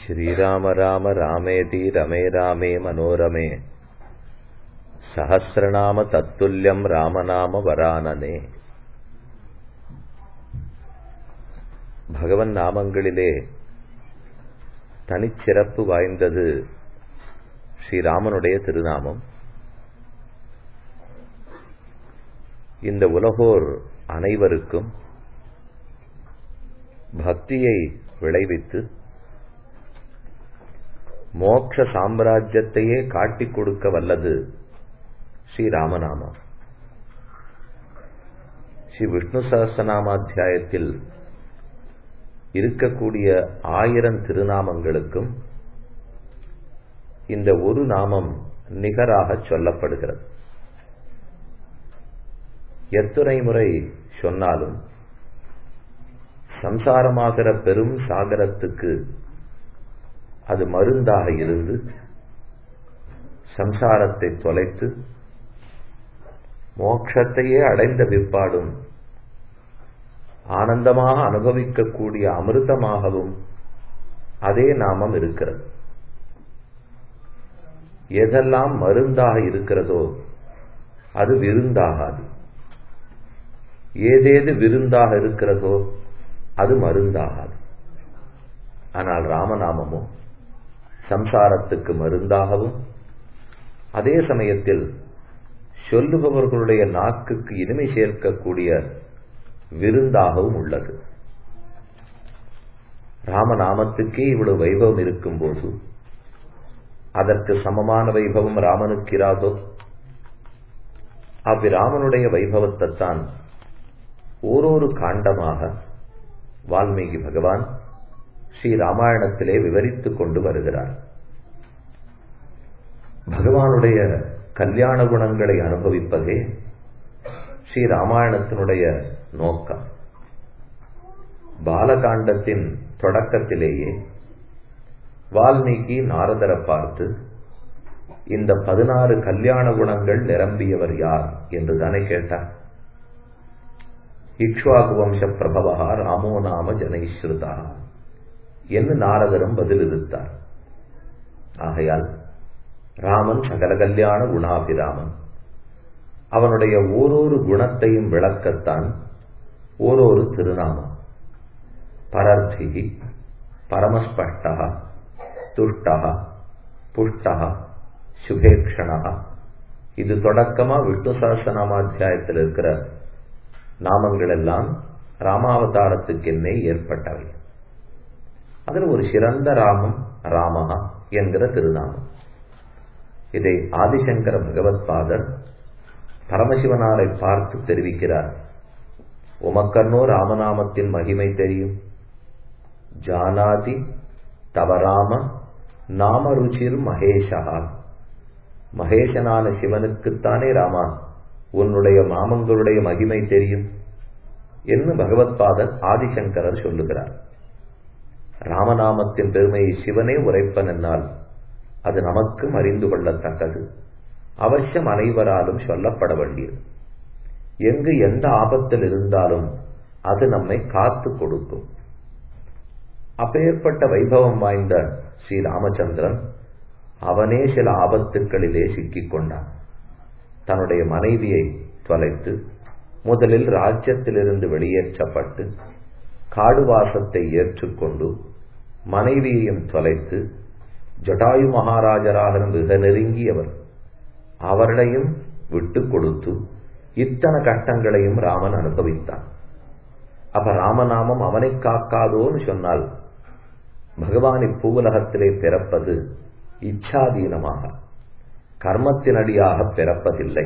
श्रीराम राम रामेति रमे रामे मनोरमे சஹசிரநாம தத்துல்யம் ராமநாம வரானனே பகவன் நாமங்களிலே தனிச்சிறப்பு வாய்ந்தது ஸ்ரீராமனுடைய திருநாமம் இந்த உலகோர் அனைவருக்கும் பக்தியை விளைவித்து மோட்ச சாம்ராஜ்யத்தையே காட்டிக் கொடுக்க வல்லது ஸ்ரீராமநாமம் ஸ்ரீ விஷ்ணு சகசநாமாத்தியாயத்தில் இருக்கக்கூடிய ஆயிரம் திருநாமங்களுக்கும் இந்த ஒரு நாமம் நிகராக சொல்லப்படுகிறது எத்துணை முறை சொன்னாலும் சம்சாரமாகிற பெரும் சாகரத்துக்கு அது மருந்தாக இருந்து சம்சாரத்தை தொலைத்து மோட்சத்தையே அடைந்த பிற்பாடும் ஆனந்தமாக அனுபவிக்கக்கூடிய அமிர்தமாகவும் அதே நாமம் இருக்கிறது எதெல்லாம் மருந்தாக இருக்கிறதோ அது விருந்தாகாது ஏதேது விருந்தாக இருக்கிறதோ அது மருந்தாகாது ஆனால் ராமநாமமோ சம்சாரத்துக்கு மருந்தாகவும் அதே சமயத்தில் சொல்லுபவர்களுடைய நாக்குக்கு இனிமை சேர்க்கக்கூடிய விருந்தாகவும் உள்ளது ராமநாமத்துக்கே இவ்வளவு வைபவம் இருக்கும்போது அதற்கு சமமான வைபவம் ராமனுக்கு இராதோ அவ்விராமனுடைய வைபவத்தை தான் ஓரொரு காண்டமாக வால்மீகி பகவான் ஸ்ரீ ராமாயணத்திலே விவரித்துக் கொண்டு வருகிறார் பகவானுடைய கல்யாண குணங்களை அனுபவிப்பதே ஸ்ரீ ராமாயணத்தினுடைய நோக்கம் பாலகாண்டத்தின் தொடக்கத்திலேயே வால்மீகி நாரதரை பார்த்து இந்த பதினாறு கல்யாண குணங்கள் நிரம்பியவர் யார் என்று தானே கேட்டார் இக்ஷ்வாகு வம்ச பிரபவா ராமோ நாம ஜனைஸ்ருதா என்று நாரதரும் பதிலிருத்தார் ஆகையால் ராமன் சகல கல்யாண குணாபிராமன் அவனுடைய ஓரொரு குணத்தையும் விளக்கத்தான் ஓரொரு திருநாமம் பரர்த்திகி பரமஸ்பஷ்டா துஷ்டா புஷ்டா சுபேக்ஷணா இது தொடக்கமா விஷ்ணு சகசநாமாத்தியாயத்தில் இருக்கிற நாமங்கள் எல்லாம் ராமாவதாரத்துக்கு என்னே ஏற்பட்டவை அதில் ஒரு சிறந்த ராமம் ராமஹா என்கிற திருநாமம் இதை ஆதிசங்கர பகவத் பாதர் பரமசிவனாரை பார்த்து தெரிவிக்கிறார் உமக்கண்ணோ ராமநாமத்தின் மகிமை தெரியும் ஜானாதி தவராம நாம ருச்சிர் மகேஷா மகேஷனான சிவனுக்குத்தானே ராமா உன்னுடைய மாமங்களுடைய மகிமை தெரியும் என்று பகவத் பாதர் ஆதிசங்கரர் சொல்லுகிறார் ராமநாமத்தின் பெருமையை சிவனே உரைப்பன் என்னால் அது நமக்கும் அறிந்து கொள்ளத்தக்கது அவசியம் அனைவராலும் சொல்லப்பட வேண்டியது எங்கு எந்த ஆபத்தில் இருந்தாலும் அது நம்மை காத்து கொடுக்கும் அப்பேற்பட்ட வைபவம் வாய்ந்த ஸ்ரீ ராமச்சந்திரன் அவனே சில ஆபத்துக்களிலே சிக்கிக் கொண்டான் தன்னுடைய மனைவியை தொலைத்து முதலில் ராஜ்யத்திலிருந்து வெளியேற்றப்பட்டு காடுவாசத்தை ஏற்றுக்கொண்டு மனைவியையும் தொலைத்து ஜடாயு மகாராஜராக மிக நெருங்கியவர் அவர்களையும் விட்டு கொடுத்து இத்தனை கட்டங்களையும் ராமன் அனுபவித்தான் அப்ப ராமநாமம் அவனை காக்காதோன்னு சொன்னால் பகவான் இப்பூவுலகத்திலே பிறப்பது இச்சாதீனமாக கர்மத்தினடியாக பிறப்பதில்லை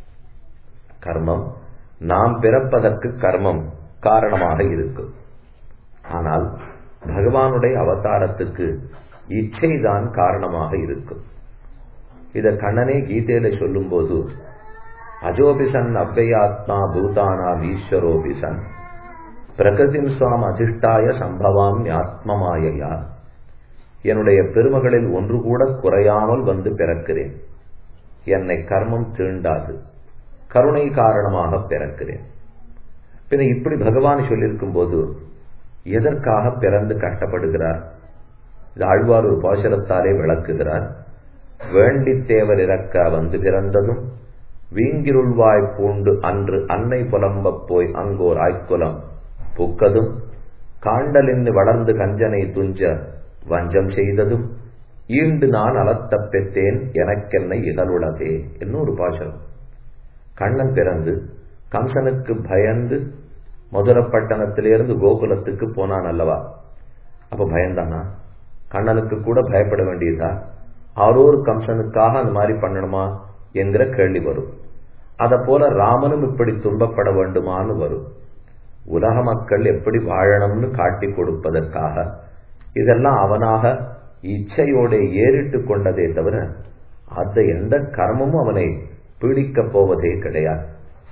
கர்மம் நாம் பிறப்பதற்கு கர்மம் காரணமாக இருக்கும் ஆனால் பகவானுடைய அவதாரத்துக்கு இச்சைதான் காரணமாக இருக்கும் இத கண்ணனே கீதையில சொல்லும் போது அஜோபிசன் அவ்வயாத்மா பூதானாம் ஈஸ்வரோபிசன் பிரகதிம் சுவாம் அதிஷ்டாய சம்பவாம் ஆத்மமாயையா என்னுடைய பெருமகளில் ஒன்று கூட குறையாமல் வந்து பிறக்கிறேன் என்னை கர்மம் தீண்டாது கருணை காரணமாக பிறக்கிறேன் பின்ன இப்படி பகவான் சொல்லியிருக்கும் போது எதற்காக பிறந்து கஷ்டப்படுகிறார் இது ஆழ்வார் ஒரு பாசரத்தாலே விளக்குகிறார் வேண்டி தேவர் இறக்க வந்து பிறந்ததும் வீங்கிருள்வாய் பூண்டு அன்று அன்னை புலம்பப் போய் அங்கோர் ஆய்க்குலம் புக்கதும் காண்டலின்னு வளர்ந்து கஞ்சனை துஞ்ச வஞ்சம் செய்ததும் ஈண்டு நான் அலத்தப் பெற்றேன் எனக்கென்னை இகழுளதே இன்னொரு பாசனம் கண்ணன் பிறந்து கம்சனுக்கு பயந்து மதுரப்பட்டணத்திலிருந்து கோகுலத்துக்கு போனான் அல்லவா அப்ப பயந்தானா கண்ணனுக்கு கூட பயப்பட வேண்டியதா ஆரோர் கம்சனுக்காக அந்த மாதிரி பண்ணணுமா என்கிற கேள்வி வரும் அத போல ராமனும் இப்படி துன்பப்பட வேண்டுமான்னு வரும் உலக மக்கள் எப்படி வாழணும்னு காட்டி கொடுப்பதற்காக இதெல்லாம் அவனாக இச்சையோட ஏறிட்டு கொண்டதே தவிர அந்த எந்த கர்மமும் அவனை பீடிக்கப் போவதே கிடையாது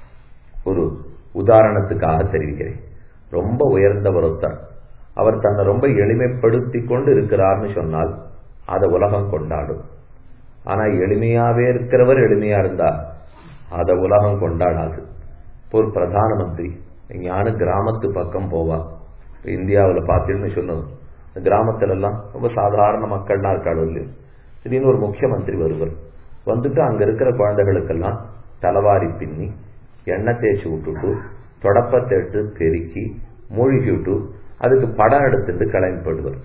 ஒரு உதாரணத்துக்காக தெரிவிக்கிறேன் ரொம்ப உயர்ந்தவர் ஒருத்தர் அவர் தன்னை ரொம்ப எளிமைப்படுத்தி கொண்டு இருக்கிறார்னு சொன்னால் அதை உலகம் கொண்டாடும் ஆனா எளிமையாவே இருக்கிறவர் எளிமையா இருந்தா அதை உலகம் கொண்டாடாது ஒரு பிரதான மந்திரி ஞான கிராமத்து பக்கம் போவா இந்தியாவில் பார்த்தீங்கன்னு சொன்னது கிராமத்துல எல்லாம் ரொம்ப சாதாரண மக்கள்லாம் இருக்காள் இல்லையோ திடீர்னு ஒரு முக்கியமந்திரி வருவர் வந்துட்டு அங்க இருக்கிற குழந்தைகளுக்கெல்லாம் தலைவாரி பின்னி எண்ணெய் தேய்ச்சி விட்டுட்டு தொடப்பத்தை எடுத்து பெருக்கி மூழ்கி விட்டு அதுக்கு படம் எடுத்துட்டு கிளம்பி போடுவார்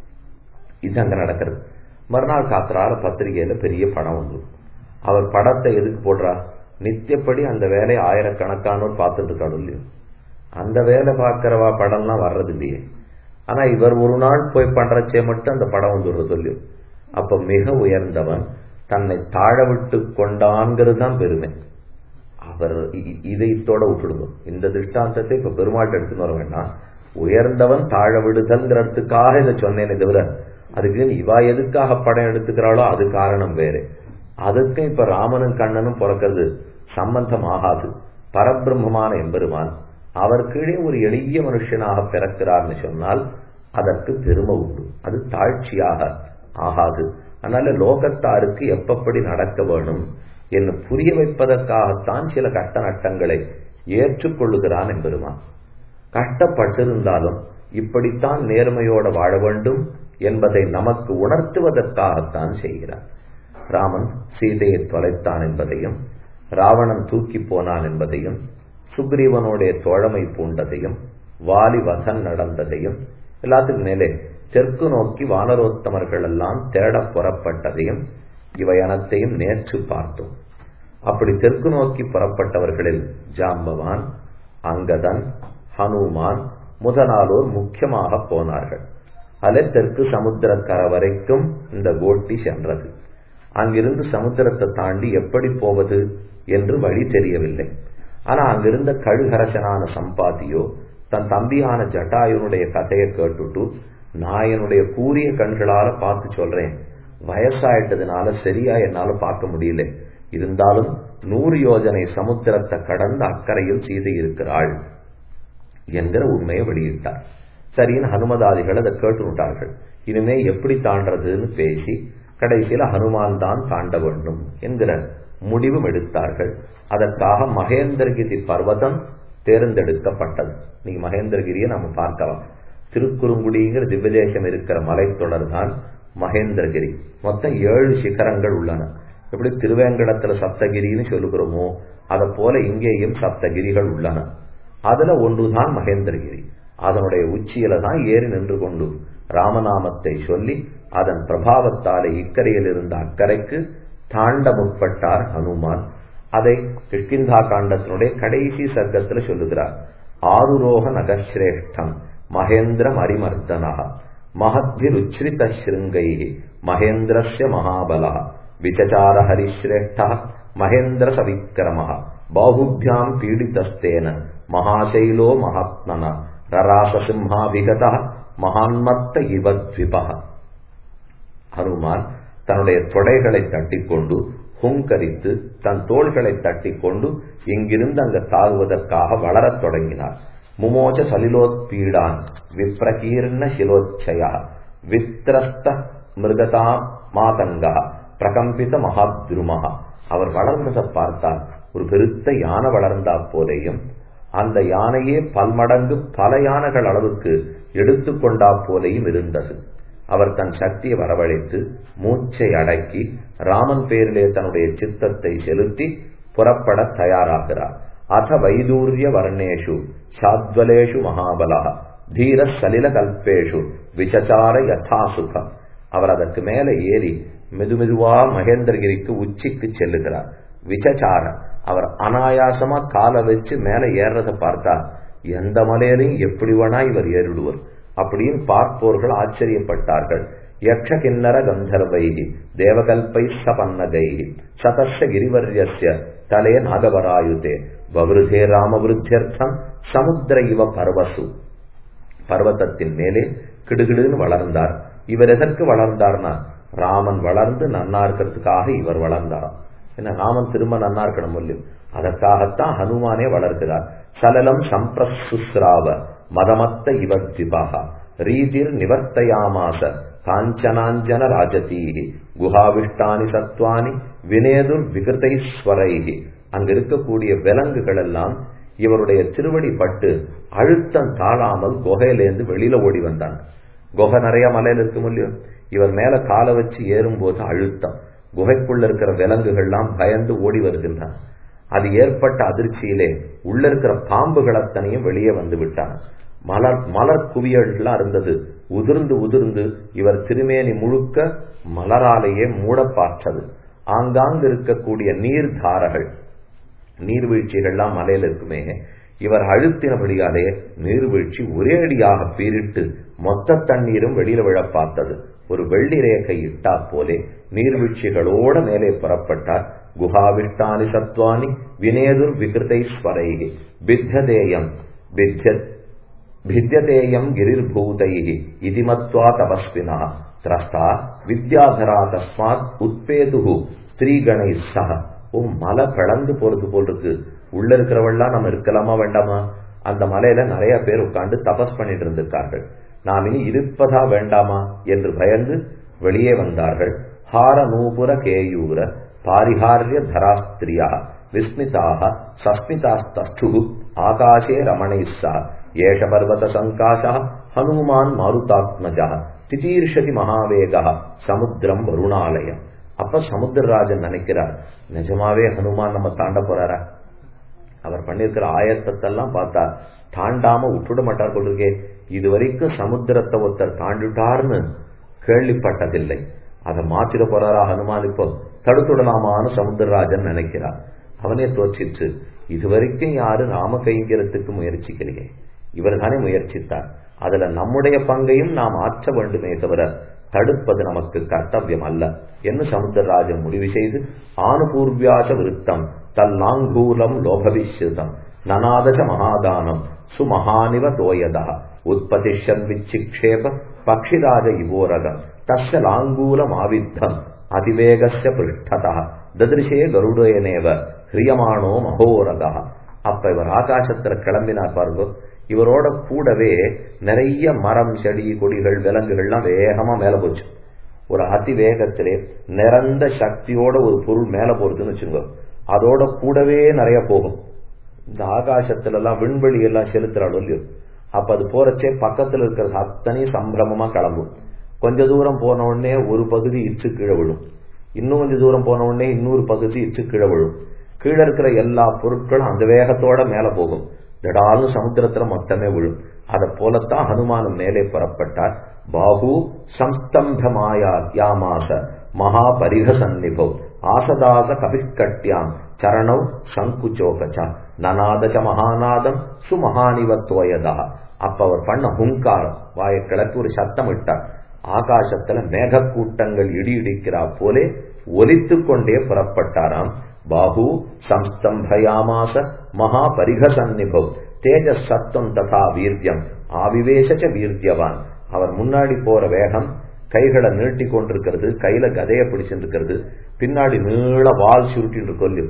இது அங்க நடக்கிறது மறுநாள் காத்திரால பத்திரிகையில பெரிய படம் வந்து அவர் படத்தை எதுக்கு போடுறா நித்தியப்படி அந்த வேலையை ஆயிரக்கணக்கானோர் பார்த்துட்டு இருக்காரு இல்லையோ அந்த வேலை பார்க்கிறவா படம்லாம் வர்றது இல்லையே ஆனா இவர் ஒரு நாள் போய் பண்றச்சே மட்டும் அந்த படம் வந்துடுறது இல்லையோ அப்ப மிக உயர்ந்தவன் தன்னை தாழ விட்டு கொண்டான்கிறது தான் பெருமை அவர் இதைத்தோட விட்டுடுங்க இந்த திருஷ்டாந்தத்தை இப்ப பெருமாள் எடுத்துன்னு வர வேண்டாம் உயர்ந்தவன் தாழ விடுதல்ங்கிறதுக்காக இதை சொன்னேனே தவிர அதுக்கு இவா எதுக்காக படம் எடுத்துக்கிறாளோ அது காரணம் வேறு அதுக்கும் இப்ப ராமனும் கண்ணனும் பிறக்கிறது சம்பந்தம் ஆகாது பரபிரம்மமான எம்பெருமான் அவர் கீழே ஒரு எளிய மனுஷனாக பிறக்கிறார்னு சொன்னால் அதற்கு பெருமை உண்டு அது தாழ்ச்சியாக ஆகாது அதனால லோகத்தாருக்கு எப்பப்படி நடக்க வேணும் என்று புரிய வைப்பதற்காகத்தான் சில கஷ்ட நட்டங்களை ஏற்றுக்கொள்ளுகிறான் என்பெருமான் கஷ்டப்பட்டிருந்தாலும் இப்படித்தான் நேர்மையோட வாழ வேண்டும் என்பதை நமக்கு உணர்த்துவதற்காகத்தான் செய்கிறார் ராமன் சீதையை தொலைத்தான் என்பதையும் ராவணன் தூக்கி போனான் என்பதையும் சுக்ரீவனுடைய தோழமை பூண்டதையும் வாலி வசன் நடந்ததையும் எல்லாத்துக்கும் மேலே தெற்கு நோக்கி வானரோத்தமர்கள் எல்லாம் தேட புறப்பட்டதையும் இவை அனைத்தையும் நேற்று பார்த்தோம் அப்படி தெற்கு நோக்கி புறப்பட்டவர்களில் ஜாம்பவான் அங்கதன் ஹனுமான் முதலானோர் முக்கியமாக போனார்கள் அலை தெற்கு சமுத்திரக்கரை வரைக்கும் இந்த கோட்டி சென்றது அங்கிருந்து சமுத்திரத்தை தாண்டி எப்படி போவது என்று வழி தெரியவில்லை ஆனா அங்கிருந்த கழுகரசனான சம்பாதியோ தன் தம்பியான ஜட்டாயுனுடைய கதையை கேட்டுட்டு நான் என்னுடைய கூறிய கண்களால பார்த்து சொல்றேன் வயசாயிட்டதுனால சரியா என்னால பார்க்க முடியல இருந்தாலும் நூறு யோஜனை சமுத்திரத்தை கடந்த அக்கறையில் சீதை இருக்கிறாள் என்கிற உண்மையை வெளியிட்டார் சரின்னு ஹனுமதாதிகள் அதை கேட்டு விட்டார்கள் இனிமே எப்படி தாண்டதுன்னு பேசி கடைசியில ஹனுமான் தான் தாண்ட வேண்டும் என்கிற முடிவும் எடுத்தார்கள் அதற்காக மகேந்திரகிரி பர்வதம் தேர்ந்தெடுக்கப்பட்டது நீங்க மகேந்திரகிரியை நாம பார்க்கலாம் திருக்குறுங்குடிங்கிற திவ்யதேசம் இருக்கிற மலைத்தொடர் தான் மகேந்திரகிரி மொத்தம் ஏழு சிகரங்கள் உள்ளன எப்படி திருவேங்கடத்துல சப்தகிரின்னு சொல்லுகிறோமோ அதை போல இங்கேயும் சப்தகிரிகள் உள்ளன அதுல ஒன்றுதான் மகேந்திரகிரி அதனுடைய உச்சியில தான் ஏறி நின்று கொண்டு ராமநாமத்தை சொல்லி அதன் பிரபாவத்தாலே இக்கரையில் இருந்த அக்கறைக்கு தாண்ட முற்பட்டார் ஹனுமான் அதை கிஷ்கிந்தா காண்டத்தினுடைய கடைசி சர்க்கத்துல சொல்லுகிறார் ஆருரோக நகசிரேஷ்டம் மகேந்திரம் அரிமர்தனா மகத்பிருச்சிரித ஸ்ருங்கை மகேந்திரஸ்ய மகாபலா விசச்சார ஹரிஸ்ரேஷ்ட மகேந்திர சவிக்கிரம பாகுபியாம் பீடிதஸ்தேன மகாசைலோ மகாத்மன ரராசசிம்ஹாபிகத மகான்மத்த இவத்விப ஹனுமான் தன்னுடைய தொடைகளை தட்டிக்கொண்டு ஹுங்கரித்து தன் தோள்களை தட்டிக்கொண்டு இங்கிருந்து அங்க தாகுவதற்காக வளரத் தொடங்கினார் முமோஜ சலிலோத்பீடான் விப்ரகீர்ண சிலோச்சயா வித்ரஸ்த மிருகதா மாதங்கா பிரகம்பித மகாத்ருமா அவர் வளர்ந்ததை பார்த்தால் ஒரு பெருத்த யானை வளர்ந்தா போலேயும் அந்த யானையே பல்மடங்கு பல யானைகள் அளவுக்கு எடுத்துக்கொண்டா போலேயும் இருந்தது அவர் தன் சக்தியை வரவழைத்து மூச்சை அடக்கி ராமன் பேரிலே தன்னுடைய சித்தத்தை செலுத்தி புறப்பட தயாராகிறார் அத வைதூரிய வர்ணேஷு சாத்வலேஷு மகாபலா தீர சலில கல்பேஷு விசச்சார யதாசுகம் அவர் அதற்கு மேலே ஏறி மெதுமெதுவா மகேந்திரகிரிக்கு உச்சிக்கு செல்லுகிறார் விசச்சார அவர் அனாயாசமா காலை வச்சு மேல ஏறதை பார்த்தா எந்த மலையிலையும் எப்படி வேணா இவர் ஏறிடுவர் அப்படின்னு பார்ப்போர்கள் ஆச்சரியப்பட்டார்கள் யக்ஷ கிண்ணர கந்தர்வைகி தேவகல்பை சபன்னகைகி சதஸ்ய கிரிவர்யஸ்ய தலே நாகவராயுதே வவிருதே ராமவிருத்தியர்த்தம் சமுத்திர இவ பர்வசு பர்வத்தத்தின் மேலே கிடுகிடுன்னு வளர்ந்தார் இவர் எதற்கு வளர்ந்தார்னா ராமன் வளர்ந்து நன்னா இருக்கிறதுக்காக இவர் வளர்ந்தாராம் என்ன ராமன் திரும்ப நன்னா இருக்கணும் இல்லையும் அதற்காகத்தான் ஹனுமானே வளர்க்கிறார் சலலம் சம்பிரசுஸ்ராவ மதமத்த இவத்விபாக ரீதிர் நிவர்த்தயாமாச காஞ்சனாஞ்சன ராஜதீகி குஹாவிஷ்டானி சத்வானி வினேதுர் விகிருதைஸ்வரைகி அங்க இருக்கக்கூடிய விலங்குகள் எல்லாம் இவருடைய திருவடி பட்டு அழுத்தம் தாழாமல் குகையிலேருந்து வெளியில ஓடி வந்தாங்க குகை நிறைய மலையில இருக்கும் இல்லையோ இவர் மேல காலை வச்சு ஏறும்போது அழுத்தம் குகைக்குள்ள இருக்கிற விலங்குகள்லாம் பயந்து ஓடி வருகின்றன அது ஏற்பட்ட அதிர்ச்சியிலே உள்ள இருக்கிற பாம்புகள் அத்தனையும் வெளியே வந்து விட்டாங்க மலர் மலர் குவியல்கள்லாம் இருந்தது உதிர்ந்து உதிர்ந்து இவர் திருமேனி முழுக்க மலராலேயே மூட பார்த்தது ஆங்காங்கு இருக்கக்கூடிய நீர்தாரகள் நீர்வீழ்ச்சிகள்லாம் மலையில இருக்குமே இவர் அழுத்தினபடியாலே நீர்வீழ்ச்சி ஒரே அடியாக பீரிட்டு மொத்த தண்ணீரும் வெளியில விழ பார்த்தது ஒரு வெள்ளி ரேகை இட்டா போலே நீர்வீழ்ச்சிகளோட மேலே புறப்பட்டார் குஹாவிஷ்டானி சத்வானி வினேதுர் விகிருதைஸ்வரைகி பித்ததேயம் பித்தத் भिद्यतेयम् गिरिर्भूतैः इति मत्वा तपस्विनः त्रस्ता வித்யாதரா தஸ்மாத் உத்பேதுகு ஸ்திரீகணை சக ஓ மலை பிளந்து போறது போல் இருக்கு உள்ள இருக்கிறவெல்லாம் நம்ம இருக்கலாமா வேண்டாமா அந்த மலையில நிறைய பேர் உட்கார்ந்து தபஸ் பண்ணிட்டு இருந்திருக்கார்கள் நாம் இனி இருப்பதா வேண்டாமா என்று பயந்து வெளியே வந்தார்கள் ஹார நூபுர கேயூர பாரிஹாரிய தராஸ்திரியா விஸ்மிதாக சஸ்மிதாஸ்து ஆகாஷே ரமணைஸ்ஸா ஏஷ பர்வத சங்காசா ஹனுமான் மாருதாத்மஜா திதீர்ஷதி மகாவேகா சமுத்திரம் வருணாலயம் அப்ப சமுத்திரராஜன் நினைக்கிறார் நிஜமாவே ஹனுமான் நம்ம தாண்ட போறாரா அவர் பண்ணிருக்கிற ஆயத்தத்தெல்லாம் பார்த்தா தாண்டாம விட்டுட மாட்டார் கொண்டிருக்கே இது வரைக்கும் சமுத்திரத்தை ஒருத்தர் தாண்டிட்டார்னு கேள்விப்பட்டதில்லை அதை மாத்திர போறாரா ஹனுமான் இப்போ தடுத்துடலாமான்னு சமுத்திரராஜன் நினைக்கிறார் அவனே தோச்சிட்டு இது வரைக்கும் யாரு ராம கைங்கிறதுக்கு முயற்சிக்கலையே இவர் தானே முயற்சித்தார் அதுல நம்முடைய பங்கையும் நாம் ஆற்ற வேண்டுமே தவிர தடுப்பது நமக்கு கர்த்தவியம் அல்ல என்று சமுத்திரராஜன் முடிவு செய்து ஆணுபூர்வியாச விருத்தம் தல்லாங்கூலம் லோபவிஸ்ருதம் நனாதச மகாதானம் சுமகானிவ தோயதா உற்பத்திஷன் விச்சிக்ஷேப பக்ஷிராஜ இவோரகம் தஸ்ய லாங்கூலம் ஆவித்தம் அதிவேகஸ்ய பிருஷ்டதா ததிருஷே கருடயனேவ ஹிரியமானோ மகோரதா அப்ப இவர் ஆகாசத்துல கிளம்பினார் பாருங்க இவரோட கூடவே நிறைய மரம் செடி கொடிகள் விலங்குகள்லாம் வேகமா மேல போச்சு ஒரு அதி வேகத்திலே நிறந்த சக்தியோட ஒரு பொருள் மேல போறதுன்னு வச்சுங்க அதோட கூடவே நிறைய போகும் இந்த ஆகாசத்துல எல்லாம் விண்வெளி எல்லாம் செலுத்துறாள் இல்லையோ அப்ப அது போறச்சே பக்கத்துல இருக்கிறது அத்தனையும் சம்பிரமமா கிளம்பும் கொஞ்ச தூரம் போன உடனே ஒரு பகுதி இச்சு கீழே விழும் இன்னும் கொஞ்சம் தூரம் போன உடனே இன்னொரு பகுதி இச்சு கீழே விழும் கீழே இருக்கிற எல்லா பொருட்களும் அந்த வேகத்தோட மேல போகும் திடாலும் சமுத்திரத்துல மொத்தமே விழும் அதை போலத்தான் ஹனுமானும் மேலே புறப்பட்டார் பாகு சம்ஸ்தம்பமாயா யாமாச மகா பரிக சந்நிபவ் ஆசதாச கபிஷ்கட்யாம் சரணவ் சங்குச்சோகச்சா நநாதச்ச மகாநாதம் சுமகானிவத்வயதா அப்ப அவர் பண்ண ஹுங்காரம் வாயை கிளப்பி ஒரு சத்தம் இட்டார் ஆகாசத்துல மேகக்கூட்டங்கள் இடி இடிக்கிறா போலே ஒலித்து கொண்டே புறப்பட்டாராம் பாகு சம்ஸ்தம்பயாமாச மகா பரிக சந்நிபவ் தேஜஸ் சத்தம் ததா வீரியம் ஆவிவேசச்ச வீரியவான் அவர் முன்னாடி போற வேகம் கைகளை நீட்டி கொண்டிருக்கிறது கையில கதையை பிடிச்சிருக்கிறது பின்னாடி நீள வால் சுருட்டின்னு கொல்லு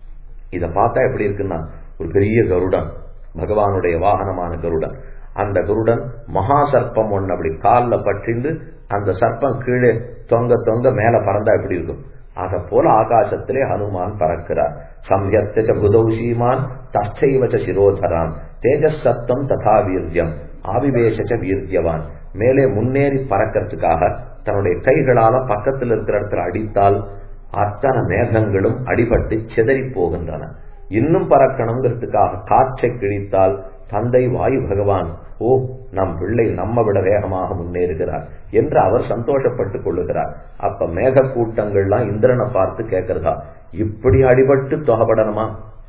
இத பார்த்தா எப்படி இருக்குன்னா ஒரு பெரிய கருடன் பகவானுடைய வாகனமான கருடன் அந்த கருடன் மகா சர்ப்பம் ஒண்ணு அப்படி காலில் பற்றிந்து அந்த சர்ப்பம் கீழே தொங்க தொங்க மேல பறந்தா எப்படி இருக்கும் அத போல ஆகாசத்திலே ஹனுமான் பறக்கிறார் சம்யத்த புதௌஷீமான் தஷ்டைவச்ச சிரோதரான் தேஜஸ் சத்தம் ததா வீரியம் ஆவிவேசச்ச வீரியவான் மேலே முன்னேறி பறக்கிறதுக்காக தன்னுடைய கைகளால பக்கத்தில் இருக்கிற இடத்துல அடித்தால் அத்தனை மேகங்களும் அடிபட்டு சிதறி போகின்றன இன்னும் பறக்கணுங்கிறதுக்காக காற்றை கிழித்தால் தந்தை வாயு பகவான் ஓ நம் பிள்ளை நம்ம விட வேகமாக முன்னேறுகிறார் என்று அவர் சந்தோஷப்பட்டுக் கொள்ளுகிறார் அப்ப மேக கூட்டங்கள்லாம் இந்திரனை பார்த்து கேட்கிறதா இப்படி அடிபட்டு தொகப்படணுமா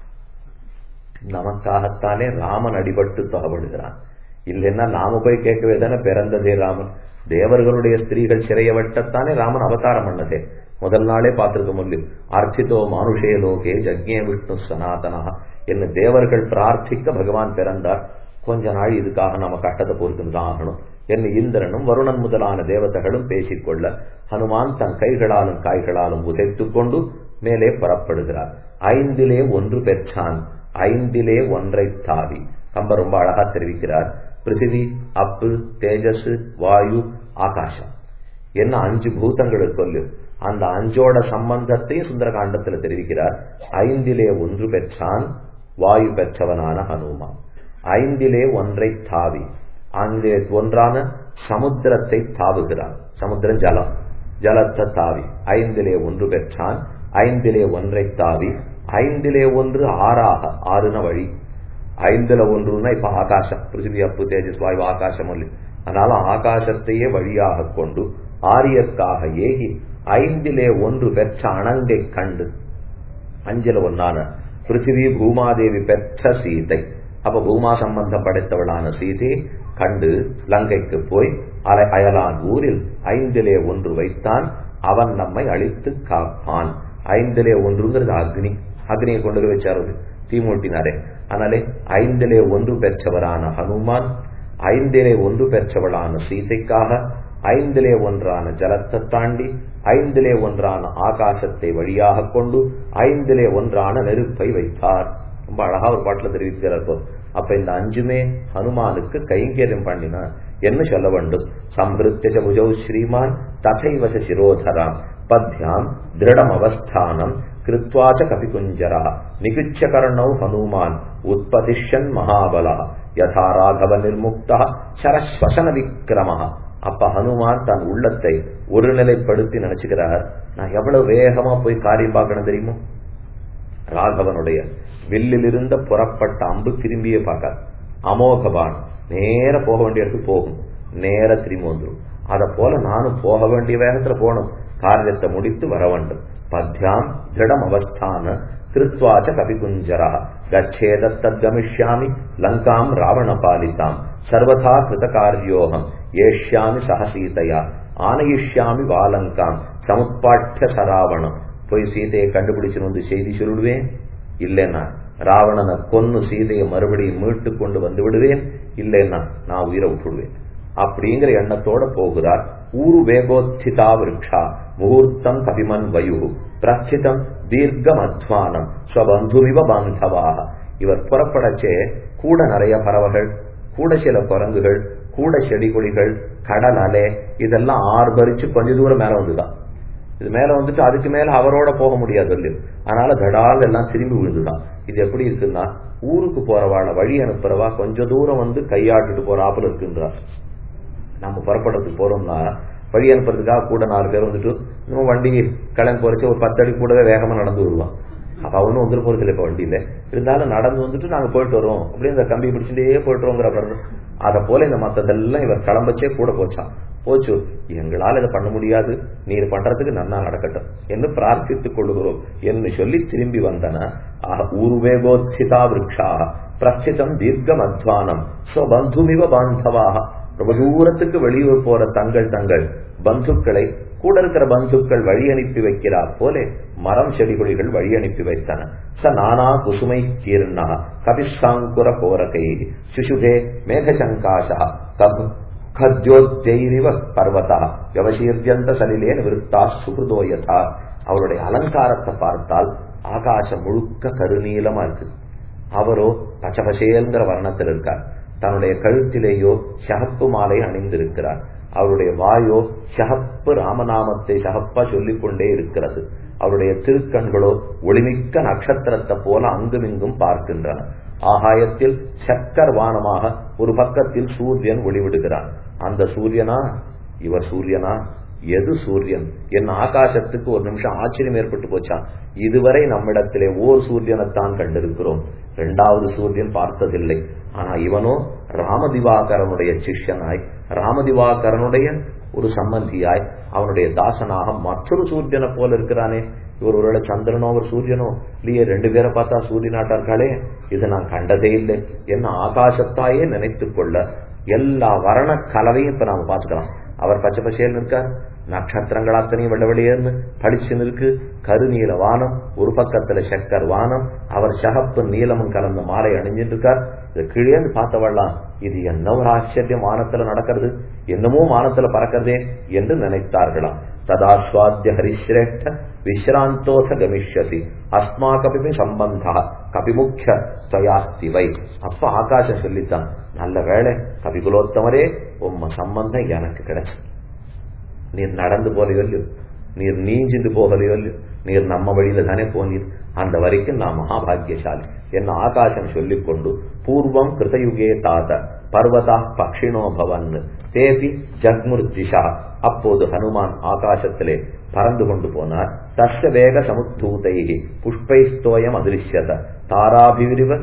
நமக்காகத்தானே ராமன் அடிபட்டு தொகப்படுகிறான் இல்லைன்னா நாம போய் கேட்கவே தானே பிறந்ததே ராமன் தேவர்களுடைய ஸ்திரீகள் சிறைய வெட்டத்தானே ராமன் அவதாரம் பண்ணதே முதல் நாளே பார்த்திருக்க முடியும் அர்ச்சிதோ மானுஷே லோகே ஜக்ஞே விஷ்ணு சனாதனா என்ன தேவர்கள் பிரார்த்திக்க பகவான் பிறந்தார் கொஞ்ச நாள் இதுக்காக நம்ம கட்டத்தை பொறுத்துன்னு தான் ஆகணும் என்ன இந்திரனும் வருணன் முதலான தேவதைகளும் பேசிக்கொள்ள ஹனுமான் தன் கைகளாலும் காய்களாலும் உதைத்துக் கொண்டு மேலே புறப்படுகிறார் ஐந்திலே ஒன்று பெற்றான் ஐந்திலே ஒன்றை தாவி கம்ப ரொம்ப அழகா தெரிவிக்கிறார் பிருத்திவி அப்பு தேஜஸ் வாயு ஆகாசம் என்ன அஞ்சு பூதங்களை சொல்லு அந்த அஞ்சோட சம்பந்தத்தையும் சுந்தரகாண்டத்துல தெரிவிக்கிறார் ஐந்திலே ஒன்று பெற்றான் வாயு பெற்றவனான ஹனுமான் ஐந்திலே ஒன்றை தாவி அந்த ஒன்றான சமுத்திரத்தை தாவுகிறான் சமுத்திரம் ஜலம் ஜலத்தை தாவி ஐந்திலே ஒன்று பெற்றான் ஐந்திலே ஒன்றை தாவி ஐந்திலே ஒன்று ஆறாக ஆறுன வழி ஐந்துல ஒன்றுனா இப்ப ஆகாசம் பிருத்திவி அப்பு தேஜஸ் வாயு ஆகாசம் இல்லை அதனால ஆகாசத்தையே வழியாக கொண்டு ஆரியற்காக ஏகி ஐந்திலே ஒன்று பெற்ற அணங்கை கண்டு அஞ்சில ஒன்னான பிருத்திவி பூமாதேவி பெற்ற சீதை அப்ப பூமா சம்பந்தம் படைத்தவளான சீதை கண்டு லங்கைக்கு போய் அலை அயலான் ஊரில் ஐந்திலே ஒன்று வைத்தான் அவன் நம்மை அழித்து காப்பான் ஐந்திலே ஒன்றுங்கிறது அக்னி அக்னியை கொண்டு போய் வச்சாரு தீமூட்டினாரே அதனாலே ஐந்திலே ஒன்று பெற்றவரான ஹனுமான் ஐந்திலே ஒன்று பெற்றவளான சீதைக்காக ஐந்திலே ஒன்றான ஜலத்தை தாண்டி ஐந்திலே ஒன்றான ஆகாசத்தை வழியாக கொண்டு ஐந்திலே ஒன்றான நெருப்பை வைத்தார் ரொம்ப அழகா ஒரு பாட்டுல தெரிவிக்கிறார் அப்ப இந்த அஞ்சுமே ஹனுமானுக்கு கைங்கரியம் பண்ணின என்ன சொல்ல வேண்டும் சம்பிருத்திய புஜௌ ஸ்ரீமான் ததைவச சிரோதராம் பத்யாம் திருடம் அவஸ்தானம் கிருத்வாச்ச கபிகுஞ்சரா நிகிச்ச கர்ணௌ ஹனுமான் உற்பதிஷன் மகாபலா யதா ராகவ நிர்முக்தா சரஸ்வசன விக்கிரம அப்ப ஹனுமான் தன் உள்ளத்தை ஒருநிலைப்படுத்தி நினைச்சுக்கிறார் நான் எவ்வளவு வேகமா போய் காரியம் பார்க்கணும் தெரியுமோ ராகவனுடைய வில்லிலிருந்த புறப்பட்ட அம்பு திரும்பியே பார்க்கார் அமோகபான் நேர போக வேண்டிய இடத்துக்கு போகும் நேர திரும்பி வந்துடும் அத போல நானும் போக வேண்டிய வேகத்துல போகணும் காரியத்தை முடித்து வர வேண்டும் பத்யாம் திருடம் அவஸ்தான கிருத்வாச்ச கபிகுஞ்சரா கச்சேதத்தத்கமிஷ்யாமி லங்காம் ராவண பாலிதாம் சர்வதா கிருத காரியோகம் ஏஷ்யாமி சகசீதையா ஆனயிஷ்யாமி வாலங்காம் சமுத்பாட்ச சராவணம் போய் சீதையை கண்டுபிடிச்சு வந்து செய்தி சொல்லிடுவேன் இல்லைன்னா ராவணனை கொன்னு சீதையை மறுபடியும் மீட்டு கொண்டு வந்து விடுவேன் இல்லைன்னா நான் உயிரை விட்டுடுவேன் அப்படிங்கிற எண்ணத்தோட போகிறார் ஊரு வேகோத்திதா விரக்ஷா முகூர்த்தம் கபிமன் வயு பிரச்சிதம் தீர்க்கம் அத்வானம் ஸ்வபந்துமிவ பாந்தவாக இவர் புறப்படச்சே கூட நிறைய பறவைகள் கூட சில குரங்குகள் கூட செடி கொடிகள் கடல் அலை இதெல்லாம் ஆர்ப்பரிச்சு கொஞ்ச தூரம் மேல வந்துதான் இது மேல வந்துட்டு அதுக்கு மேல அவரோட போக முடியாது இல்லையோ அதனால தடால் எல்லாம் திரும்பி விழுந்துதான் இது எப்படி இருக்குன்னா ஊருக்கு போறவாள வழி அனுப்புறவா கொஞ்ச தூரம் வந்து கையாட்டுட்டு போறாப்புல இருக்குன்றார் நம்ம புறப்படுறதுக்கு போறோம்னா வழி அனுப்புறதுக்காக கூட நாலு பேர் வந்துட்டு இன்னும் வண்டி கிளம்பி போறச்சு ஒரு பத்து அடி கூடவே வேகமா நடந்து வருவான் அப்ப அவனும் வந்துட்டு போறது இல்லை இப்ப வண்டியில இருந்தாலும் நடந்து வந்துட்டு நாங்க போயிட்டு வரோம் அப்படின்னு இந்த கம்பி பிடிச்சுட்டே போயிட்டு வரோங்கிற அதை போல இந்த மத்ததெல்லாம் இவர் கிளம்பச்சே கூட போச்சான் போச்சு எங்களால் இதை பண்ண முடியாது நீர் பண்றதுக்கு நன்னா நடக்கட்டும் என்று பிரார்த்தித்துக் கொள்கிறோம் என்று சொல்லி திரும்பி வந்தன ஊர்வேகோச்சிதா விரக்ஷா பிரச்சிதம் தீர்க்கம் அத்வானம் ஸ்வபந்துமிவ பாந்தவாக ரொம்ப தூரத்துக்கு வெளியூர் போற தங்கள் தங்கள் பந்துக்களை கூட இருக்கிற பந்துக்கள் வழி அனுப்பி வைக்கிறார் போலே மரம் செடி கொடிகள் வழி அனுப்பி வைத்தன ச நானா குசுமை கீர்ணா கபிஷாங்குர கோரகை சிசுகே மேகசங்காசா கப் கத்யோத்யைரிவ பர்வதா விவசீர்ஜந்த சலிலே நிவத்தா சுகிருதோயதா அவருடைய அலங்காரத்தை பார்த்தால் ஆகாசம் முழுக்க கருநீலமா இருக்கு அவரோ பச்சபசேங்கிற வர்ணத்தில் இருக்கார் தன்னுடைய கழுத்திலேயோ சகப்பு மாலை அணிந்திருக்கிறார் அவருடைய வாயோ சகப்பு ராமநாமத்தை சகப்பா சொல்லிக் கொண்டே இருக்கிறது அவருடைய திருக்கண்களோ ஒளிமிக்க நட்சத்திரத்தை போல அங்குமிங்கும் பார்க்கின்றன ஆகாயத்தில் சக்கர் வானமாக ஒரு பக்கத்தில் சூரியன் ஒளிவிடுகிறான் அந்த சூரியனா இவர் சூரியனா எது சூரியன் என் ஆகாசத்துக்கு ஒரு நிமிஷம் ஆச்சரியம் ஏற்பட்டு போச்சான் இதுவரை நம்மிடத்திலே ஓர் சூரியனைத்தான் கண்டிருக்கிறோம் இரண்டாவது சூரியன் பார்த்ததில்லை ஆனா இவனோ ராமதிவாகரனுடைய சிஷ்யனாய் ராமதிவாகரனுடைய ஒரு சம்பந்தியாய் அவனுடைய தாசனாக மற்றொரு சூரியனை போல இருக்கிறானே இவர் ஒருவேளை சந்திரனோ ஒரு சூரியனோ இல்லையே ரெண்டு பேரை பார்த்தா சூரியனாட்டா இருக்காளே இதை நான் கண்டதே இல்லை என்ன ஆகாசத்தாயே நினைத்துக் கொள்ள எல்லா வர்ண கலவையும் இப்ப நாம பார்த்துக்கலாம் அவர் பச்சை பசேல் இருக்கார் நட்சத்திரங்கள் அத்தனையும் வெள்ள வெளியேன்னு படிச்சுன்னு இருக்கு கருநீல வானம் ஒரு பக்கத்துல சக்கர் வானம் அவர் சகப்பு நீலமும் கலந்த மாலை அணிஞ்சிட்டு இருக்கார் இதை கீழே பார்த்தவள்ளலாம் இது என்ன ஒரு ஆச்சரியம் வானத்துல நடக்கிறது என்னமோ வானத்துல பறக்கிறதே என்று நினைத்தார்களாம் ததாஸ்வாத்திய ஹரிஸ்ரேஷ்ட விஸ்ராந்தோச கமிஷ்யசி அஸ்மா கபிமி சம்பந்தா கபிமுக்கிய துவயாஸ்தி வை அப்ப ஆகாசம் சொல்லித்தான் நல்ல வேலை கபிகுலோத்தமரே உம்ம சம்பந்தம் எனக்கு கிடைச்சு நீர் நடந்து போலையோ இல்லையோ நீர் நீஞ்சிட்டு போகலையோ இல்லையோ நீர் நம்ம வழியில தானே போனீர் அந்த வரைக்கும் நான் மகாபாகியசாலி என்ன ஆகாசம் சொல்லிக் கொண்டு பூர்வம் கிருதயுகே தாத பர்வதா பக்ஷினோ பவன் தேபி ஜக்முர்திஷா அப்போது ஹனுமான் ஆகாசத்திலே பறந்து கொண்டு போனார் தஸ்ய வேக சமுத்தூதை புஷ்பைஸ்தோயம் அதிருஷ்யத தாராபிரிவ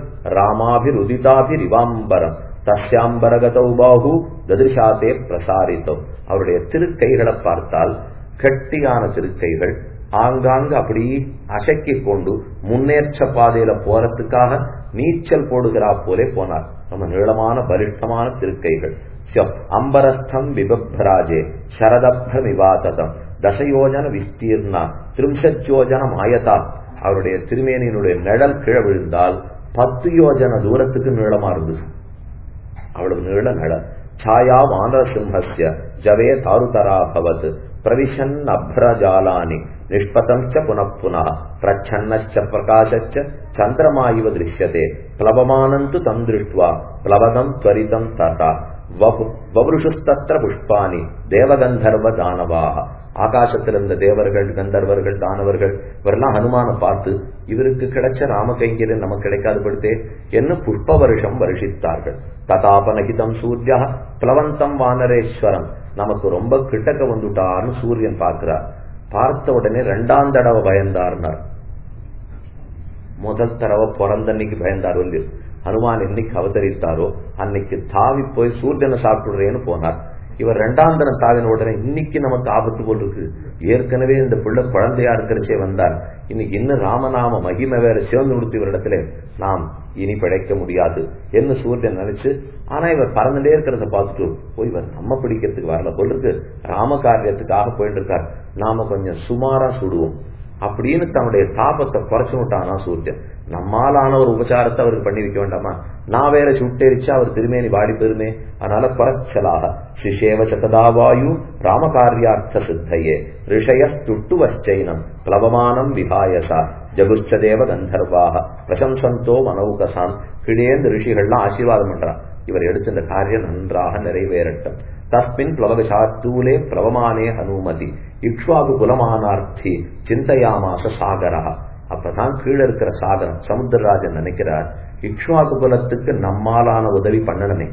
ராமாபிருதிதாபிரிவாம்பரம் தஸ்யாம்பரகதௌ பாகு ததிர்ஷாத்தே பிரசாரித்தோ அவருடைய திருக்கைகளை பார்த்தால் கட்டியான திருக்கைகள் ஆங்காங்கு அப்படி அசைக்கிக் கொண்டு முன்னேற்ற பாதையில போறதுக்காக நீச்சல் போடுகிறா போலே போனார் நம்ம நீளமான பலிஷ்டமான திருக்கைகள் அம்பரஸ்தம் விபப்ராஜே சரதப்ர விவாததம் தசயோஜன விஸ்தீர்ணா திரிம்சத்யோஜன மாயதா அவருடைய திருமேனியினுடைய நிழல் கீழ விழுந்தால் பத்து யோஜன தூரத்துக்கு நீளமா இருந்தது அவ்வளவு நீள நிழல் ಛಾಯಾ ವಾನರಸಿಂಹಸ್ಯ ಜವೇ ತಾರುತರಾಭವತ್ ಪ್ರವಿಶನ್ ಅಭ್ರಜಾಲಾನಿ ನಿಷ್ಪತಂಚ ಪುನಃ ಪುನಃ ಪ್ರಚ್ಛನ್ನಶ್ಚ ಪ್ರಕಾಶಶ್ಚ ಚಂದ್ರಮಾ ಇವ ದೃಶ್ಯತೆ ಪ್ಲವಮಾನಂತು ತಂ ದೃಷ್ಟ್ವಾ ಪ್ಲವದಂ ತ್ವರಿತಂ ತಥಾ வபுருஷுஸ்தத்திர புஷ்பானி தேவகந்தர்வ தானவாக ஆகாசத்தில் இருந்த தேவர்கள் கந்தர்வர்கள் தானவர்கள் இவரெல்லாம் ஹனுமான பார்த்து இவருக்கு கிடைச்ச ராம கைங்கரியம் நமக்கு கிடைக்காது படுத்தே என்ன புஷ்ப வருஷம் வருஷித்தார்கள் ததாபனகிதம் சூர்யா பிளவந்தம் வானரேஸ்வரம் நமக்கு ரொம்ப கிட்டக்க வந்துட்டார்னு சூரியன் பார்க்கிறார் பார்த்த உடனே ரெண்டாம் தடவை பயந்தார்னார் முதல் தடவை பிறந்த அன்னைக்கு பயந்தாரோ இல்லையோ ஹனுமான் என்னைக்கு அவதரித்தாரோ அன்னைக்கு தாவி போய் சூரியனை சாப்பிடுறேன்னு போனார் இவர் ரெண்டாம் தரம் தாவின உடனே இன்னைக்கு நமக்கு ஆபத்து போல் இருக்கு ஏற்கனவே இந்த பிள்ளை குழந்தையா இருக்கிறச்சே வந்தார் இன்னைக்கு இன்னும் ராமநாம மகிமை வேற சிவந்து கொடுத்து இவரிடத்துல நாம் இனி பிழைக்க முடியாது என்ன சூரியன் நினைச்சு ஆனா இவர் பறந்துட்டே இருக்கிறத பார்த்துட்டு போய் இவர் நம்ம பிடிக்கிறதுக்கு வரல போல் இருக்கு ராம காரியத்துக்காக போயிட்டு இருக்கார் நாம கொஞ்சம் சுமாரா சுடுவோம் அப்படின்னு தன்னுடைய தாபத்தை குறைச்சு விட்டானா சூரியன் நம்மாலான ஒரு உபச்சாரத்தை அவருக்கு பண்ணி வைக்க வேண்டாமா நான் வேற சுட்டெரிச்சு அவர் திருமேனி வாடி பெருமே அதனால குறைச்சலாக சிஷேவ சததாவாயு ராமகாரியார்த்த சித்தையே ரிஷயஸ்துட்டு வச்சைனம் பிளவமானம் விகாயசா ஜகுஷ்சதேவ கந்தர்வாக பிரசம்சந்தோ மனவுகசான் கிழேந்து ரிஷிகள்லாம் ஆசீர்வாதம் பண்றான் இவர் எடுத்த இந்த காரியம் நன்றாக நிறைவேறட்டும் தஸ்மின் பிளவகசாத்தூலே பிளவமானே ஹனுமதி இக்ஷ்வாகு குலமானார்த்தி சிந்தையாமாச சாகரா அப்பதான் கீழே இருக்கிற சாகரம் சமுத்திரராஜன் நினைக்கிறார் இக்ஷ்வாகு குலத்துக்கு நம்மாலான உதவி பண்ணணுமே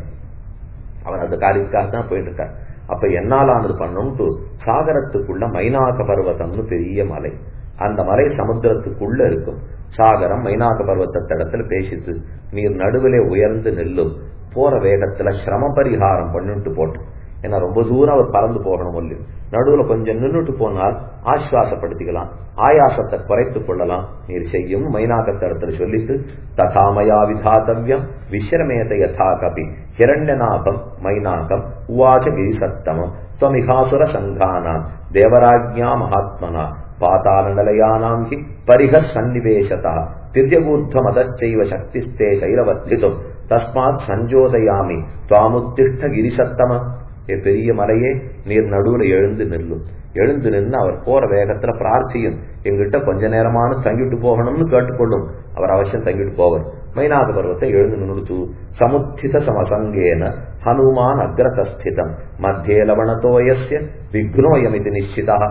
அவர் அந்த காரியத்துக்காக தான் போயிட்டு இருக்கார் அப்ப என்னாலானது பண்ணணும்ட்டு சாகரத்துக்குள்ள மைனாக பர்வதம்னு பெரிய மலை அந்த மலை சமுத்திரத்துக்குள்ள இருக்கும் சாகரம் மைனாக பர்வத்த இடத்துல பேசித்து நீர் நடுவிலே உயர்ந்து நெல்லும் போற வேகத்துல சிரம பரிகாரம் பண்ணிட்டு போட்டோம் ஏன்னா ரொம்ப தூரம் அவர் பறந்து போகணும் இல்லையோ நடுவுல கொஞ்சம் நின்றுட்டு போனால் ஆஸ்வாசப்படுத்திக்கலாம் ஆயாசத்தை குறைத்துக் கொள்ளலாம் நீர் செய்யும் மைனாகத்தை இடத்துல சொல்லிட்டு ததாமயா விதாத்தவியம் விஸ்ரமேத யதா கபி ஹிரண்யநாபம் மைனாகம் உவாச்ச கிரிசத்தமம் துவமிகாசுர சங்கானாம் தேவராஜ்யா மகாத்மனா பாதாளநிலையானாம் ஹி பரிக சன்னிவேசதா திரியகூர்த்தமதச்சைவ சக்திஸ்தே சைரவர்த்திதும் தஸ்மாத் சஞ்சோதயாமி துவாமுத்திஷ்ட கிரிசத்தம ஏ பெரிய மலையே நீர் நடுவுல எழுந்து நில்லும் எழுந்து நின்று அவர் போற வேகத்துல பிரார்த்தியும் எங்கிட்ட கொஞ்ச நேரமான தங்கிட்டு போகணும்னு கேட்டுக்கொள்ளும் அவர் அவசியம் தங்கிட்டு போவர் மைனாக பர்வத்தை எழுந்து நிறுத்து சமுத்தித சமசங்கேன ஹனுமான் அக்ரதஸ்திதம் மத்தியே லவணத்தோயஸ்ய விக்னோயமிதி நிச்சிதா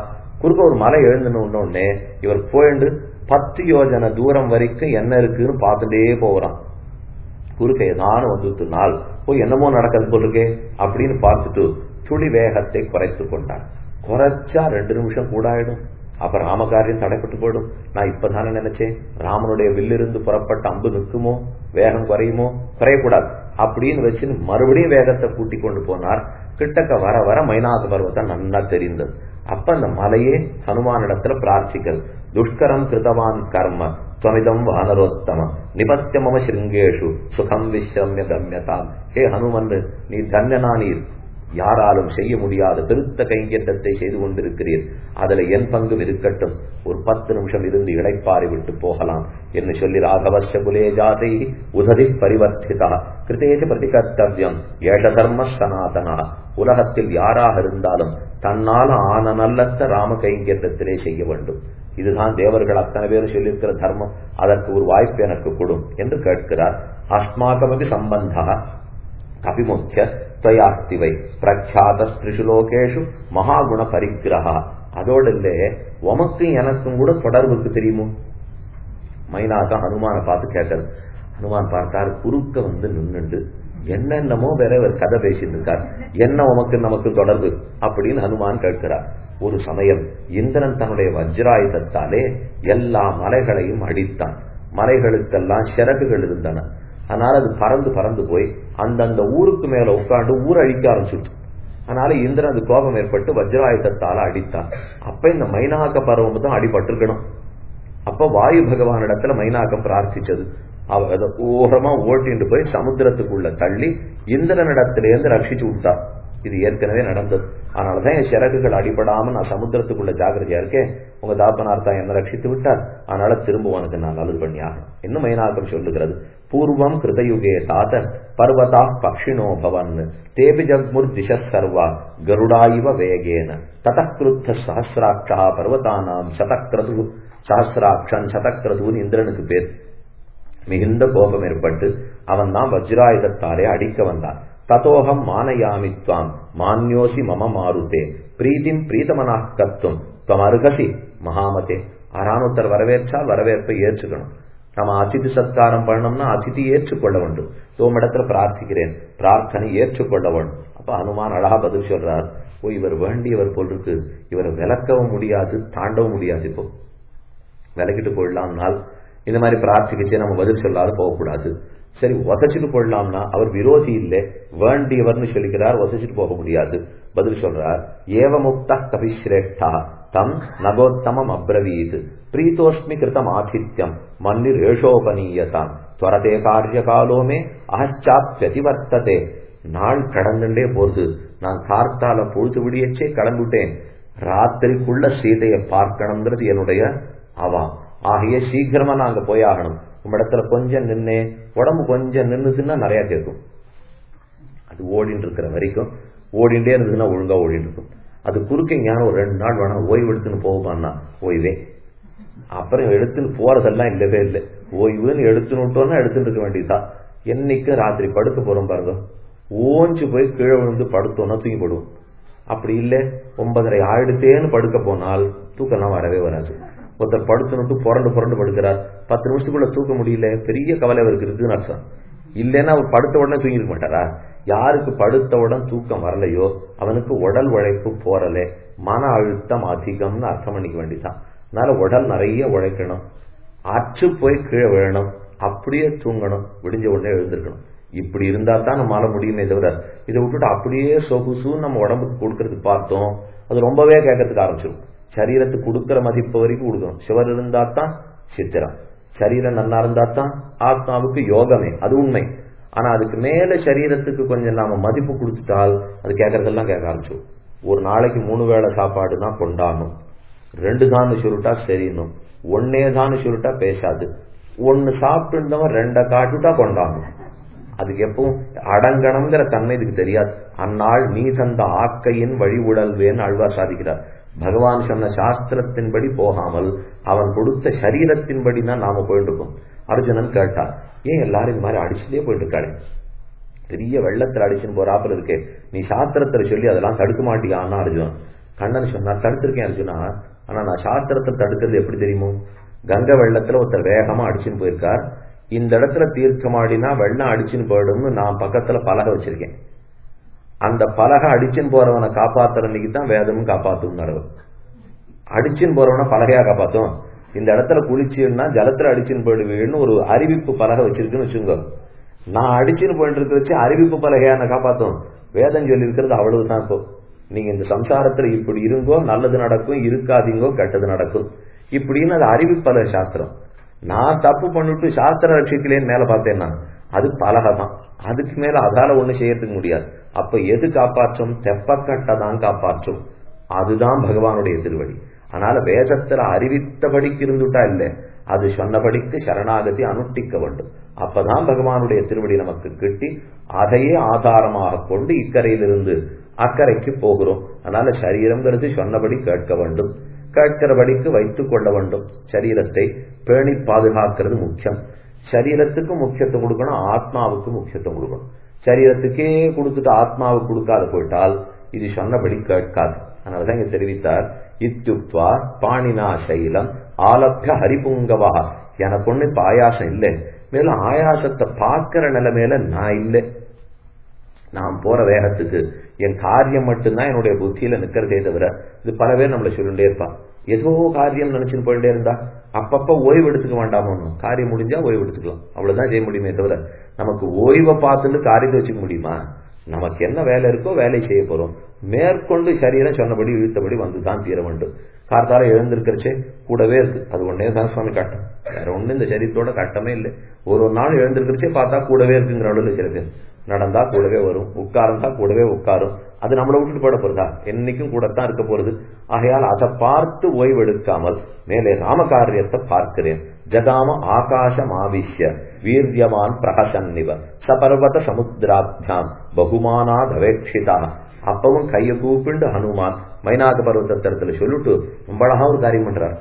குறுக்க ஒரு மலை எழுந்துன்னு உடனே இவர் போயிண்டு பத்து யோஜனை தூரம் வரைக்கும் என்ன இருக்குன்னு பார்த்துட்டே போகிறான் குறுக்க ஏதானு வந்துட்டு நாள் போய் என்னமோ நடக்கிறது போல் இருக்கே அப்படின்னு பார்த்துட்டு துளி வேகத்தை குறைத்து கொண்டார் குறைச்சா ரெண்டு நிமிஷம் கூட ஆயிடும் அப்ப ராமகாரியம் தடைப்பட்டு போயிடும் நான் இப்பதானே நினைச்சேன் ராமனுடைய வில்லிருந்து புறப்பட்ட அம்பு நிற்குமோ வேகம் குறையுமோ குறையக்கூடாது அப்படின்னு வச்சு மறுபடியும் வேகத்தை கூட்டி கொண்டு போனார் கிட்டக்க வர வர மைனாக பர்வத்தம் நன்னா தெரிந்தது அப்ப அந்த மலையே ஹனுமானிடத்துல பிரார்த்திக்கிறது துஷ்கரம் கிருதவான் கர்ம துவமிதம் வானரோத்தம நிபத்திய மம சிருங்கேஷு சுகம் விஸ்ரம்ய கம்யதாம் ஹே ஹனுமன் நீ தன்யனா நீர் யாராலும் செய்ய முடியாத பெருத்த கைங்கட்டத்தை செய்து கொண்டிருக்கிறீர் அதுல என் பங்கும் இருக்கட்டும் ஒரு பத்து நிமிஷம் இருந்து இழைப்பாரி விட்டு போகலாம் என்று சொல்லி ராகவச குலே ஜாதை உததி பரிவர்த்திதா கிருதேச பிரதிகர்த்தவியம் ஏஷ தர்ம சனாதனா உலகத்தில் யாராக இருந்தாலும் தன்னால் ஆன நல்லத்த ராம கைங்கட்டத்திலே செய்ய வேண்டும் இதுதான் தேவர்கள் அத்தனை பேரும் சொல்லியிருக்கிற தர்மம் அதற்கு ஒரு வாய்ப்பு எனக்கு கொடும் என்று கேட்கிறார் அஸ்மாகமபி சம்பந்தா கபிமுக்கிய துவயாஸ்திவை பிரக்யாத ஸ்திரிஷுலோகேஷு மகாகுண பரிகிரகா அதோடு இல்ல உமக்கும் எனக்கும் கூட தொடர்புக்கு தெரியுமோ மைனாக ஹனுமான பார்த்து கேட்கறது ஹனுமான் பார்த்தார் குறுக்க வந்து நின்னுண்டு என்னென்னமோ வேற ஒரு கதை பேசிட்டு இருக்கார் என்ன உமக்கு நமக்கு தொடர்பு அப்படின்னு ஹனுமான் கேட்கிறார் ஒரு சமயம் இந்திரன் தன்னுடைய வஜ்ராயுதத்தாலே எல்லா மலைகளையும் அடித்தான் மலைகளுக்கெல்லாம் சிறகுகள் இருந்தன அதனால அது பறந்து பறந்து போய் அந்தந்த ஊருக்கு மேல உட்காந்து ஊர் அழிக்க ஆரம்பிச்சுட்டு அதனால இந்திரன் அது கோபம் ஏற்பட்டு வஜ்ராயுதத்தால அடித்தான் அப்ப இந்த மைனாக பருவம் தான் அடிபட்டிருக்கணும் அப்ப வாயு பகவான் இடத்துல மைனாக்கம் பிரார்த்திச்சது அவ அதை ஓரமா ஓட்டிட்டு போய் சமுத்திரத்துக்குள்ள தள்ளி இந்திரனிடத்திலேருந்து ரட்சிச்சு விட்டார் இது ஏற்கனவே நடந்தது அதனாலதான் என் சிறகுகள் அடிபடாம நான் சமுத்திரத்துக்குள்ள ஜாகிரதையா இருக்கேன் உங்க தாப்பனார் தான் என்ன ரட்சித்து விட்டார் அதனால திரும்ப உனக்கு நான் நல்லது பண்ணியாகணும் இன்னும் மைனாக்கம் சொல்லுகிறது பூர்வம் கிருதயுகே தாத பர்வதா பக்ஷினோ பவன் தேபி ஜக்முர் திச சர்வா கருடாயிவ வேகேன ததக்கிருத்த சஹசிராட்சா பர்வதானாம் சதக்ரது சஹசிராட்சன் சதக்ரதுன்னு இந்திரனுக்கு பேர் மிகுந்த கோபம் ஏற்பட்டு அவன் தான் வஜ்ராயுதத்தாலே அடிக்க வந்தான் ததோகம் மானயாமித்வாம் மான்யோசி மம மாருதே பிரீதிம் பிரீதமனா கத்தும் துவமருகசி மகாமதே ஆறானொருத்தர் வரவேற்றால் வரவேற்பை ஏற்றுக்கணும் நம்ம அதிதி சத்காரம் பண்ணோம்னா அதிதி ஏற்றுக்கொள்ள வேண்டும் தோமிடத்துல பிரார்த்திக்கிறேன் பிரார்த்தனை ஏற்றுக்கொள்ள வேண்டும் அப்ப ஹனுமான் அழகா பதில் சொல்றார் ஓ இவர் வேண்டியவர் போல் இருக்கு இவரை விளக்கவும் முடியாது தாண்டவும் முடியாது இப்போ விலகிட்டு போயிடலாம்னால் இந்த மாதிரி பிரார்த்திக்கிச்சு நம்ம பதில் சொல்லாது போகக்கூடாது சரி உதச்சிட்டு போடலாம்னா அவர் விரோதி இல்லை வேண்டியவர்னு சொல்லிக்கிறார் உதச்சிட்டு போக முடியாது பதில் சொல்றார் ஏவமுக்த கபிஸ்ரேஷ்டா தம் நகோத்தமம் அப்ரவீத் பிரீத்தோஸ்மி கிருத்தம் ஆதித்யம் மன்னிர் ஏஷோபனீயதாம் துவரதே காரிய காலோமே அகச்சாப்பியதிவர்த்ததே நாள் கடந்துட்டே போறது நான் கார்த்தால பொழுது விடியச்சே கிளம்பிட்டேன் ராத்திரிக்குள்ள சீதையை பார்க்கணுங்கிறது என்னுடைய அவா ஆகிய சீக்கிரமா நாங்க போயாகணும் உம்மிடத்துல கொஞ்சம் நின்னே உடம்பு கொஞ்சம் நின்னுதுன்னா நிறைய கேட்கும் அது ஓடிட்டு இருக்கிற வரைக்கும் ஓடிண்டே இருந்ததுன்னா ஒழுங்கா ஓடிட்டு இருக்கும் அது குறுக்க ஞானம் ஒரு ரெண்டு நாள் வேணா ஓய்வு எடுத்துன்னு போகுமான்னா ஓய்வே அப்புறம் எடுத்துன்னு போறதெல்லாம் இல்லவே இல்லை ஓய்வுன்னு எடுத்துன்னு விட்டோம்னா எடுத்துட்டு இருக்க வேண்டியதுதான் என்னைக்கு ராத்திரி படுக்க போறோம் பாருங்க ஓஞ்சு போய் கீழே விழுந்து படுத்தோம்னா தூங்கி போடுவோம் அப்படி இல்லை ஒன்பதரை ஆயிடுத்தேன்னு படுக்க போனால் தூக்கம்லாம் வரவே வராது ஒருத்தர் படுத்துனுட்டு புரண்டு புரண்டு படுக்கிறார் பத்து நிமிஷத்துக்குள்ள தூக்க முடியல பெரிய கவலை அவருக்கு இருக்குன்னு அர்த்தம் இல்லைன்னா அவர் படுத்த உடனே தூங்கிருக்க மாட்டாரா யாருக்கு படுத்தவுடன் தூக்கம் வரலையோ அவனுக்கு உடல் உழைப்பு போறலே மன அழுத்தம் அதிகம்னு அர்த்தம் பண்ணிக்க வேண்டியதான் அதனால உடல் நிறைய உழைக்கணும் அச்சு போய் கீழே விழணும் அப்படியே தூங்கணும் விடிஞ்ச உடனே எழுந்திருக்கணும் இப்படி இருந்தா தான் நம்மளால முடியுமே தவிர இதை விட்டுட்டு அப்படியே சொகுசுன்னு நம்ம உடம்புக்கு கொடுக்கறதுக்கு பார்த்தோம் அது ரொம்பவே கேட்கறதுக்கு ஆரம்பிச்சிடும் சரீரத்துக்கு கொடுக்கிற மதிப்பு வரைக்கும் கொடுக்கணும் சிவர் இருந்தா தான் சித்திரம் சரீரம் நல்லா இருந்தா தான் ஆத்மாவுக்கு யோகமே அது உண்மை ஆனா அதுக்கு மேல சரீரத்துக்கு கொஞ்சம் நாம மதிப்பு கொடுத்துட்டால் அது கேட்கறதெல்லாம் கேட்க ஆரம்பிச்சிடும் ஒரு நாளைக்கு மூணு வேளை சாப்பாடு தான் கொண்டாடணும் ரெண்டு தான் சொல்லிட்டா சரின்னும் ஒன்னே தான் சொல்லிட்டா பேசாது ஒன்னு சாப்பிட்டு இருந்தவன் ரெண்டை காட்டுட்டா கொண்டாடணும் அதுக்கு எப்பவும் அடங்கணுங்கிற தன்மை இதுக்கு தெரியாது அந்நாள் நீ தந்த ஆக்கையின் வழி உடல்வேன்னு அழ்வா சாதிக்கிறார் பகவான் சொன்ன சாஸ்திரத்தின்படி போகாமல் அவன் கொடுத்த சரீரத்தின்படி தான் நாம போயிட்டு இருக்கோம் அர்ஜுனன் கேட்டான் ஏன் எல்லாரும் இந்த மாதிரி அடிச்சுட்டே போயிட்டு இருக்காளே பெரிய வெள்ளத்துல அடிச்சுன்னு போறாப்புல இருக்கே நீ சாஸ்திரத்துல சொல்லி அதெல்லாம் தடுக்க மாட்டியான்னா அர்ஜுனன் கண்ணன் சொன்னா தடுத்திருக்கேன் அர்ஜுனா ஆனா நான் சாஸ்திரத்தை தடுக்கிறது எப்படி தெரியுமோ கங்கை வெள்ளத்துல ஒருத்தர் வேகமா அடிச்சுன்னு போயிருக்கார் இந்த இடத்துல தீர்த்தமாடினா வெள்ளம் அடிச்சுன்னு போயிடும்னு நான் பக்கத்துல பலகை வச்சிருக்கேன் அந்த பலகை அடிச்சுன்னு போறவனை காப்பாத்துற அன்னைக்கு தான் வேதமும் காப்பாத்தும் நடவு அடிச்சுன்னு போறவனை பலகையா காப்பாத்தும் இந்த இடத்துல குளிச்சுன்னா ஜலத்துல அடிச்சுன்னு போயிடுவீன்னு ஒரு அறிவிப்பு பலகை வச்சிருக்குன்னு வச்சுங்க நான் அடிச்சுன்னு போயிட்டு இருக்க வச்சு அறிவிப்பு பலகையா நான் காப்பாத்தும் வேதம் சொல்லி இருக்கிறது அவ்வளவுதான் இப்போ நீங்க இந்த சம்சாரத்துல இப்படி இருங்கோ நல்லது நடக்கும் இருக்காதீங்கோ கெட்டது நடக்கும் இப்படின்னு அது அறிவிப்பலக சாஸ்திரம் நான் தப்பு பண்ணிட்டு சாஸ்திர ரட்சிக்கலேன்னு மேல பார்த்தேன்னா அது பலகை தான் அதுக்கு மேல அதால ஒண்ணு செய்யறதுக்கு முடியாது அப்ப எது காப்பாற்றும் தெப்பக்கட்டை தான் காப்பாற்றும் அதுதான் பகவானுடைய திருவடி அதனால வேதத்துல அறிவித்தபடிக்கு இருந்துட்டா இல்ல அது சொன்னபடிக்கு சரணாகதி அனுஷ்டிக்க வேண்டும் அப்பதான் பகவானுடைய திருவடி நமக்கு கிட்டி அதையே ஆதாரமாக கொண்டு இக்கரையிலிருந்து அக்கறைக்கு போகிறோம் அதனால சரீரம்ங்கிறது சொன்னபடி கேட்க வேண்டும் கேட்கிறபடிக்கு வைத்துக் கொள்ள வேண்டும் சரீரத்தை பேணி பாதுகாக்கிறது முக்கியம் சரீரத்துக்கு முக்கியத்துவம் கொடுக்கணும் ஆத்மாவுக்கு முக்கியத்துவம் கொடுக்கணும் சரீரத்துக்கே கொடுத்துட்டு ஆத்மாவுக்கு கொடுக்காத போயிட்டால் இது சொன்னபடி கேட்காது அதனாலதான் இங்க தெரிவித்தார் இத்துப்வா பாணினா சைலம் ஆலப்பிய ஹரிபுங்கவா எனக்கு ஒண்ணு இப்ப ஆயாசம் இல்லை மேலும் ஆயாசத்தை பார்க்கிற நிலைமையில நான் இல்லை நான் போற வேகத்துக்கு என் காரியம் மட்டும்தான் என்னுடைய புத்தியில நிக்கிறதே தவிர இது பல பேர் நம்மளை சொல்லிட்டே இருப்பான் ஏதோ காரியம் நினைச்சுன்னு போயிட்டே இருந்தா அப்பப்ப ஓய்வு எடுத்துக்க வேண்டாமோ காரியம் முடிஞ்சா ஓய்வு எடுத்துக்கலாம் அவ்வளவுதான் செய்ய முடியுமே தவிர நமக்கு ஓய்வை பார்த்துட்டு காரியத்தை வச்சுக்க முடியுமா நமக்கு என்ன வேலை இருக்கோ வேலை செய்ய போறோம் மேற்கொண்டு சரீரம் சொன்னபடி இழுத்தபடி வந்துதான் தீர வேண்டும் கார்த்தால எழுந்திருக்கிறச்சே கூடவே இருக்கு அது ஒன்னே தான் சுவாமி கட்டம் வேற ஒண்ணு இந்த சரீரத்தோட கட்டமே இல்லை ஒரு ஒரு நாள் எழுந்திருக்கிறச்சே பார்த்தா கூடவே இருக்குங்கிற அளவுல சில பேர் நடந்தா கூடவே வரும் உட்கார்ந்தா கூடவே உட்காரும் அது நம்மளை விட்டுட்டு போட போறதா என்னைக்கும் கூடத்தான் இருக்க போறது ஆகையால் அதை பார்த்து ஓய்வு எடுக்காமல் மேலே ராமகாரியத்தை பார்க்கிறேன் ஜகாம ஆகாசம் ஆவிஷ்ய வீரியவான் பிரகசன்னிவ சபர்வத சமுத்திராபியாம் பகுமானாதவேட்சிதா அப்பவும் கைய கூப்பிண்டு ஹனுமான் மைனாக பர்வத்தத்துல சொல்லிட்டு ரொம்ப அழகா ஒரு காரியம் பண்றார்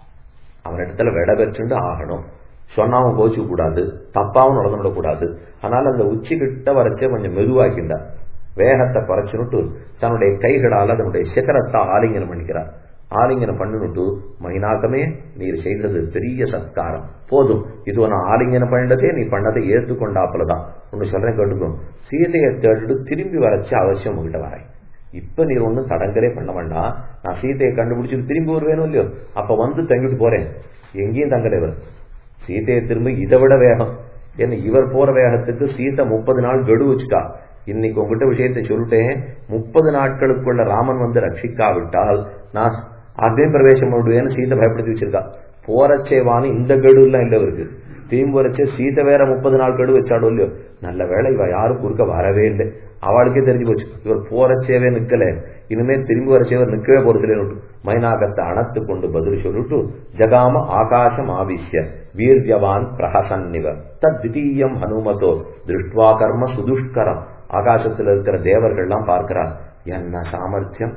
அவனிடத்துல விட பெற்றுண்டு ஆகணும் சொன்னாவும் கோச்சு கூடாது தப்பாவும் நடந்துவிட கூடாது அதனால அந்த உச்சி கிட்ட வரைச்சே கொஞ்சம் மெதுவாக்கின்றார் வேகத்தை குறைச்சுனுட்டு தன்னுடைய கைகளால் அதனுடைய சிகரத்தை ஆலிங்கனம் பண்ணிக்கிறார் ஆலிங்கனம் பண்ணினுட்டு மைனாகமே நீர் செய்தது பெரிய சத்காரம் போதும் இது நான் ஆலிங்கனம் பண்ணதே நீ பண்ணதை ஏற்றுக்கொண்டாப்புலதான் ஒன்னு சொல்றேன் கேட்டுக்கணும் சீதையை கேட்டுட்டு திரும்பி வரைச்சு அவசியம் உங்ககிட்ட வரேன் இப்ப நீ ஒன்னும் தடங்கரே பண்ண வேண்டாம் நான் சீதையை கண்டுபிடிச்சிட்டு திரும்பி வருவேணும் இல்லையோ அப்ப வந்து தங்கிட்டு போறேன் எங்கேயும் தங்கலைவர் சீதையை திரும்ப இதை விட வேகம் என்ன இவர் போற வேகத்துக்கு சீதை முப்பது நாள் கெடு வச்சுட்டா இன்னைக்கு உங்ககிட்ட விஷயத்தை சொல்லிட்டேன் முப்பது நாட்களுக்குள்ள ராமன் வந்து ரட்சிக்காவிட்டால் நான் அக்னி பிரவேசம் பண்ணுவேன்னு சீதை பயப்படுத்தி வச்சிருக்கா போறச்சேவான்னு இந்த கெடு எல்லாம் இல்ல இருக்கு திரும்பி வரச்சே சீதை வேற முப்பது நாள் கெடு வச்சாடும் இல்லையோ நல்ல வேலை இவ யாரும் குறுக்க வரவே இல்லை அவளுக்கே தெரிஞ்சு போச்சு இவர் போறச்சேவே நிக்கல இனிமே திரும்பி வரச்சேவர் நிக்கவே போறதுல மைனாகத்தை அணத்து கொண்டு பதில் சொல்லிட்டு ஜகாம ஆகாசம் ஆவிஷ்ய வீரியவான் பிரகசன்னிவ தத்விதீயம் ஹனுமதோ திருஷ்டுவா கர்ம சுதுஷ்கரம் ஆகாசத்தில் இருக்கிற தேவர்கள்லாம் பார்க்கிறார் என்ன சாமர்த்தியம்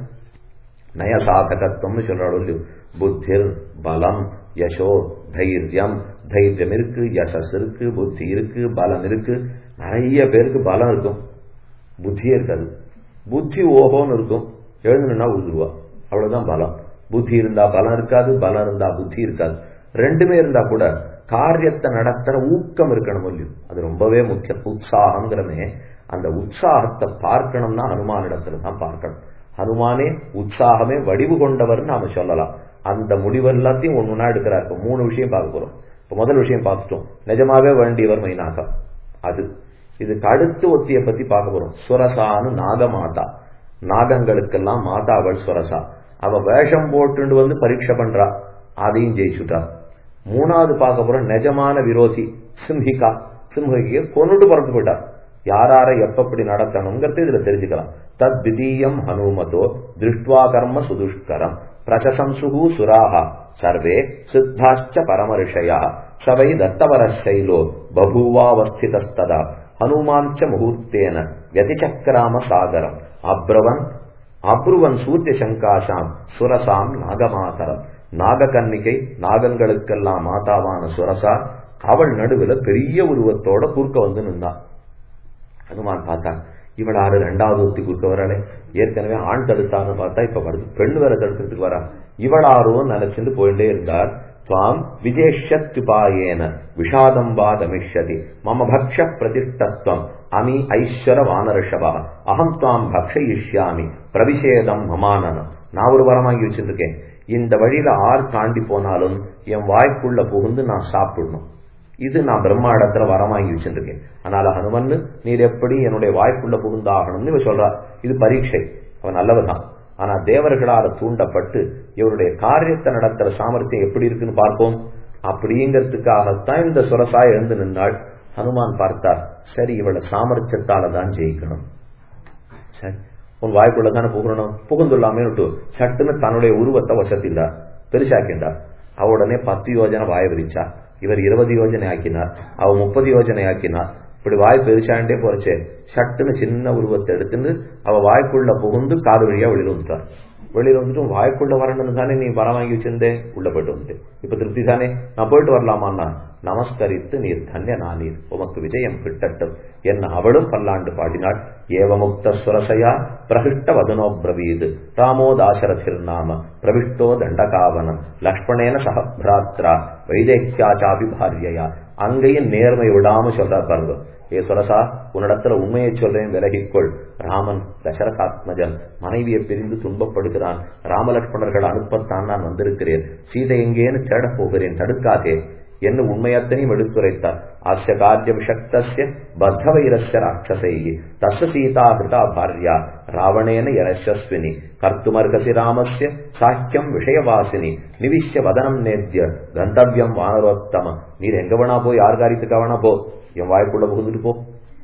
நய சாதகத்துவம்னு சொல்றாள் புத்திர் பலம் யசோ தைரியம் தைரியம் இருக்கு யசஸ் இருக்கு புத்தி இருக்கு பலம் இருக்கு நிறைய பேருக்கு பலம் இருக்கும் புத்தியே இருக்காது புத்தி ஓஹோன்னு இருக்கும் எழுந்துனா உழுதுருவா அவ்வளவுதான் பலம் புத்தி இருந்தா பலம் இருக்காது பலம் இருந்தா புத்தி இருக்காது ரெண்டுமே இருந்தா கூட காரியத்தை நடத்துற ஊக்கம் இருக்கணும் இல்லையோ அது ரொம்பவே முக்கியம் உற்சாகங்கிறமே அந்த உற்சாகத்தை பார்க்கணும்னா ஹனுமான் இடத்துல தான் பார்க்கணும் ஹனுமானே உற்சாகமே வடிவு கொண்டவர் நாம சொல்லலாம் அந்த முடிவு எல்லாத்தையும் ஒண்ணுனா எடுக்கிறார் இப்ப மூணு விஷயம் பார்க்க போறோம் இப்ப முதல் விஷயம் பார்த்துட்டோம் நிஜமாவே வேண்டியவர் மைனாகம் அது இதுக்கு அடுத்து ஒத்திய பத்தி பார்க்க போறோம் சுரசான்னு நாகமாதா நாகங்களுக்கெல்லாம் மாதாவள் சுரசா அவ வேஷம் போட்டு வந்து பரீட்சை பண்றா அதையும் ஜெயிச்சுட்டா மூணாவது பார்க்க போறோம் நிஜமான விரோதி சிம்ஹிகா சிம்ஹிகையை கொண்டுட்டு புறத்து போயிட்டார் யாரார எப்பப்படி நடத்தணுங்கிறது இதுல தெரிஞ்சுக்கலாம் தத் திதீயம் ஹனுமதோ திருஷ்டுவா கர்ம சுதுஷ்கரம் பிரசசம்சுகு சுராஹா சர்வே சித்தாச்ச பரமரிஷயா சவை தத்தவரசைலோ பபூவாவஸ்திதஸ்ததா ஹனுமாஞ்ச முகூர்த்தேன கதிச்சக்கராம சாகரம் அப்ரவன் அப்ருவன் சூரிய சங்காசாம் சுரசாம் நாகமாதரம் நாககன்னிகை நாகங்களுக்கெல்லாம் மாதாவான சுரசா அவள் நடுவுல பெரிய உருவத்தோட குறுக்க வந்து நின்றான் ஹனுமான் பார்த்தா இவள் ஆறு ரெண்டாவது ஒத்தி குறுக்க வராளே ஏற்கனவே ஆண் தடுத்தான்னு பார்த்தா இப்ப வருது பெண் வேற தடுக்கிறதுக்கு வரா இவள் ஆரோ நினைச்சிட்டு போயிட்டே இருந்தார் துவாம் விஜேஷத்யுபாயேன விஷாதம் வா தமிஷ்யதி மம பக்ஷ பிரதிஷ்டத்வம் அமி ஐஸ்வர வானரிஷவா அகம் துவாம் பக்ஷயிஷ்யாமி பிரவிஷேதம் மமானனம் நான் ஒரு வரம் வாங்கி வச்சிருக்கேன் இந்த வழியில ஆறு தாண்டி போனாலும் என் வாய்க்குள்ள புகுந்து நான் சாப்பிடணும் இது நான் பிரம்மா இடத்துல வரம் வாங்கி வச்சிருக்கேன் அதனால ஹனுமன் நீர் எப்படி என்னுடைய வாய்க்குள்ள புகுந்தாகணும்னு இவ சொல்றார் இது பரீட்சை அவன் நல்லவதான் ஆனா தேவர்களால தூண்டப்பட்டு இவருடைய காரியத்தை நடத்துற சாமர்த்தியம் எப்படி இருக்குன்னு பார்ப்போம் அப்படிங்கிறதுக்காகத்தான் இந்த சுரசா எழுந்து நின்றாள் ஹனுமான் பார்த்தார் சரி இவளை சாமர்த்தியத்தால தான் ஜெயிக்கணும் சரி உன் வாய்க்குள்ள தானே புகழணும் புகுந்துள்ளாமே விட்டு சட்டுன்னு தன்னுடைய உருவத்தை வசத்தின்றார் பெருசாக்கின்றார் அவ உடனே பத்து யோஜனை வாய விரிச்சா இவர் இருபது யோஜனை ஆக்கினார் அவ முப்பது யோஜனை ஆக்கினார் இப்படி வாய் பெருசாண்டே போறச்சே சட்டுன்னு சின்ன உருவத்தை எடுத்துன்னு அவ வாய்க்குள்ள புகுந்து காது வழியா வெளியில வந்துட்டார் வெளியில வந்துட்டு வாய்க்குள்ள வரணும்னு தானே நீ வர வாங்கி வச்சிருந்தேன் உள்ள போயிட்டு வந்துட்டு இப்ப திருப்தி தானே நான் போயிட்டு வரலாமான்னா நமஸ்கரித்து நீர் தன்ய நானீர் உமக்கு விஜயம் கிட்டட்டும் என்ன அவளும் பல்லாண்டு பாடினாள் ஏவமுக்த சுரசையா பிரகிஷ்ட வதனோ பிரவீது ராமோ தாசரதிர்நாம பிரவிஷ்டோ தண்டகாவனம் லக்ஷ்மணேன சகபிராத்ரா வைதேக்கியாச்சாபி பாரியயா அங்கேயும் நேர்மை விடாம சொல்றார் பாருங்க ஏ சுரசா உன்னிடத்துல உண்மையை சொல்றேன் விலகிக்கொள் ராமன் தசரகாத்மஜன் மனைவியை பிரிந்து துன்பப்படுகிறான் ராமலட்சுமணர்கள் அனுப்பத்தான் நான் வந்திருக்கிறேன் சீதை எங்கேன்னு தேடப் போகிறேன் தடுக்காதே என்ன உண்மையத்தனையும் எடுத்துரைத்தார் ஆசிய காரிய விஷக்தசிய பத்தவைரஸ்ய ராட்சசை தச சீதா ஹிருதா பாரியா ராவணேன யரஸ்வினி கர்த்துமர்கசி ராமஸ்ய சாக்கியம் விஷயவாசினி நிவிஷ்ய வதனம் நேத்திய கந்தவியம் வானரோத்தம நீர் எங்க வேணா போ யார் காரியத்துக்கு வேணா போ என் வாய்க்குள்ள புகுந்துட்டு போ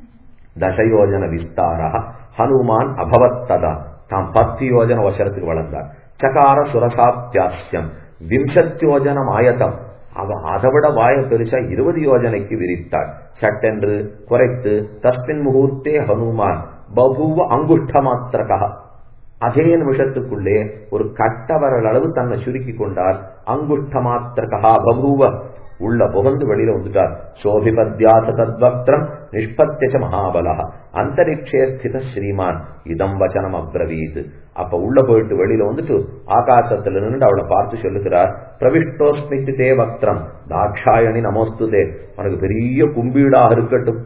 தசயோஜன விஸ்தாரா ஹனுமான் அபவத்ததா தாம் பத்து யோஜன வசரத்துக்கு வளர்ந்தார் சகார சுரசாத்தியாசியம் விம்சத்யோஜனம் ஆயத்தம் அவ அதை விட வாய பெருசா இருபது யோஜனைக்கு விரித்தாள் சட்டென்று குறைத்து தஸ்மின் முகூர்த்தே ஹனுமான் பபுவ அங்குஷ்ட மாத்திரகா அதே நிமிஷத்துக்குள்ளே ஒரு கட்டவரல் அளவு தன்னை சுருக்கி கொண்டார் அங்குஷ்ட மாத்திரகா பபுவ உள்ள புகந்து வெளியில வந்துட்டார் சோபிபத்யாச தத்வக்திரம் நிஷ்பத்தியச்ச மகாபலா அந்தரிக்ஷே ஸ்தித ஸ்ரீமான் இதம் வச்சனம் அப்ரவீத் அப்ப உள்ள போயிட்டு வெளியில வந்துட்டு ஆகாசத்துல நின்று அவளை பார்த்து சொல்லுகிறார் பிரவிஷ்டோஸ்மித்து தே வக்திரம் தாட்சாயணி நமோஸ்துதே உனக்கு பெரிய கும்பீடாக இருக்கட்டும்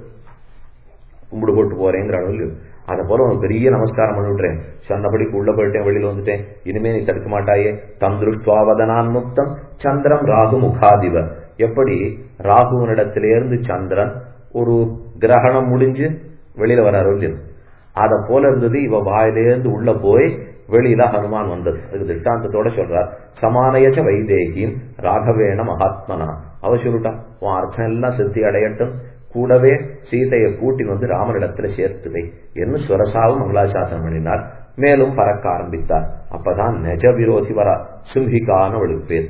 கும்பிடு போட்டு போறேங்கிற அளவு அதை போல உனக்கு பெரிய நமஸ்காரம் பண்ணி விட்டுறேன் சொன்னபடிக்கு உள்ள போயிட்டேன் வெளியில வந்துட்டேன் இனிமே நீ தடுக்க மாட்டாயே தம் திருஷ்டுவாவதனான் முக்தம் சந்திரம் ராகு முகாதிவ எப்படி ராகுவனிடத்திலிருந்து சந்திரன் ஒரு கிரகணம் முடிஞ்சு வெளியில வராரு இல்லையா அத போல இருந்தது இவ வாயிலேருந்து உள்ள போய் வெளியில ஹனுமான் வந்தது அதுக்கு திட்டாந்தத்தோட சொல்றார் சமானயச்ச வைதேகின் ராகவேண மகாத்மனா அவ சொல்லிட்டா உன் அர்த்தம் எல்லாம் சித்தி அடையட்டும் கூடவே சீதையை கூட்டி வந்து ராமனிடத்துல சேர்த்துவை என்று சுரசாவும் மங்களாசாசனம் பண்ணினார் மேலும் பறக்க ஆரம்பித்தார் அப்பதான் நெஜ விரோதி வரா சிம்ஹிகான பேர்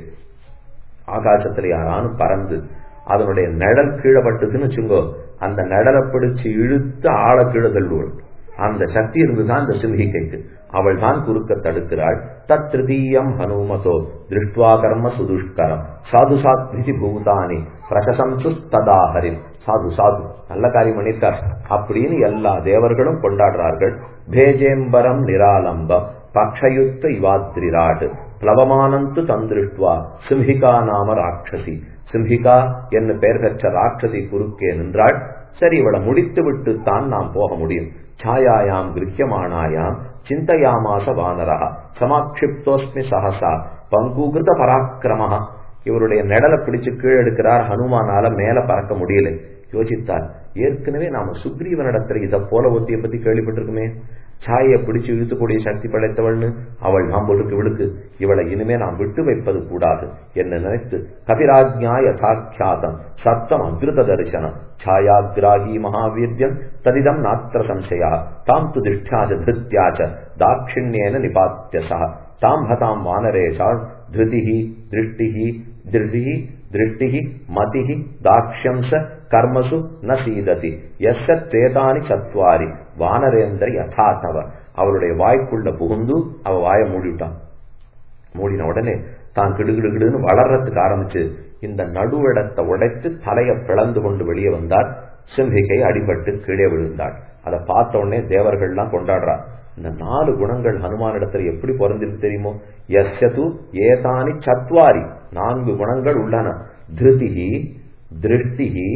ஆகாசத்துல யாரானு பறந்து அதனுடைய நிழல் கீழே பட்டுதுன்னு வச்சுங்கோ அந்த நிழலை பிடிச்சு இழுத்து ஆழ கீழே தள்ளுவள் அந்த சக்தி இருந்துதான் அந்த சிம்ஹிகைக்கு அவள் தான் குறுக்க தடுக்கிறாள் தத் திருதீயம் ஹனுமதோ திருஷ்டுவா கர்ம சுதுஷ்கரம் சாது சாத்விதி பூதானி பிரசசம்சு ததாஹரி சாது சாது நல்ல காரியம் பண்ணிட்டார் அப்படின்னு எல்லா தேவர்களும் கொண்டாடுறார்கள் பேஜேம்பரம் நிராலம்பம் பக்ஷயுத்த இவாத்ரிராட் பிளவமானந்து தந்திருஷ்டுவா சிம்ஹிகா நாம ராட்சசி சிம்ஹிகா என்ன பெயர் பெற்ற ராட்சசி குறுக்கே நின்றாள் சரி இவளை முடித்து விட்டு தான் நாம் போக முடியும் छायायाम गृह्यमाणायाम चिंतयामास வானரா சமாட்சிப்தோஸ்மி சஹசா பங்கூகிருத பராக்கிரம இவருடைய நிழலை பிடிச்சு கீழே எடுக்கிறார் ஹனுமானால மேல பறக்க முடியல யோசித்தார் ஏற்கனவே நாம சுக்ரீவனிடத்துல இதை போல ஒத்தியை பத்தி கேள்விப்பட்டிருக்குமே சாயை பிடிச்சு இழுத்துக்கூடிய சக்தி படைத்தவள்னு அவள் நாம் ஒழுக்கு விழுக்கு இவளை இனிமே நாம் விட்டு வைப்பது கூடாது என்ன நினைத்து கபிராஜ்யா யதாக்கியாதம் சத்தம் அகிருத தரிசனம் छायाग्राही महावीर्यम तदिदम नात्र संशया ताम तु दिष्ठ्याच धृत्याच दाक्षिण्येन निपात्य सह ताम हताम वानरेशा धृति दृष्टि दृढ़ि दृष्टि मति दाक्ष्यंस कर्मसु न சீததி எஸ்ஸ தேதானி சத்வாரி வானரேந்தர் யதாத்தவ அவளுடைய வாய்க்குள்ள புகுந்து அவ வாயை மூடிவிட்டான் மூடின உடனே தான் கிடுகிடுகிடுன்னு வளர்றதுக்கு ஆரம்பிச்சு இந்த நடுவிடத்தை உடைத்து தலையை பிளந்து கொண்டு வெளியே வந்தார் சிம்பிகை அடிபட்டு கீழே விழுந்தாள் அதை பார்த்த உடனே தேவர்கள்லாம் கொண்டாடுறா இந்த நாலு குணங்கள் ஹனுமானிடத்தில் எப்படி பிறந்திருக்கு தெரியுமோ எஸ்யது ஏதானி சத்வாரி நான்கு குணங்கள் உள்ளன திருதிகி திருஷ்டிகி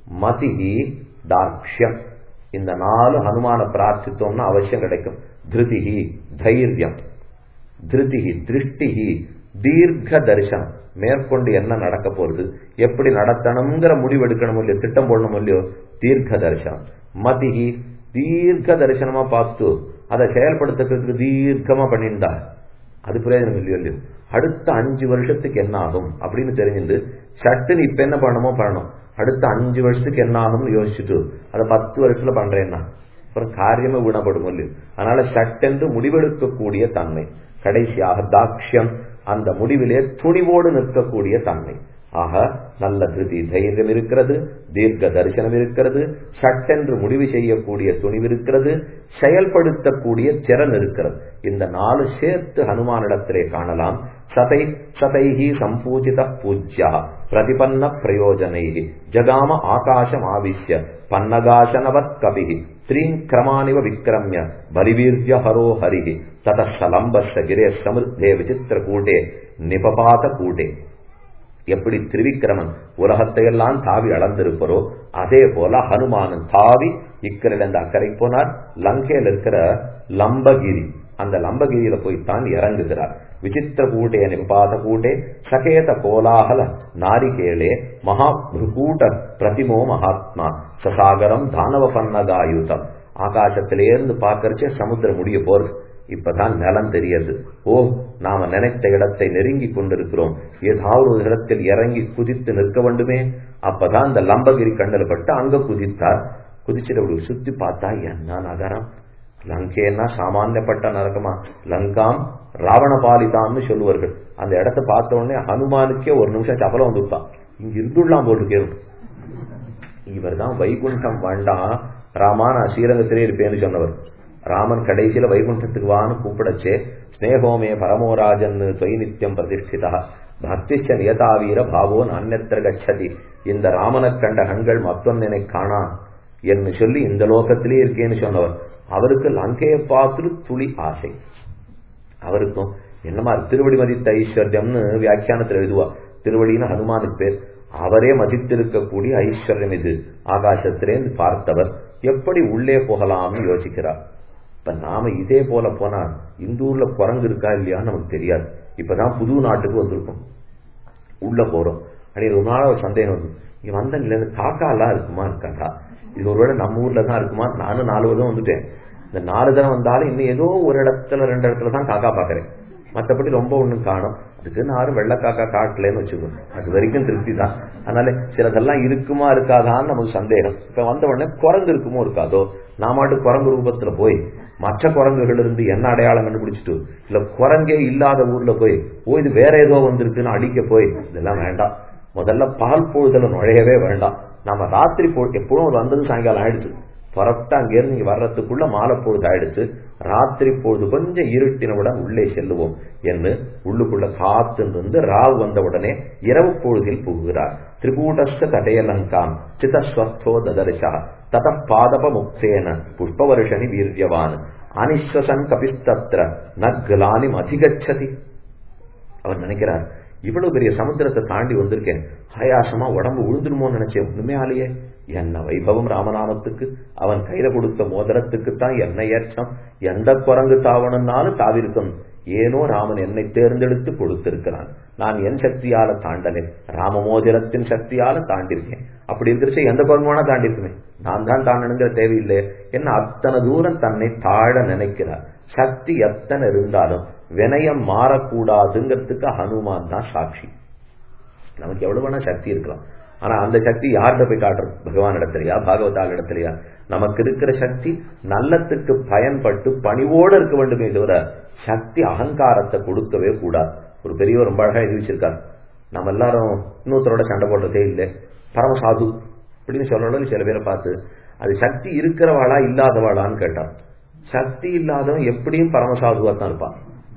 மதிகி தார்க்ஷம் இந்த நாலு ஹனுமான பிரார்த்தித்தோம்னா அவசியம் கிடைக்கும் திருதிகி தைரியம் திருதிகி திருஷ்டிகி தீர்க்க தரிசனம் மேற்கொண்டு என்ன நடக்க போறது எப்படி நடத்தணுங்கிற முடிவு எடுக்கணும் இல்லையோ திட்டம் போடணும் இல்லையோ தீர்க்க தரிசனம் மதிகி தீர்க்க தரிசனமா பார்த்து அதை செயல்படுத்துறதுக்கு தீர்க்கமா பண்ணியிருந்தா அது பிரயோஜனம் இல்லையோ இல்லையோ அடுத்த அஞ்சு வருஷத்துக்கு என்ன ஆகும் அப்படின்னு தெரிஞ்சுட்டு சட்டுன்னு இப்ப என்ன பண்ணணுமோ பண்ணணும் அடுத்த அஞ்சு வருஷத்துக்கு என்ன ஆகும்னு யோசிச்சுட்டு அதை பத்து வருஷத்துல பண்றேன்னா அப்புறம் காரியமே வீணப்படும் இல்லையோ அதனால சட்டென்று முடிவெடுக்கக்கூடிய தன்மை கடைசியாக தாக்ஷியம் அந்த முடிவிலே துணிவோடு நிற்கக்கூடிய தன்மை ஆக நல்ல திருதி தைரியம் இருக்கிறது தீர்க்க தரிசனம் இருக்கிறது சட்டென்று முடிவு செய்யக்கூடிய துணிவு இருக்கிறது செயல்படுத்தக்கூடிய திறன் இருக்கிறது இந்த நாலு சேர்த்து ஹனுமானிடத்திலே காணலாம் சதை சதைஹி சம்பூஜித பூஜ்யா பிரதிபன்ன பிரயோஜனை ஜகாம ஆகாசம் ஆவிஷ்ய பன்னகாசனவத் கபிகி த்ரீம் கிரமானிவ விக்ரமிய பலிவீர்ய ஹரோ ஹரிஹி ததலம்பஸ்ய கிரே சமிருத்தே விசித்திர கூட்டே நிபபாத கூட்டே எப்படி திரிவிக்கிரமன் உலகத்தை எல்லாம் தாவி அளந்திருப்பரோ அதே போல ஹனுமானன் தாவி இக்கரிலிருந்து அக்கறை போனார் லங்கையில் இருக்கிற லம்பகிரி அந்த லம்பகிரியில போய்த்தான் இறங்குகிறார் விசித்திர கூட்டே நிபாத கூட்டே சகேத கோலாகல நாரிகேளே மகா கூட்ட பிரதிமோ மகாத்மா சசாகரம் தானவ பன்னகாயுதம் ஆகாசத்திலேருந்து பார்க்கறச்சே சமுத்திரம் முடிய போறது இப்பதான் நிலம் தெரியாது ஓ நாம நினைத்த இடத்தை நெருங்கி கொண்டிருக்கிறோம் ஏதாவது ஒரு இடத்தில் இறங்கி குதித்து நிற்க வேண்டுமே அப்பதான் இந்த லம்பகிரி கண்ணில் பட்டு அங்க குதித்தார் குதிச்சுட்டு அப்படி சுத்தி பார்த்தா என்ன நகரம் லங்கேன்னா சாமானியப்பட்ட நரகமா லங்காம் ராவண பாலிதான்னு சொல்லுவார்கள் அந்த இடத்த பார்த்த உடனே ஹனுமானுக்கே ஒரு நிமிஷம் சபலம் வந்துட்டான் இங்க இருந்துடலாம் போட்டு இவர் தான் வைகுண்டம் வேண்டாம் ராமா நான் ஸ்ரீரங்கத்திலே இருப்பேன்னு சொன்னவர் ராமன் கடைசியில வைகுண்டத்துக்கு வான்னு கூப்பிடச்சே ஸ்னேகோமே பரமோராஜன் தொய் நித்தியம் பிரதிஷ்டிதா பக்திச்ச நியதாவீர பாவோ நானியத்திர கச்சதி இந்த ராமனை கண்ட கண்கள் மத்தொன்னை காணா என்று சொல்லி இந்த லோகத்திலே இருக்கேன்னு சொன்னவர் அவருக்கு லங்கையை பார்த்துட்டு துளி ஆசை அவருக்கும் என்னமா திருவடி மதித்த ஐஸ்வர்யம்னு வியாக்கியானத்தில் எழுதுவா திருவடின்னு ஹனுமானுக்கு பேர் அவரே மதித்திருக்கக்கூடிய ஐஸ்வர்யம் இது ஆகாசத்திலேருந்து பார்த்தவர் எப்படி உள்ளே போகலாம்னு யோசிக்கிறார் இப்ப நாம இதே போல போனா இந்த ஊர்ல குரங்கு இருக்கா இல்லையான்னு நமக்கு தெரியாது இப்பதான் புது நாட்டுக்கு வந்திருக்கோம் உள்ள போறோம் அன்னைக்கு ஒரு நாள் ஒரு சந்தேகம் வந்து இங்க வந்த நிலையில காக்கா எல்லாம் இருக்குமா இருக்காதா இது ஒருவேளை நம்ம ஊர்ல தான் இருக்குமா நானும் நாலு வருடம் வந்துட்டேன் இந்த நாலு தரம் வந்தாலும் இன்னும் ஏதோ ஒரு இடத்துல ரெண்டு இடத்துல தான் காக்கா பாக்குறேன் மற்றபடி ரொம்ப ஒண்ணும் காணும் அதுக்கு நாரும் வெள்ளை காக்கா காட்டலன்னு வச்சுக்கோங்க அது வரைக்கும் திருப்தி தான் அதனால சிலதெல்லாம் இருக்குமா இருக்காதான்னு நமக்கு சந்தேகம் இப்ப வந்த உடனே குரங்கு இருக்குமோ இருக்காதோ நாமாட்டு குரங்கு ரூபத்துல போய் மற்ற குரங்குகள் இருந்து என்ன அடையாளம் கண்டுபிடிச்சிட்டு இல்ல குரங்கே இல்லாத ஊர்ல போய் ஓ இது வேற ஏதோ வந்திருக்குன்னு அடிக்க போய் இதெல்லாம் வேண்டாம் முதல்ல பால் பொழுதுல நுழையவே வேண்டாம் நாம ராத்திரி பொழுது எப்பவும் வந்தது சாயங்காலம் ஆயிடுச்சு புறப்பட்டு அங்கிருந்து இங்க வர்றதுக்குள்ள மாலை பொழுது ஆயிடுச்சு ராத்திரி பொழுது கொஞ்சம் இருட்டினவுடன் உள்ளே செல்லுவோம் என்று உள்ளுக்குள்ள காத்து இருந்து ராவ் வந்த உடனே இரவு பொழுதில் புகுகிறார் திரிகூட்டஸ்த தடயலங்காம் சிதஸ்வஸ்தோ ததரிசா தத பாதப முக்தேன புஷ்பவருஷனி வீரியவான் அனிஸ்வசன் கபிஸ்தத்ர நக்லானி அதிகச்சதி அவர் நினைக்கிறார் இவ்வளவு பெரிய சமுத்திரத்தை தாண்டி வந்திருக்கேன் ஆயாசமா உடம்பு விழுந்துருமோன்னு நினைச்சேன் ஒண்ணுமே ஆலையே என்ன வைபவம் ராமநாமத்துக்கு அவன் கையில கொடுத்த மோதிரத்துக்கு தான் என்ன ஏற்றம் எந்த குரங்கு தாவணும்னாலும் தாவிருக்கும் ஏனோ ராமன் என்னை தேர்ந்தெடுத்து கொடுத்திருக்கிறான் நான் என் சக்தியால தாண்டலேன் ராம மோதிரத்தின் சக்தியால தாண்டிருக்கேன் அப்படி இருக்கிறச்ச எந்த குரங்குவானா தாண்டிருக்குமே நான் தான் தாண்டணுங்கிற தேவையில்லை என்ன அத்தனை தூரம் தன்னை தாழ நினைக்கிறார் சக்தி எத்தனை இருந்தாலும் வினயம் மாறக்கூடாதுங்கிறதுக்கு ஹனுமான் தான் சாட்சி நமக்கு எவ்வளவு வேணா சக்தி இருக்கலாம் ஆனா அந்த சக்தி யார்கிட்ட போய் காட்டுறது பகவான் இடத்துலயா பாகவதால் இடத்துலயா நமக்கு இருக்கிற சக்தி நல்லத்துக்கு பயன்பட்டு பணிவோடு இருக்க வேண்டுமே தவிர சக்தி அகங்காரத்தை கொடுக்கவே கூடாது ஒரு பெரியவர் ரொம்ப அழகா எழுதி வச்சிருக்காரு நம்ம எல்லாரும் இன்னொருத்தரோட சண்டை போடுறதே இல்லை பரமசாது அப்படின்னு சொல்லணும் சில பேரை பார்த்து அது சக்தி இருக்கிறவாளா இல்லாதவாளான்னு கேட்டான் சக்தி இல்லாதவன் எப்படியும் பரமசாதுவா தான் இருப்பான்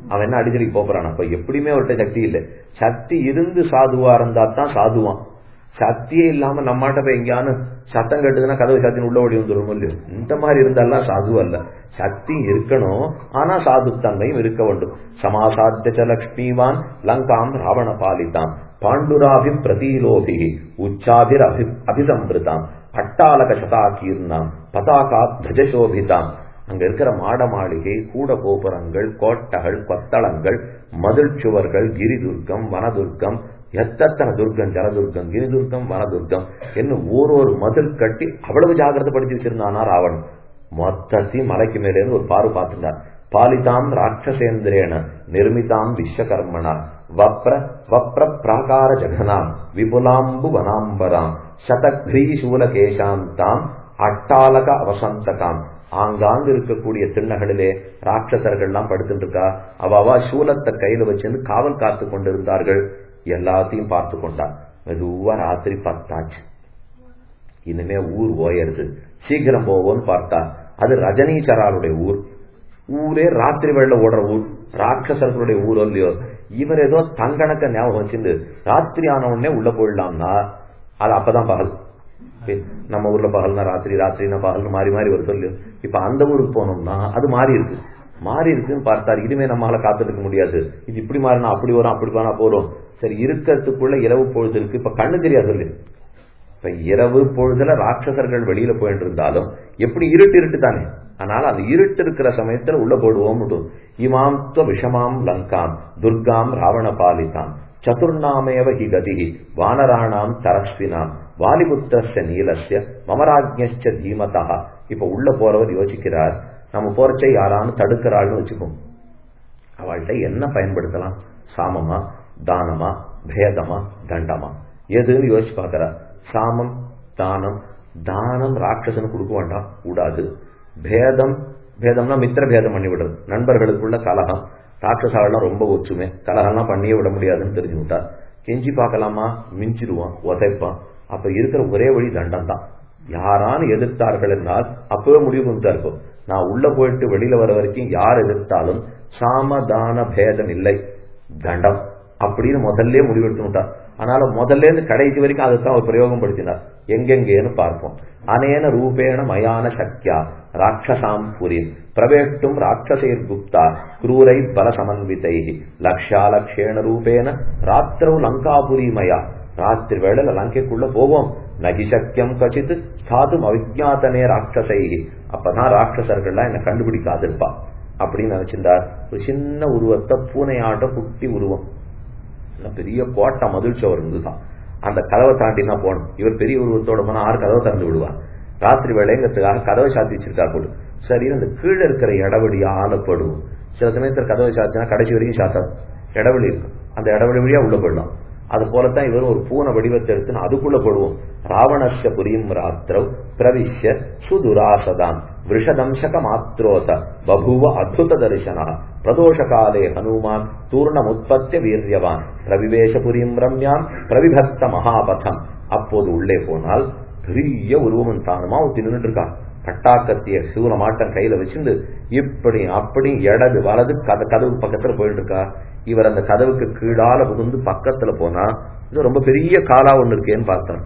அவன் என்ன அடிச்சடி போறான் அப்ப எப்படியுமே அவர்கிட்ட சக்தி இல்லை சக்தி இருந்து சாதுவா இருந்தா தான் சாதுவான் சக்தியே இல்லாம நம்மாட்ட போய் எங்கேயானு சத்தம் கட்டுதுன்னா கதவு சத்தின் உள்ள ஓடி வந்துடும் இல்லையோ இந்த மாதிரி இருந்தாலாம் சாது அல்ல சக்தி இருக்கணும் ஆனா சாதுத்தன்மையும் இருக்க வேண்டும் சமாசாத்திய லக்ஷ்மிவான் லங்காம் ராவண பாலிதாம் பாண்டுராபி பிரதீலோபி உச்சாபிர் அபி அபிசம்பிருதாம் பட்டாளக சதாகீர்ணாம் பதாகா தஜசோபிதாம் அங்க இருக்கிற மாட மாளிகை கூட கோபுரங்கள் கோட்டகள் கொத்தளங்கள் மதில் சுவர்கள் கிரிதுர்க்கம் வனதுர்க்கம் எத்தனை துர்க்கம் ஜலதுர்க்கம் கிரிதுர்க்கம் வனதுர்க்கம் என்ன ஒரு மதில் கட்டி அவ்வளவு ஜாகிரதப்படுத்தி வச்சிருந்தானா ராவணன் மொத்தத்தையும் மலைக்கு மேலே இருந்து ஒரு பாரு பார்த்துட்டார் பாலிதாம் ராட்சசேந்திரேன நிர்மிதாம் விஸ்வகர்மனா வப்ர வப்ர பிராகார ஜகனாம் விபுலாம்பு வனாம்பராம் சதக்ரீ சூலகேசாந்தாம் அட்டாலக அவசந்தகாம் ஆங்காங்கு இருக்கக்கூடிய திண்ணகளிலே ராட்சசர்கள்லாம் படுத்துட்டு இருக்கா அவ சூலத்தை கையில வச்சிருந்து காவல் காத்து கொண்டிருந்தார்கள் எல்லாத்தையும் பார்த்து கொண்டான் மெதுவா ராத்திரி பத்தாச்சு இனிமே ஊர் ஓயருது சீக்கிரம் போவோம்னு பார்த்தா அது ரஜினீச்சராளுடைய ஊர் ஊரே ராத்திரி வெள்ள ஓடுற ஊர் ராட்சசர்களுடைய ஊர் இல்லையோ இவர் ஏதோ தங்கணக்க ஞாபகம் வச்சிருந்து ராத்திரி ஆன உடனே உள்ள போயிடலாம்னா அது அப்பதான் பகல் நம்ம ஊர்ல பகல்னா ராத்திரி ராத்திரினா பகல்னு மாறி மாறி வருது இல்லையோ இப்ப அந்த ஊருக்கு போனோம்னா அது மாறி இருக்கு மாறி இருக்குன்னு பார்த்தாரு இனிமே நம்மளால காத்துருக்க முடியாது இது இப்படி மாறினா அப்படி வரும் அப்படி போனா போறோம் சரி இருக்கிறதுக்குள்ள இரவு பொழுது இருக்கு இப்ப கண்ணு தெரியாது இல்லை இப்ப இரவு பொழுதுல ராட்சசர்கள் வெளியில போயிட்டு இருந்தாலும் எப்படி இருட்டு இருட்டு தானே அதனால அந்த இருட்டு இருக்கிற சமயத்துல உள்ள போடுவோம் இமாம் விஷமாம் லங்காம் துர்காம் ராவண பாலிதாம் சதுர்நாமேவ ஹி கதி வானராணாம் தரஸ்வினாம் வாலிபுத்திரஸ்ய நீலஸ்ய மமராஜ்ய தீமதா இப்ப உள்ள போறவர் யோசிக்கிறார் நம்ம போறச்சை யாரானு தடுக்கிறாள்னு வச்சுக்கோம் அவள்கிட்ட என்ன பயன்படுத்தலாம் சாமமா தானமா பேதமா தண்டமா எதுன்னு யோசிச்சு பாக்குறா சாமம் தானம் தானம் ராட்சசன் கொடுக்க வேண்டாம் கூடாது பேதம் பேதம்னா மித்திர பேதம் பண்ணி விடுறது நண்பர்களுக்குள்ள கலகம் ராட்சசாலாம் ரொம்ப ஒற்றுமை கலகம்லாம் பண்ணியே விட முடியாதுன்னு தெரிஞ்சு விட்டா கெஞ்சி பார்க்கலாமா மிஞ்சிடுவான் உதைப்பான் அப்ப இருக்கிற ஒரே வழி தண்டம் தான் யாரானு எதிர்த்தார்கள் என்றால் அப்பவே முடிவு கொண்டு இருக்கும் நான் உள்ள போயிட்டு வெளியில வர வரைக்கும் யார் எதிர்த்தாலும் சாமதான பேதம் இல்லை தண்டம் அப்படின்னு முதல்ல முடிவெடுத்து விட்டார் அதனால முதல்ல இருந்து கடைசி வரைக்கும் அதுதான் அவர் பிரயோகம் படுத்தினார் எங்கெங்கேன்னு பார்ப்போம் அனேன ரூபேண மயான சக்தியா ராட்சசாம் புரின் பிரவேஷ்டும் ராட்சசைர் குப்தா குரூரை பல சமன்விதை லக்ஷாலக்ஷேண ரூபேண ராத்திரவு லங்காபுரி மயா ராத்திரி வேளையில லங்கைக்குள்ள போவோம் நகி சக்கியம் கச்சித் ஸ்தாதும் அவிஜாத்தனே ராட்சசை அப்பதான் ராட்சசர்கள்லாம் என்ன கண்டுபிடிக்காது இருப்பா அப்படின்னு நினைச்சிருந்தார் ஒரு சின்ன உருவத்தை பூனையாட்ட குட்டி உருவம் பெரிய கோட்டை மதில் சவர் இருந்துதான் அந்த கதவை தாண்டினா போகணும் இவர் பெரிய உருவத்தோட போனா ஆறு கதவை திறந்து விடுவார் ராத்திரி வேலைங்கிறதுக்காக கதவை சாத்தி வச்சிருக்கா போடு சரி அந்த கீழே இருக்கிற இடவெளி ஆளப்படும் சில சமயத்தில் கதவை சாத்தினா கடைசி வரைக்கும் சாத்தாது இடவெளி இருக்கும் அந்த இடவெளி வழியா உள்ள போயிடலாம் அது போலத்தான் இவர் ஒரு பூனை வடிவத்தை எடுத்து அதுக்குள்ள போடுவோம் ராவணஸ்ய புரியும் ராத்திரவ் பிரவிஷ்ய சுதுராசதான் விஷதம்சக மாத்ரோத பபூவ அத்புத தரிசனா பிரதோஷ காலே ஹனுமான் தூர்ணமுத்பத்திய வீரியவான் பிரவிவேஷபுரியும் ரம்யாம் பிரவிபக்த மகாபதம் அப்போது உள்ளே போனால் பெரிய உருவம் தானுமா ஊத்தி நின்றுட்டு இருக்கா பட்டாக்கத்திய சூரமாட்டம் கையில வச்சிருந்து இப்படி அப்படி இடது வலது கத கதவு பக்கத்துல போயிட்டு இருக்கா இவர் அந்த கதவுக்கு கீழால புகுந்து பக்கத்துல போனா இது ரொம்ப பெரிய காலா ஒண்ணு இருக்கேன்னு பார்த்தேன்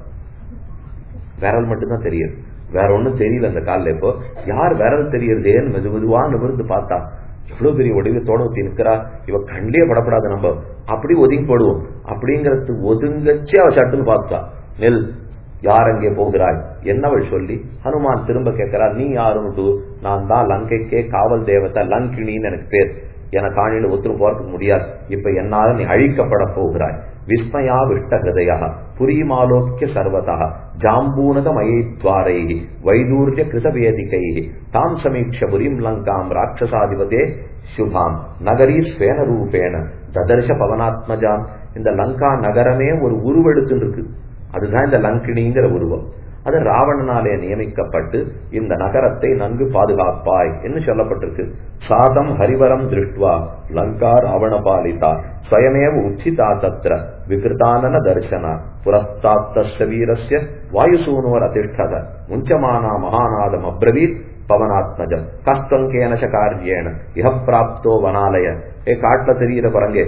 விரல் மட்டும்தான் தெரியுது வேற ஒண்ணும் தெரியல அந்த காலில் இப்போ யார் விரல் தெரியறதேன்னு மெது மெதுவா நிமிர்ந்து பார்த்தா எவ்வளவு பெரிய வடிவத்தோட ஒத்தி நிற்கிறா இவ கண்டே படப்படாது நம்ம அப்படி ஒதுங்கி போடுவோம் அப்படிங்கறது ஒதுங்கச்சு அவ சட்டுன்னு பார்த்தா நெல் யார் அங்கே போகிறாய் என்னவள் சொல்லி ஹனுமான் திரும்ப கேட்கிறார் நீ யாருன்னு நான் தான் லங்கைக்கே காவல் தேவத்தை லங்கிணின்னு எனக்கு பேர் என காணியில ஒத்துரும் போறதுக்கு முடியாது இப்ப என்னால நீ அழிக்கப்பட போகிறாய் விஸ்மயா விஷ்ட ஹிருதயா புரியுமாலோக்கிய சர்வதா ஜாம்பூனக மயத்வாரை வைதூர்ய கிருதவேதிகை தாம் சமீட்ச புரிம் லங்காம் ராட்சசாதிபதே சுபாம் நகரி ஸ்வேன ரூபேன ததர்ஷ பவனாத்மஜாம் இந்த லங்கா நகரமே ஒரு உருவெடுத்து இருக்கு அதுதான் இந்த லங்கிணிங்கிற உருவம் அது ராவணனாலே நியமிக்கப்பட்டு இந்த நகரத்தை நன்கு பாதுகாப்பாய் என்று சொல்லப்பட்டிருக்கு சாதம் ஹரிவரம் திருஷ்டுவா லங்கா ராவண பாலிதா ஸ்வயமேவ உச்சிதா தத்திர விகிருதானன தர்சனா புரஸ்தாத்த வீரஸ்ய வாயுசூனோர் அதிஷ்டத முஞ்சமானா மகாநாதம் அப்ரவீத் பவனாத்மஜம் கஷ்டம் கேனச காரியேன இஹ பிராப்தோ வனாலய ஏ காட்டுல தெரிகிற குரங்கே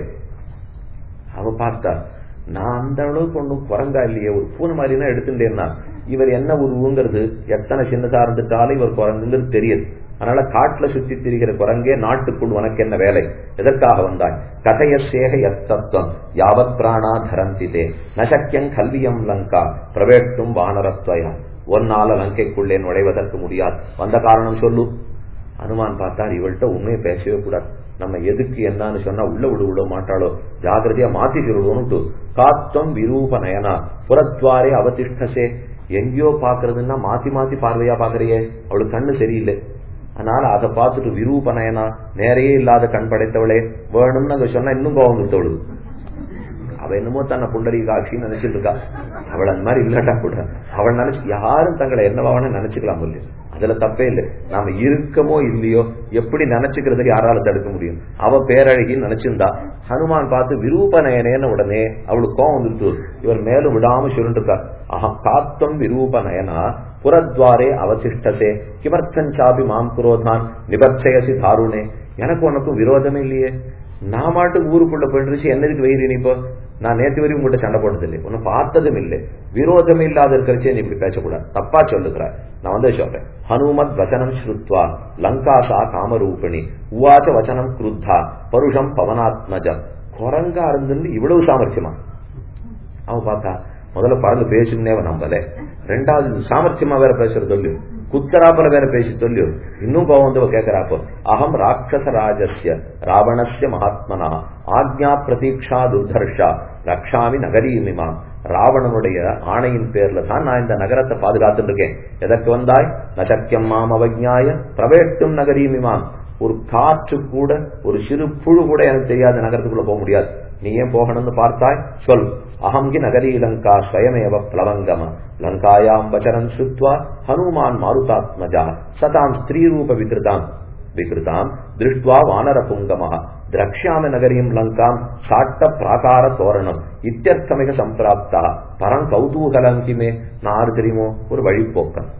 அவ பார்த்தா நான் அந்த அளவுக்கு ஒண்ணும் குரங்கா இல்லையே ஒரு பூனை மாதிரினா எடுத்துட்டேன்னா இவர் என்ன உருவுங்கிறது எத்தனை சின்னதா இருந்துட்டாலும் இவர் குரங்குங்கிறது தெரியுது அதனால காட்டுல சுத்தி திரிகிற குரங்கே நாட்டுக்குள் உனக்கு என்ன வேலை எதற்காக வந்தாய் கதைய சேக எத்தத்துவம் யாவத் பிராணா தரந்திதே நசக்கியம் கல்வியம் லங்கா பிரவேட்டும் வானரத்வயம் ஒன்னால லங்கைக்குள்ளே நுழைவதற்கு முடியாது வந்த காரணம் சொல்லு அனுமான் பார்த்தார் இவள்கிட்ட உண்மையை பேசவே கூடாது நம்ம எதுக்கு என்னன்னு சொன்னா உள்ள விடு விட மாட்டாளோ ஜாகிரதையா மாத்தி சொல்லுவோம்னு காத்தம் விரூப நயனா புறத்வாரே அவதிஷ்டசே எங்கேயோ பாக்குறதுன்னா மாத்தி மாத்தி பார்வையா பாக்குறியே அவளுக்கு கண்ணு சரியில்லை அதனால அதை பார்த்துட்டு விரூப நயனா நேரையே இல்லாத கண் படைத்தவளே வேணும்னு அங்க சொன்னா இன்னும் கோவம் கொடுத்தவளு அவ என்னமோ தன்னை புண்டரி காட்சின்னு நினைச்சிட்டு இருக்கா அவள் அந்த மாதிரி இல்லாட்டா கூட அவள் நினைச்சு யாரும் தங்களை என்னவான நினைச்சுக்கலாம் இல்லையா அதுல தப்பே இல்லை நாம இருக்கமோ இல்லையோ எப்படி நினைச்சுக்கிறதுக்கு யாரால தடுக்க முடியும் அவ பேரழகின்னு நினைச்சிருந்தா ஹனுமான் பார்த்து விரூபநயனேன்னு உடனே அவளுக்கு கோவம் வந்துட்டு இவர் மேலும் விடாம சொல்லிட்டு அஹா காத்தம் விரூபநயனா புறத்வாரே அவசிஷ்டசே கிமர்த்தஞ்சாபி மாம் குரோதான் நிபர்ச்சயசி தாருணே எனக்கு உனக்கும் விரோதமே இல்லையே நான் மாட்டுக்கு ஊருக்குள்ள போயிட்டு என்னதுக்கு வெயிறு நீ இப்போ நான் நேற்று வரையும் உங்கள்கிட்ட சண்டை போட்டது இல்லை ஒன்னும் பார்த்ததும் இல்லை விரோதமே இல்லாத இருக்கிறச்சே நீ இப்படி பேசக்கூடாது தப்பா சொல்லுகிற நான் வந்து சொல்றேன் ஹனுமத் வசனம் ஸ்ருத்வா லங்காசா காமரூபிணி உவாச்ச வசனம் குருத்தா பருஷம் பவனாத்மஜம் குரங்கா இருந்து இவ்வளவு சாமர்த்தியமா அவன் பார்த்தா முதல்ல பறந்து பேசுனே நம்பல ரெண்டாவது சாமர்த்தியமா வேற பேசுற சொல்லு குத்தராப்பல வேற பேசி சொல்லு இன்னும் கோவம் வந்து கேட்கிறாப்போ அகம் ராட்சச ராஜஸ்ய ராவணஸ்ய மகாத்மனா ஆக்ஞா பிரதீக்ஷா துர்தர்ஷா ரக்ஷாமி நகரீமிமாம் ராவணனுடைய ஆணையின் பேர்ல தான் நான் இந்த நகரத்தை பாதுகாத்துட்டு இருக்கேன் எதற்கு வந்தாய் நசக்கியம் மாம் அவஜ்ஞாய பிரவேட்டும் நகரீமிமாம் ஒரு காற்று கூட ஒரு சிறு புழு கூட எனக்கு தெரியாத நகரத்துக்குள்ள போக முடியாது நீ ஏன் போகணும்னு பார்த்தாய் சொல் அகங்கி நகரி லங்கா ஸ்வயமேவ பிளவங்கம லங்காயாம் வச்சனம் சுத்வா ஹனுமான் மாருதாத்மஜா சதாம் ஸ்திரீரூப விகிருதாம் விகிருதாம் திருஷ்டுவா வானர புங்கம திரக்ஷாம நகரியும் லங்காம் சாட்ட பிராகார தோரணம் இத்தியர்த்தமிக சம்பிராப்தா பரம் கௌதூகலங்கிமே நான் ஆறு தெரியுமோ ஒரு வழிப்போக்கன்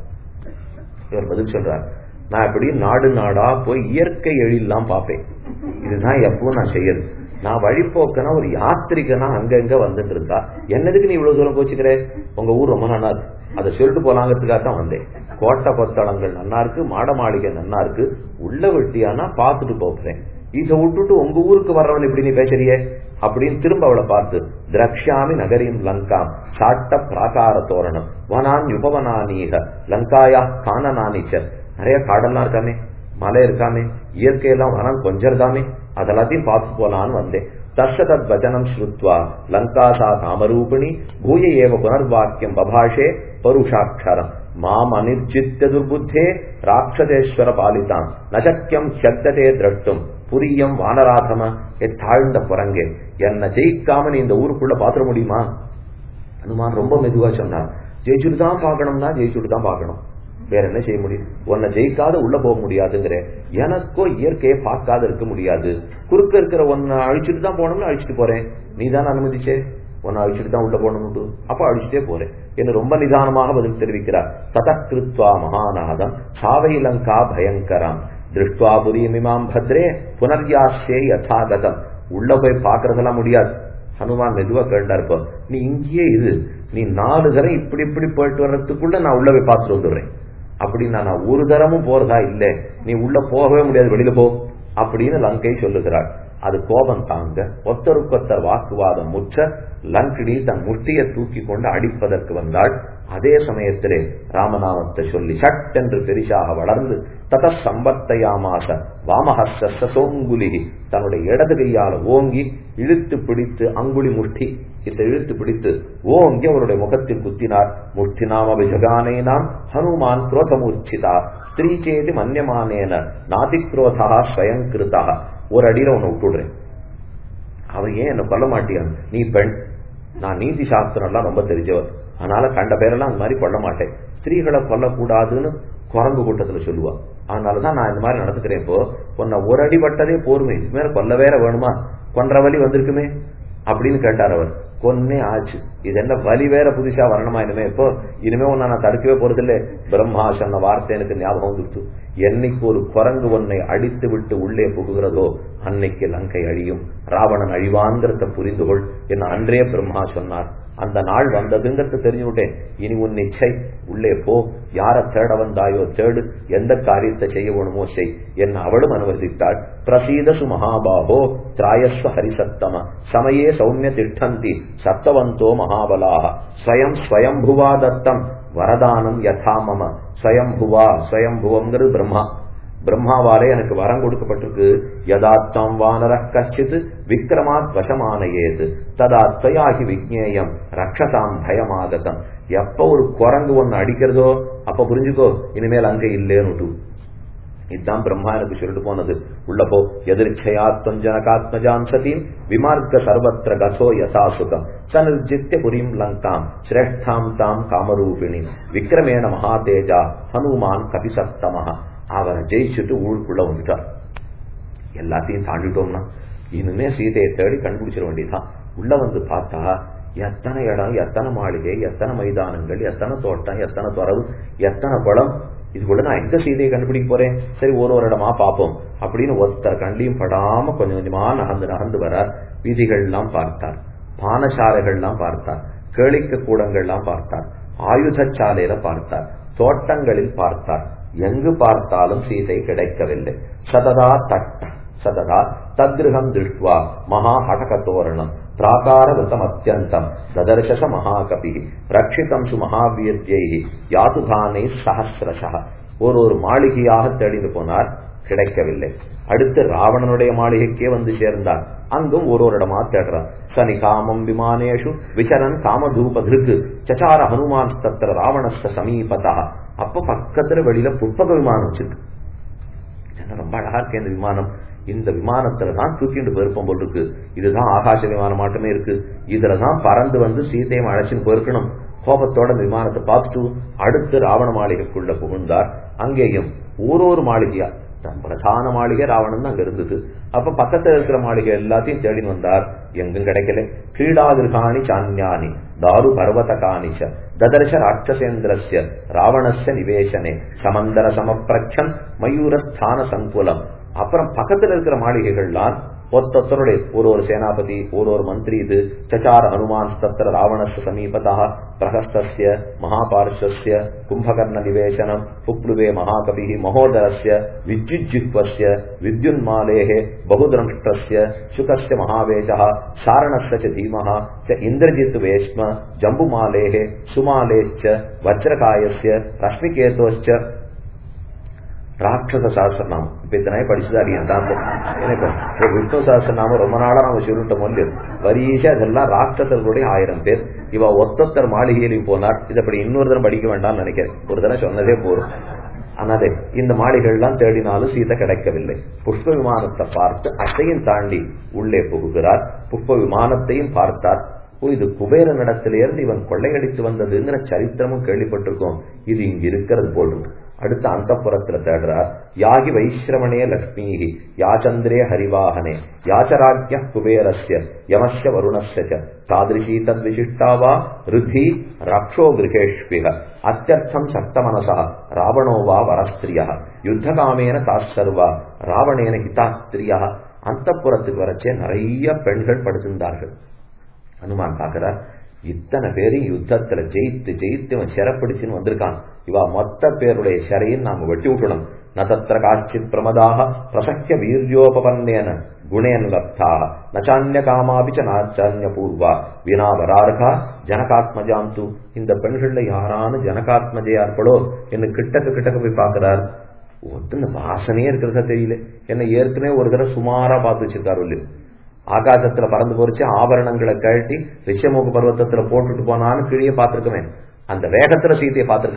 இவர் பதில் சொல்றார் நான் இப்படி நாடு நாடா போய் இயற்கை எழிலாம் பார்ப்பேன் இதுதான் எப்பவும் நான் செய்யறது நான் வழிபோக்கனா ஒரு யாத்திரிகனா அங்கங்க வந்துட்டு இருந்தா என்னதுக்கு நீ இவ்வளவு தூரம் போச்சுக்கிற உங்க ஊர் ரொம்ப நல்லா இருக்கு அதை சொல்லிட்டு போலாங்கிறதுக்காக தான் வந்தேன் கோட்டை கொத்தளங்கள் நன்னா இருக்கு மாட மாளிகை நன்னா இருக்கு உள்ள வெட்டியானா பார்த்துட்டு போறேன் இதை விட்டுட்டு உங்க ஊருக்கு வர்றவன் இப்படி நீ பேசுறியே அப்படின்னு திரும்ப அவளை பார்த்து திரக்ஷாமி நகரியும் லங்காம் சாட்ட பிராகார தோரணம் வனான் உபவனானீக லங்காயா காணனானிச்சர் நிறைய காடெல்லாம் இருக்காமே மலை இருக்காமே இயற்கையெல்லாம் வனம் கொஞ்சம் இருக்காமே அதெல்லாத்தையும் பார்த்து போலான்னு வந்தேன் தர்ஷதத் வச்சனம் ஸ்ருத்வா லங்காசா காமரூபிணி பூய ஏவ புனர்வாக்கியம் பபாஷே பருஷாட்சரம் மாம் அனிர்ஜித்த துர்புத்தே ராட்சதேஸ்வர பாலிதாம் நசக்கியம் சத்ததே திரட்டும் புரியம் வானராதம எ தாழ்ந்த குரங்கே என்ன ஜெயிக்காம நீ இந்த ஊருக்குள்ள பாத்திர முடியுமா அனுமான் ரொம்ப மெதுவா சொன்னார் ஜெயிச்சுட்டு தான் பார்க்கணும்னா ஜெயிச்சுட்டு தான் பார்க்கணும் வேற என்ன செய்ய முடியும் உன்னை ஜெயிக்காத உள்ள போக முடியாதுங்கிற எனக்கோ இயற்கையை பார்க்காத இருக்க முடியாது குறுக்க இருக்கிற உன்னை அழிச்சுட்டு தான் போனோம்னு அழிச்சிட்டு போறேன் நீ தானே அனுமதிச்சே உன்னை அழிச்சிட்டு தான் உள்ள போகணும் அப்ப அழிச்சிட்டே போறேன் என்று ரொம்ப நிதானமாக பதில் தெரிவிக்கிறார் ததக்கிருத்வா மகாநாதம் சாவை லங்கா பயங்கரம் திருஷ்டுவா புரியமிமாம் பத்ரே புனர்யாசே யதாகதம் உள்ள போய் பாக்குறதெல்லாம் முடியாது ஹனுமான் மெதுவா கேட்டா இருப்ப நீ இங்கேயே இரு நீ நாலு தரம் இப்படி இப்படி போயிட்டு வர்றதுக்குள்ள நான் உள்ள போய் பார்த்துட்டு வந்துடுறேன் அப்படின்னா நான் ஒரு தரமும் போறதா இல்ல நீ உள்ள போகவே முடியாது வெளியில போ அப்படின்னு லங்கை சொல்லுகிறாள் அது கோபம் தாங்க ஒத்தருக்கொத்தர் வாக்குவாதம் முற்ற லங்கிடி தன் முட்டியை தூக்கி கொண்டு அடிப்பதற்கு வந்தாள் அதே சமயத்திலே ராமநாமத்தை சொல்லி சட் என்று பெரிசாக வளர்ந்து தத சம்பத்தையாமாச வாமஹஸ்த சோங்குலிகி தன்னுடைய இடது கையால ஓங்கி இழுத்து பிடித்து அங்குளி முஷ்டி இதை இழுத்து பிடித்து ஓங்கி அவருடைய முகத்தில் குத்தினார் முஷ்டினாம விஜகானேனாம் ஹனுமான் குரோதமூர்ச்சிதா ஸ்திரீ சேதி மன்யமானேன நாதிக்ரோதா ஸ்வயங்கிருதா ஒரு அடியில உன்னை விட்டுடுறேன் அவன் ஏன் என்ன கொல்ல மாட்டியான் நீ பெண் நான் நீதி சாஸ்திரம் எல்லாம் ரொம்ப தெரிஞ்சவர் அதனால கண்ட பேரெல்லாம் அந்த மாதிரி கொல்ல மாட்டேன் ஸ்திரீகளை கொல்லக்கூடாதுன்னு குரங்கு கூட்டத்துல சொல்லுவா அதனாலதான் நான் இந்த மாதிரி நடந்துக்கிறேன் இப்போ உன்னை ஒரு அடி பட்டதே போருமே இது மேல கொல்ல வேற வேணுமா கொன்ற வழி வந்திருக்குமே அப்படின்னு கேட்டார் அவர் கொன்னே ஆச்சு இது என்ன வலி வேற புதுசா வரணுமா இனிமே இப்போ இனிமே ஒன்னு நான் தடுக்கவே போறதில்லை பிரம்மா சொன்ன வார்த்தை எனக்கு ஞாபகம் வந்துருச்சு என்னைக்கு ஒரு குரங்கு ஒன்னை அடித்து விட்டு உள்ளே புகுகிறதோ அன்னைக்கு லங்கை அழியும் ராவணன் அழிவாங்கிறத புரிந்து கொள் என்ன அன்றே பிரம்மா சொன்னார் அந்த நாள் வந்ததுங்கிறது தெரிஞ்சு விட்டேன் இனி உன் நிச்சை உள்ளே போ யார தேட வந்தாயோ தேடு எந்த காரியத்தை செய்ய வேணுமோ செய் என்ன அவளும் அனுமதித்தாள் பிரசீதசு மகாபாகோ திராயஸ்வ ஹரிசத்தம சமயே சௌமிய திஷ்டந்தி சத்தவந்தோ மகாபலாக ஸ்வயம் ஸ்வயம்புவா தத்தம் வரதானம் யதா மம ஸ்வயம்புவா ஸ்வயம்புவங்கிறது பிரம்மா பிரம்மாவாலே எனக்கு வரம் கொடுக்கப்பட்டிருக்கு யதாத்தம் வானர கச்சித் விக்ரமாத் வசமானயேது ததாத்வயாகி விக்னேயம் ரக்ஷதாம் பயமாகதம் எப்ப ஒரு குரங்கு ஒன்னு அடிக்கிறதோ அப்ப புரிஞ்சுக்கோ இனிமேல் அங்க இல்லேன்னு இதுதான் பிரம்மா எனக்கு சொல்லிட்டு போனது உள்ள போ எதிர்ச்சயாத்வம் ஜனகாத்மஜாம் சதீம் விமார்க்க சர்வத்திர கசோ யசாசுகம் சனிர்ஜித்ய புரியும் லங்காம் சிரேஷ்டாம் தாம் காமரூபிணி விக்ரமேண மகாதேஜா ஹனுமான் கபிசத்தமஹா அவரை ஜெயிச்சுட்டு ஊருக்குள்ள வந்துட்டார் எல்லாத்தையும் தாண்டிட்டோம்னா இனிமே சீதையை தேடி கண்டுபிடிச்சிட வேண்டியதுதான் உள்ள வந்து பார்த்தா எத்தனை இடம் எத்தனை மாளிகை எத்தனை மைதானங்கள் எத்தனை தோட்டம் எத்தனை துறவு எத்தனை குளம் இதுக்குள்ள நான் எங்க சீதையை கண்டுபிடிக்க போறேன் சரி ஒரு ஒரு இடமா பார்ப்போம் அப்படின்னு ஒருத்தர் கண்டியும் படாம கொஞ்சம் கொஞ்சமா நகர்ந்து நகர்ந்து வரார் வீதிகள்லாம் பார்த்தார் பானசாலைகள்லாம் பார்த்தார் கேளிக்க கூடங்கள்லாம் பார்த்தார் ஆயுத சாலையில பார்த்தார் தோட்டங்களில் பார்த்தார் எங்கு பார்த்தாலும் சீதை கிடைக்கவில்லை சததா தட்ட சததா தத்ருகம் திருஷ்டுவா மகா ஹடக தோரணம் பிராகார விருத்தம் அத்தியந்தம் ததர்சச மகாகபி ரட்சிதம் சு மகாவீர்யை யாதுதானே சஹசிரசா ஒரு ஒரு மாளிகையாக தேடிந்து போனார் கிடைக்கவில்லை அடுத்து ராவணனுடைய மாளிகைக்கே வந்து சேர்ந்தார் அங்கும் ஒரு ஒரு இடமா தேடுறார் சனி காமம் விமானேஷு விசரன் காமதூபதிருக்கு சச்சார ஹனுமான் தத்திர ராவணஸ்த சமீபதா அப்ப பக்கத்துல வெளியில புஷ்பக விமானம் வச்சிருக்கு ரொம்ப அழகா இருக்கு இந்த விமானம் இந்த விமானத்துல தான் தூக்கிட்டு போயிருப்போம் போல் இருக்கு இதுதான் ஆகாச விமானம் மட்டுமே இருக்கு இதுலதான் பறந்து வந்து சீதையை அழைச்சின்னு போயிருக்கணும் கோபத்தோட விமானத்தை பார்த்துட்டு அடுத்து ராவண மாளிகைக்குள்ள புகுந்தார் அங்கேயும் ஒரு ஒரு மாளிகையா பிரதான மாளிகை ராவணன் அங்க இருந்தது அப்ப பக்கத்துல இருக்கிற மாளிகை எல்லாத்தையும் தேடி வந்தார் எங்கும் கிடைக்கல கிரீடாகிருகாணி சான்யானி தாரு பர்வத காணிச்ச ததர்ஷ ராட்சசேந்திரஸ்ய ராவணஸ்ய நிவேசனே சமந்தர சமப்பிரச்சன் மயூரஸ்தான சங்குலம் அப்புறம் பக்கத்துல இருக்கிற மாளிகைகள்லாம் ஒத்தொத்தருடைய ஒரு ஒரு சேனாபதி ஒரு ஒரு மந்திரி இது சச்சார ஹனுமான் தத்திர ராவணஸ்ய சமீபதா பிரகஸ்தஸ்ய மகாபார்ஷஸ்ய கும்பகர்ண நிவேசனம் புக்ளுவே மகாகவி மகோதரஸ்ய வித்யுஜிஹ்வஸ்ய வித்யுன்மாலேः बहुद्रष्टस्य शुकस्य महावेशः सारणस्य च धीमः च इन्द्रजित् वेश्म जम्बुमालेः सुमालेश्च वज्रकायस्य रश्मिकेतोश्च ராட்சச சாஸ்திரநாமம் இப்ப இத்தனை படிச்சுதான் என் தாத்தோ எனக்கு விஷ்ணு சாஸ்திரநாமம் ரொம்ப நாளா நம்ம சொல்லிட்டோம் வந்து வரிசா இதெல்லாம் ராட்சசர்களுடைய ஆயிரம் பேர் இவ ஒத்தொத்தர் மாளிகையிலையும் போனார் இது அப்படி இன்னொரு தரம் படிக்க வேண்டாம்னு நினைக்கிறேன் ஒரு தடவை சொன்னதே போரும் ஆனாதே இந்த மாளிகைகள்லாம் தேடினாலும் சீதை கிடைக்கவில்லை புஷ்ப விமானத்தை பார்த்து அதையும் தாண்டி உள்ளே புகுகிறார் புஷ்ப விமானத்தையும் பார்த்தார் ஓ இது குபேரனிடத்திலிருந்து இவன் கொள்ளையடித்து வந்ததுங்கிற சரித்திரமும் கேள்விப்பட்டிருக்கோம் இது இங்க இருக்கிறது போல் இருக்கு அடுத்த அந்த புறத்துல தேடுறார் யாகி வைஸ்ரவணே லக்ஷ்மி யாச்சந்திரே ஹரிவாகனே யாச்சராஜ்ய குபேரஸ்ய யமஸ்ய வருணஸ்ய தாதிருஷி தத்விசிஷ்டாவா ரிதி ரக்ஷோ கிரகேஷ்விக அத்தியர்த்தம் சக்தமனசா ராவணோ வா வரஸ்திரியா யுத்தகாமேன தாசர்வா ராவணேன ஹிதாஸ்திரியா அந்த புறத்துக்கு வரச்சே நிறைய பெண்கள் படுத்திருந்தார்கள் ஹனுமான் பாக்குறார் இத்தனை பேரையும் யுத்தத்துல ஜெயித்து ஜெயித்து இவன் சிறப்பிடிச்சுன்னு வந்திருக்கான் இவா மொத்த பேருடைய சிறையும் நாம வெட்டி விட்டணும் நதத்திர காச்சித் பிரமதாக பிரசக்கிய வீரியோபபன்னேன குணேன் லப்தாக நச்சான்ய காமாபிச்ச நாச்சான்ய பூர்வா வினாவரார்கா ஜனகாத்மஜாந்து இந்த பெண்கள்ல யாரானு ஜனகாத்மஜையா இருப்படோ என்று கிட்டக்கு கிட்டக்கு போய் பாக்குறார் ஒருத்தங்க வாசனையே இருக்கிறதா தெரியல என்ன ஏற்கனவே ஒரு தடவை சுமாரா பார்த்து வச்சிருக்காரு இல்லையோ ஆகாசத்துல பறந்து போறிச்சு ஆபரணங்களை கழட்டி ரிஷமுக பர்வத்தத்துல போட்டுட்டு போனான்னு கீழே பார்த்திருக்கமே அந்த வேகத்துல சீதையை பார்த்திருக்கார்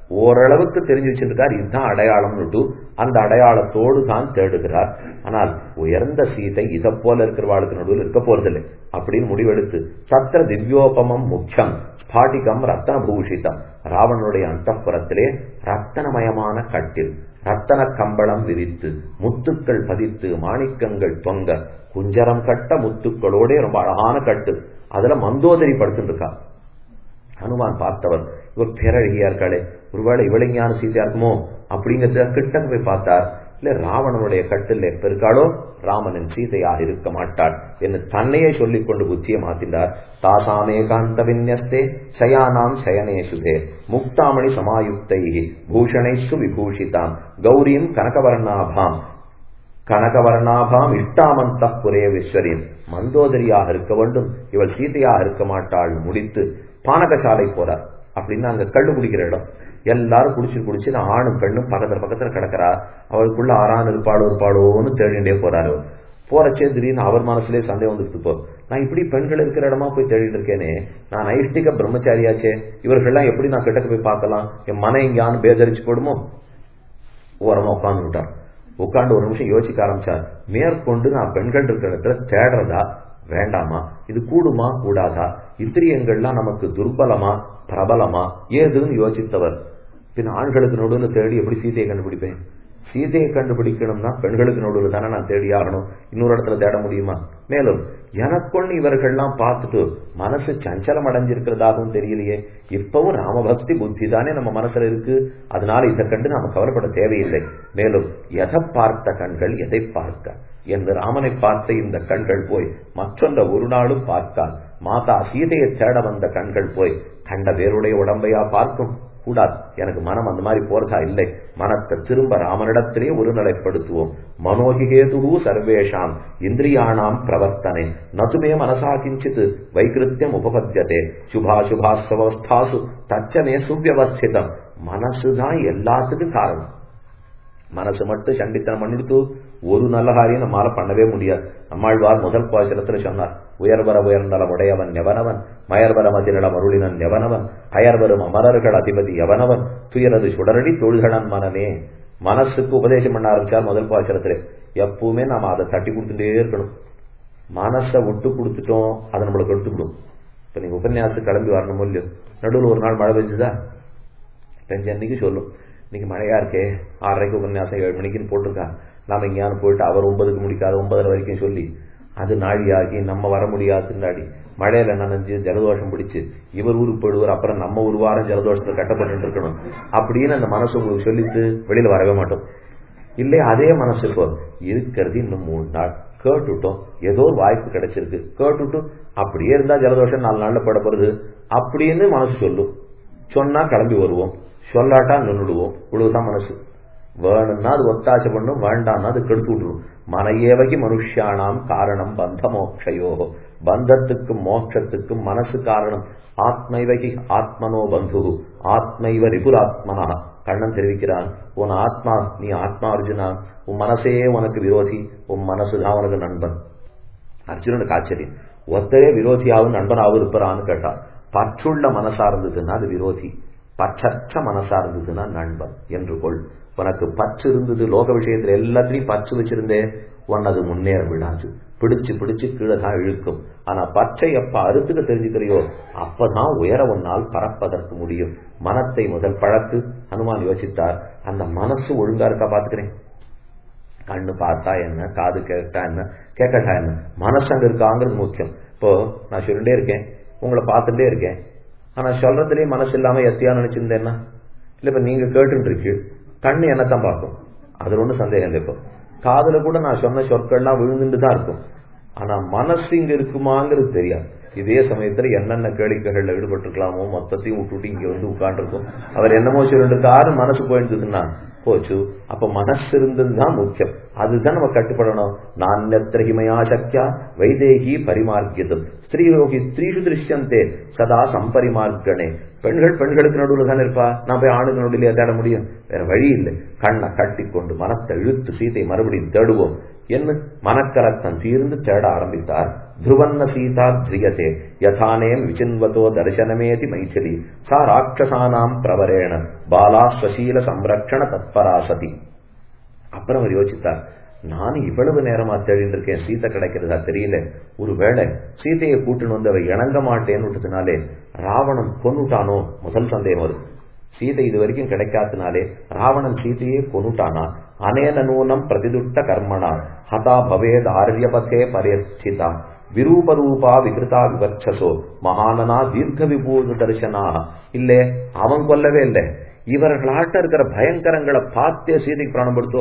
ஓரளவுக்கு தெரிஞ்சு வச்சிருக்கார் இதுதான் அடையாளம்னுட்டு அந்த அடையாளத்தோடு தான் தேடுகிறார் ஆனால் உயர்ந்த சீதை இதை போல இருக்கிறவாளுக்கு நடுவில் இருக்க போறதில்லை அப்படின்னு முடிவெடுத்து சத்திர திவ்யோபமம் முக்கியம் ஸ்பாட்டிகம் ரத்தன பூஷிதம் ராவணனுடைய அந்தப்புறத்திலே ரத்தனமயமான கட்டில் ரத்தன கம்பளம் விரித்து முத்துக்கள் பதித்து மாணிக்கங்கள் தொங்க குஞ்சரம் கட்ட முத்துக்களோட ரொம்ப அழகான கட்டு அதுல மந்தோதரி படுத்துட்டு இருக்கா ஹனுமான் பார்த்தவர் இவர் பேரழகியா இருக்காளே ஒருவேளை இவளைஞான சீதையா இருக்குமோ அப்படிங்கிறத கிட்ட போய் பார்த்தார் இல்ல ராவணனுடைய கட்டில் எப்ப இருக்காளோ ராமனின் சீதையாக இருக்க மாட்டாள் என்று தன்னையே சொல்லிக் கொண்டு புத்தியை மாத்தினார் தாசாமே காந்த விநியஸ்தே சயானாம் சயனே சுதே முக்தாமணி சமாயுக்தை பூஷணைஷு விபூஷிதாம் கௌரியும் கனகவர்ணாபாம் கனகவர்ணாபாம் இஷ்டாமந்த புரே விஸ்வரின் மந்தோதரியாக இருக்க வேண்டும் இவள் சீதையாக இருக்க மாட்டாள் முடித்து பானகசாலை போறார் அப்படின்னு அங்க கள்ளு குடிக்கிற இடம் எல்லாரும் குடிச்சு குடிச்சு ஆணும் பெண்ணும் பக்கத்துல பக்கத்துல கிடக்கிறா அவளுக்குள்ள ஆறான் இருப்பாளோ இருப்பாளோன்னு தேடிண்டே போறாரு போறச்சே திடீர்னு அவர் மனசுலயே சந்தேகம் வந்துட்டு போ நான் இப்படி பெண்கள் இருக்கிற இடமா போய் தேடிட்டு இருக்கேனே நான் நைஷ்டிக பிரம்மச்சாரியாச்சே இவர்கள்லாம் எப்படி நான் கிட்டக்க போய் பார்க்கலாம் என் மன எங்கேயானு பேதரிச்சு போடுமோ ஓரமா உட்கார்ந்து விட்டார் உட்கார்ந்து ஒரு நிமிஷம் யோசிக்க ஆரம்பிச்சார் மேற்கொண்டு நான் பெண்கள் இருக்கிற இடத்துல தேடுறதா வேண்டாமா இது கூடுமா கூடாதா இத்திரியங்கள்லாம் நமக்கு துர்பலமா பிரபலமா ஏதுன்னு யோசித்தவர் பின் ஆண்களுக்கு நடுவில் தேடி எப்படி சீதையை கண்டுபிடிப்பேன் சீதையை கண்டுபிடிக்கணும்னா பெண்களுக்கு நடுவில் தானே நான் தேடி ஆகணும் இன்னொரு இடத்துல தேட முடியுமா மேலும் எனக்கொண்டு இவர்கள்லாம் பார்த்துட்டு மனசு சஞ்சலம் அடைஞ்சிருக்கிறதாகவும் தெரியலையே இப்பவும் ராமபக்தி புத்தி தானே நம்ம மனசுல இருக்கு அதனால இதை கண்டு நாம கவலைப்பட தேவையில்லை மேலும் எதை பார்த்த கண்கள் எதை பார்க்க என்று ராமனை பார்த்த இந்த கண்கள் போய் மற்றொன்ற ஒரு நாளும் பார்த்தால் மாதா சீதையை தேட வந்த கண்கள் போய் கண்ட வேருடைய உடம்பையா பார்க்கும் கூடாது எனக்கு மனம் அந்த மாதிரி போறதா இல்லை மனத்தை திரும்ப ராமனிடத்திலே ஒரு நிலைப்படுத்துவோம் மனோகிகேது சர்வேஷாம் இந்திரியாணாம் பிரவர்த்தனை நதுமே மனசா கிஞ்சித் வைகிருத்தியம் உபபத்தியதே சுபாசுபாஸ்தவஸ்தாசு தச்சமே சுவியவஸ்திதம் மனசுதான் எல்லாத்துக்கும் காரணம் மனசு மட்டும் சண்டித்தனம் பண்ணிடுத்து ஒரு நல்ல காரியம் நம்மால பண்ணவே முடியாது நம்மாழ்வார் முதல் பாசனத்துல சொன்னார் உயர்வர உயர்ந்தலம் உடையவன் எவனவன் மயர்வர மதிநலம் அருளினன் எவனவன் அயர்வரும் அமரர்கள் அதிபதி எவனவன் துயரது சுடரடி தொழுகணன் மனமே மனசுக்கு உபதேசம் பண்ண ஆரம்பிச்சார் முதல் பாசனத்திலே எப்பவுமே நாம அதை தட்டி கொடுத்துட்டே இருக்கணும் மனசை விட்டு கொடுத்துட்டோம் அதை நம்மளுக்கு எடுத்துக்கிடும் இப்ப நீங்க உபன்யாசம் கிளம்பி வரணும் இல்லையோ நடுவில் ஒரு நாள் மழை பெஞ்சுதா பெஞ்ச அன்னைக்கு சொல்லும் இன்னைக்கு மழையா இருக்கே ஆறரைக்கு உபன்யாசம் ஏழு மணிக்குன்னு போட்டிருக்கா நாம எங்கேயானு போயிட்டு அவர் ஒன்பதுக்கு முடிக்காது ஒன்பதரை வரைக்கும் சொல்லி அது நாழியாகி நம்ம வர முடியாது திண்டாடி மழையில நனைஞ்சு ஜலதோஷம் பிடிச்சு இவர் ஊருக்கு போயிடுவார் அப்புறம் நம்ம ஒரு வாரம் ஜலதோஷத்துல கட்டப்பட்டு இருக்கணும் அப்படின்னு அந்த மனசு உங்களுக்கு சொல்லிட்டு வெளியில வரவே மாட்டோம் இல்லை அதே மனசு இப்போ இருக்கிறது இன்னும் மூணு நாள் கேட்டுட்டோம் ஏதோ ஒரு வாய்ப்பு கிடைச்சிருக்கு கேட்டுட்டும் அப்படியே இருந்தா ஜலதோஷம் நாலு நாள்ல பட போறது அப்படின்னு மனசு சொல்லும் சொன்னா கிளம்பி வருவோம் சொல்லாட்டா நின்றுடுவோம் இவ்வளவுதான் மனசு வேணும்னா அது ஒத்தாசை பண்ணும் வேண்டாம்னா அது கெடுத்து விட்டுரும் மனையேவகி மனுஷியானாம் காரணம் பந்த மோக்ஷயோ பந்தத்துக்கும் மோட்சத்துக்கும் மனசு காரணம் ஆத்மைவகி ஆத்மனோ பந்து ஆத்மைவ ரிபுராத்மனா கண்ணன் தெரிவிக்கிறான் உன் ஆத்மா நீ ஆத்மா அர்ஜுனா உன் மனசே உனக்கு விரோதி உன் மனசுதான் உனக்கு நண்பன் அர்ஜுனனுக்கு ஆச்சரியம் ஒத்தரே விரோதியாவும் நண்பனாவும் இருப்பான்னு கேட்டான் பற்றுள்ள மனசா இருந்ததுன்னா அது விரோதி பற்றற்ற மனசா இருந்ததுன்னா நண்பன் என்று கொள் உனக்கு பற்று இருந்தது லோக விஷயத்துல எல்லாத்திலையும் பற்று வச்சிருந்தே உன்னது முன்னேற விடாது பிடிச்சு பிடிச்சு கீழே தான் இழுக்கும் ஆனா பற்றை எப்ப அறுத்துக்க தெரிஞ்சுக்கிறியோ அப்பதான் உயர உன்னால் பறப்பதற்கு முடியும் மனத்தை முதல் பழக்கு ஹனுமான் யோசித்தார் அந்த மனசு ஒழுங்கா இருக்கா பாத்துக்கிறேன் கண்ணு பார்த்தா என்ன காது கேட்டா என்ன கேட்கட்டா என்ன மனசு அங்க இருக்காங்கிறது முக்கியம் இப்போ நான் சொல்லிட்டே இருக்கேன் உங்களை பார்த்துட்டே இருக்கேன் ஆனா சொல்றதுலயே மனசு இல்லாம எத்தியா நினைச்சிருந்தேன்னா இல்ல இப்ப நீங்க கேட்டு இருக்கு கண்ணு என்னத்தான் பார்க்கும் அதுல ஒன்றும் சந்தேகம் இல்லை இப்போ காதுல கூட நான் சொன்ன சொற்கள்லாம் விழுந்துட்டு தான் இருக்கும் ஆனா மனசு இங்க இருக்குமாங்கிறது தெரியாது இதே சமயத்துல என்னென்ன கேளிக்கைகள்ல ஈடுபட்டிருக்கலாமோ மொத்தத்தையும் விட்டுட்டு இங்க வந்து உட்காந்துருக்கும் அவர் என்னமோ சொல்லிட்டு இருக்காரு மனசு போயிருந்ததுன்னா போச்சு அப்ப மனசு இருந்ததுதான் முக்கியம் அதுதான் நம்ம கட்டுப்படணும் நான் நெத்திரகிமயா சக்கியா வைதேகி பரிமார்க்கியதும் ஸ்திரீயோகி ஸ்திரீஷு திருஷ்யந்தே சதா சம்பரிமார்க்கனே பெண்கள் பெண்களுக்கு நடுவில் தானே இருப்பா நான் போய் ஆணுக்கு நடுவில் தேட முடியும் வேற வழி இல்லை கண்ணை கட்டிக்கொண்டு மனத்தை இழுத்து சீதை மறுபடியும் தேடுவோம் என்ன மனக்கலக்கம் தீர்ந்து தேட ஆரம்பித்தார் ध्रुवन्न सीता ध्रियते यथानेम विचिन्वतो दर्शनमेति मैथिली सा ராட்சசானாம் பிரவரேண பாலா ஸ்வசீல சம்ரக்ஷண தத்பரா சதி அப்புறம் அவர் யோசித்தார் நான் இவ்வளவு நேரமா தேடிட்டு இருக்கேன் சீத்தை கிடைக்கிறதா தெரியல ஒருவேளை சீதையை கூட்டுன்னு வந்து அவ இணங்க மாட்டேன்னு விட்டதுனாலே ராவணன் கொன்னுட்டானோ முதல் சந்தேகம் வருது சீதை இது வரைக்கும் கிடைக்காதனாலே ராவணன் சீதையே கொன்னுட்டானா அனேன நூனம் பிரதிதுட்ட கர்மணா ஹதா பவேத் ஆரியபதே பரிஸ்திதா விரூபரூபா விகிருதா விவர்ச்சசோ மகானனா தீர்க்க விபூத தரிசனா இல்லே அவன் கொல்லவே இல்லை இவர்களாட்ட இருக்கிற பயங்கரங்களை பார்த்தே சீதைக்கு பிராணம் படுத்தோ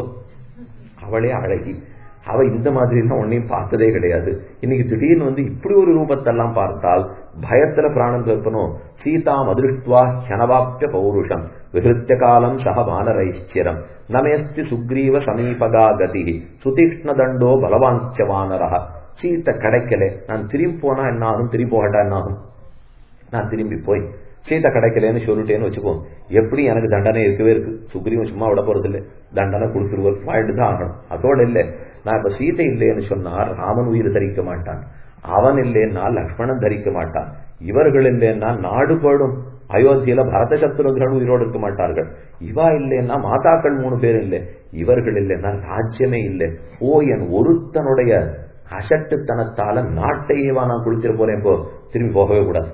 அவளே அழகி அவ இந்த மாதிரி எல்லாம் ஒன்னையும் பார்த்ததே கிடையாது இன்னைக்கு திடீர்னு வந்து இப்படி ஒரு ரூபத்தெல்லாம் பார்த்தால் பயத்துல பிராணம் கேட்பனும் சீதா மதுருஷ்டுவா ஹனவாப்பிய பௌருஷம் விஹிருத்திய காலம் சக வானரைச்சிரம் நமேஸ்தி சுக்ரீவ சமீபகா கதி சுதீஷ்ண தண்டோ பலவாஞ்ச வானரா சீத்தை கிடைக்கல நான் திரும்பி போனா என்ன ஆகும் திரும்பி போகட்டா என்ன ஆகும் நான் திரும்பி போய் சீதை கிடைக்கலன்னு சொல்லிட்டேன்னு வச்சுக்கோ எப்படி எனக்கு தண்டனை இருக்கவே இருக்கு சுக்ரீவன் சும்மா விட போறது இல்லை தண்டனை கொடுத்துருவார் வாழ்ந்து தான் ஆகணும் அதோட இல்லை நான் இப்ப சீதை இல்லைன்னு சொன்னா ராமன் உயிர் தரிக்க மாட்டான் அவன் இல்லைன்னா லக்ஷ்மணன் தரிக்க மாட்டான் இவர்கள் இல்லைன்னா நாடு போடும் அயோத்தியில பரத சத்ருகள் உயிரோடு இருக்க மாட்டார்கள் இவா இல்லைன்னா மாதாக்கள் மூணு பேர் இல்லை இவர்கள் இல்லைன்னா ராஜ்யமே இல்லை ஓ என் ஒருத்தனுடைய அசட்டுத்தனத்தால நாட்டையேவா நான் குளிச்சிட போறேன் இப்போ திரும்பி போகவே கூடாது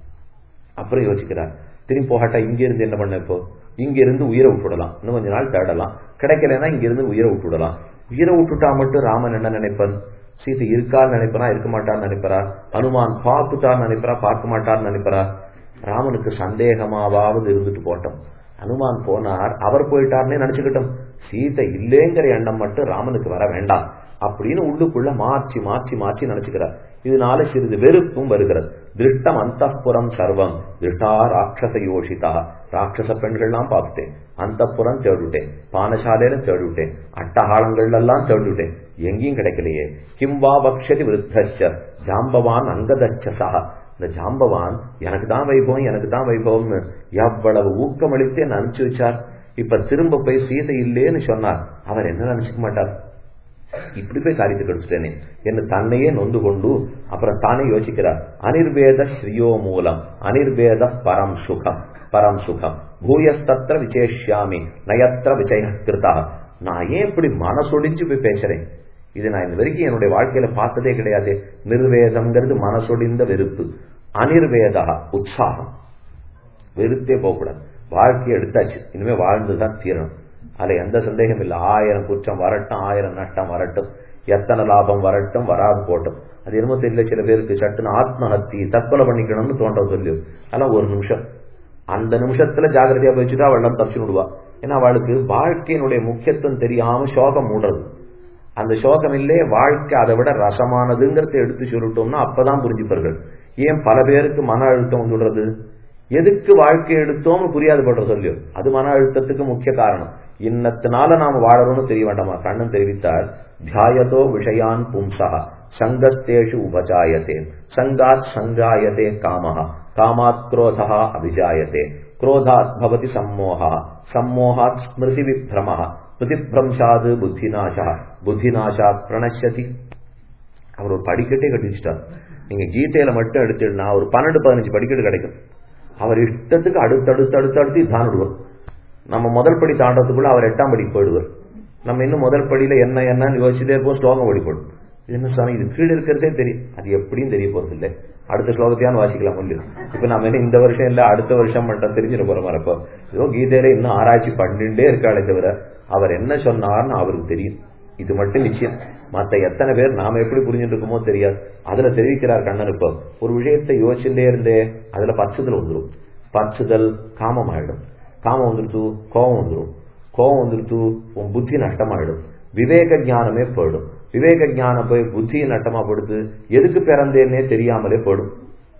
அப்புறம் யோசிக்கிறார் திரும்பி போகாட்டா இங்க இருந்து என்ன பண்ண இப்போ இங்க இருந்து உயிரை விட்டுடலாம் இன்னும் கொஞ்ச நாள் தேடலாம் கிடைக்கலன்னா இங்க இருந்து உயிரை விட்டுடலாம் உயிரை விட்டுட்டா மட்டும் ராமன் என்ன நினைப்பன் சீதை இருக்கான்னு நினைப்பனா இருக்க மாட்டான்னு நினைப்பறா அனுமான் பார்த்துட்டான்னு நினைப்பறா பார்க்க மாட்டான்னு நினைப்பறா ராமனுக்கு சந்தேகமாவது இருந்துட்டு போட்டோம் அனுமான் போனார் அவர் போயிட்டார்னே நினைச்சுக்கிட்டோம் சீதை இல்லேங்கிற எண்ணம் மட்டும் ராமனுக்கு வர வேண்டாம் அப்படின்னு உள்ளுக்குள்ள மாற்றி மாற்றி மாற்றி நினைச்சுக்கிறார் இதனால சிறிது வெறுப்பும் வருகிறது திருஷ்டம் அந்த சர்வம் திருஷ்டா ராட்சச யோஷிதா ராட்சச பெண்கள்லாம் பார்த்துட்டேன் அந்த புறம் தேடுட்டேன் பானசாலையில தேடுட்டேன் அட்டகாலங்கள் எல்லாம் தேடுட்டேன் எங்கேயும் கிடைக்கலையே கிம்வா பக்ஷதி விருத்தச்ச ஜாம்பவான் அங்கதச்சசா இந்த ஜாம்பவான் எனக்கு தான் வைபவம் எனக்கு தான் வைபவம்னு எவ்வளவு ஊக்கமளித்து என்ன அனுப்பிச்சு வச்சார் இப்ப திரும்ப போய் சீதை இல்லேன்னு சொன்னார் அவர் என்ன நினைச்சுக்க மாட்டார் இப்படி போய் காரியத்தை கெடுத்துட்டேனே என்று தன்னையே நொந்து கொண்டு அப்புறம் தானே யோசிக்கிறார் அனிர்வேத ஸ்ரீயோ மூலம் அனிர்வேத பரம் சுகம் பரம் சுகம் பூயஸ்தத்திர விசேஷியாமி நயத்திர விஜய கிருதா நான் ஏன் இப்படி மனசொடிஞ்சு போய் பேசுறேன் இது நான் இந்த வரைக்கும் என்னுடைய வாழ்க்கையில பார்த்ததே கிடையாது நிர்வேதம்ங்கிறது மனசொடிந்த வெறுப்பு அனிர்வேதா உற்சாகம் வெறுத்தே போகக்கூடாது வாழ்க்கையை எடுத்தாச்சு இனிமே வாழ்ந்துதான் தீரணும் அதுல எந்த சந்தேகம் இல்லை ஆயிரம் குற்றம் வரட்டும் ஆயிரம் நஷ்டம் வரட்டும் எத்தனை லாபம் வரட்டும் வராது போட்டும் அது என்னமோ தெரியல சில பேருக்கு சட்டுன்னு ஆத்மஹத்தி தற்கொலை பண்ணிக்கணும்னு தோன்ற சொல்லி அதெல்லாம் ஒரு நிமிஷம் அந்த நிமிஷத்துல ஜாகிரதையா வச்சுட்டு அவள் தப்பிச்சு விடுவா ஏன்னா அவளுக்கு வாழ்க்கையினுடைய முக்கியத்துவம் தெரியாம சோகம் மூடுறது அந்த சோகம் இல்லே வாழ்க்கை அதை விட ரசமானதுங்கிறத எடுத்து சொல்லிட்டோம்னா அப்பதான் புரிஞ்சுப்பார்கள் ஏன் பல பேருக்கு மன அழுத்தம் சொல்றது எதுக்கு வாழ்க்கை எடுத்தோம்னு புரியாது படுற சொல்லியோ அது மன அழுத்தத்துக்கு முக்கிய காரணம் இன்னத்தினால நாம வாழறோம்னு தெரிய வேண்டாமா கண்ணன் தெரிவித்தார் தியாயதோ விஷயான் பும்சா சங்கஸ்தேஷு உபஜாயத்தே சங்காத் சங்காயத்தே காமஹா காமாத் குரோதா அபிஜாயத்தே குரோதாத் பவதி சம்மோகா சம்மோகாத் ஸ்மிருதி விப்ரம ஸ்மிருதிபிரம்சாது புத்திநாசா புத்திநாசாத் பிரணஷதி அவர் ஒரு படிக்கட்டே கட்டி வச்சுட்டார் நீங்க கீதையில மட்டும் எடுத்துடுனா ஒரு பன்னெண்டு பதினஞ்சு படிக்கட்டு கிடைக்கும் அவர் இஷ்டத்துக்கு அடுத்தடுத்து அடுத்தடுத்து தான் விடுவார் நம்ம முதல் படி தாண்டதுக்குள்ள அவர் எட்டாம் படிக்கு போயிடுவார் நம்ம இன்னும் முதல் படியில என்ன என்னன்னு யோசிச்சுட்டே இருப்போம் ஸ்லோகம் ஓடிப்படும் இது என்ன சாமி இது கீழே இருக்கிறதே தெரியும் அது எப்படியும் தெரிய போறது இல்லை அடுத்த ஸ்லோகத்தையான்னு வாசிக்கலாம் முடியும் இப்ப நம்ம என்ன இந்த வருஷம் இல்ல அடுத்த வருஷம் மட்டும் தெரிஞ்சிட போற மறப்போ ஏதோ கீதையில இன்னும் ஆராய்ச்சி பண்ணிட்டே இருக்காளே தவிர அவர் என்ன சொன்னார்னு அவருக்கு தெரியும் இது மட்டும் நிச்சயம் மத்த எத்தனை பேர் நாம எப்படி புரிஞ்சுட்டு இருக்கோமோ தெரியாது அதுல தெரிவிக்கிறார் கண்ணன் இப்போ ஒரு விஷயத்தை யோசிச்சுட்டே இருந்தே அதுல பச்சுதல் வந்துடும் பச்சுதல் காமம் ஆயிடும் காமம் வந்துருத்து கோபம் வந்துடும் கோபம் வந்துருத்து உன் புத்தி நஷ்டமாயிடும் விவேக ஞானமே போயிடும் விவேக ஞானம் போய் புத்தியை நட்டமா படுத்து எதுக்கு பிறந்தேன்னே தெரியாமலே போயிடும்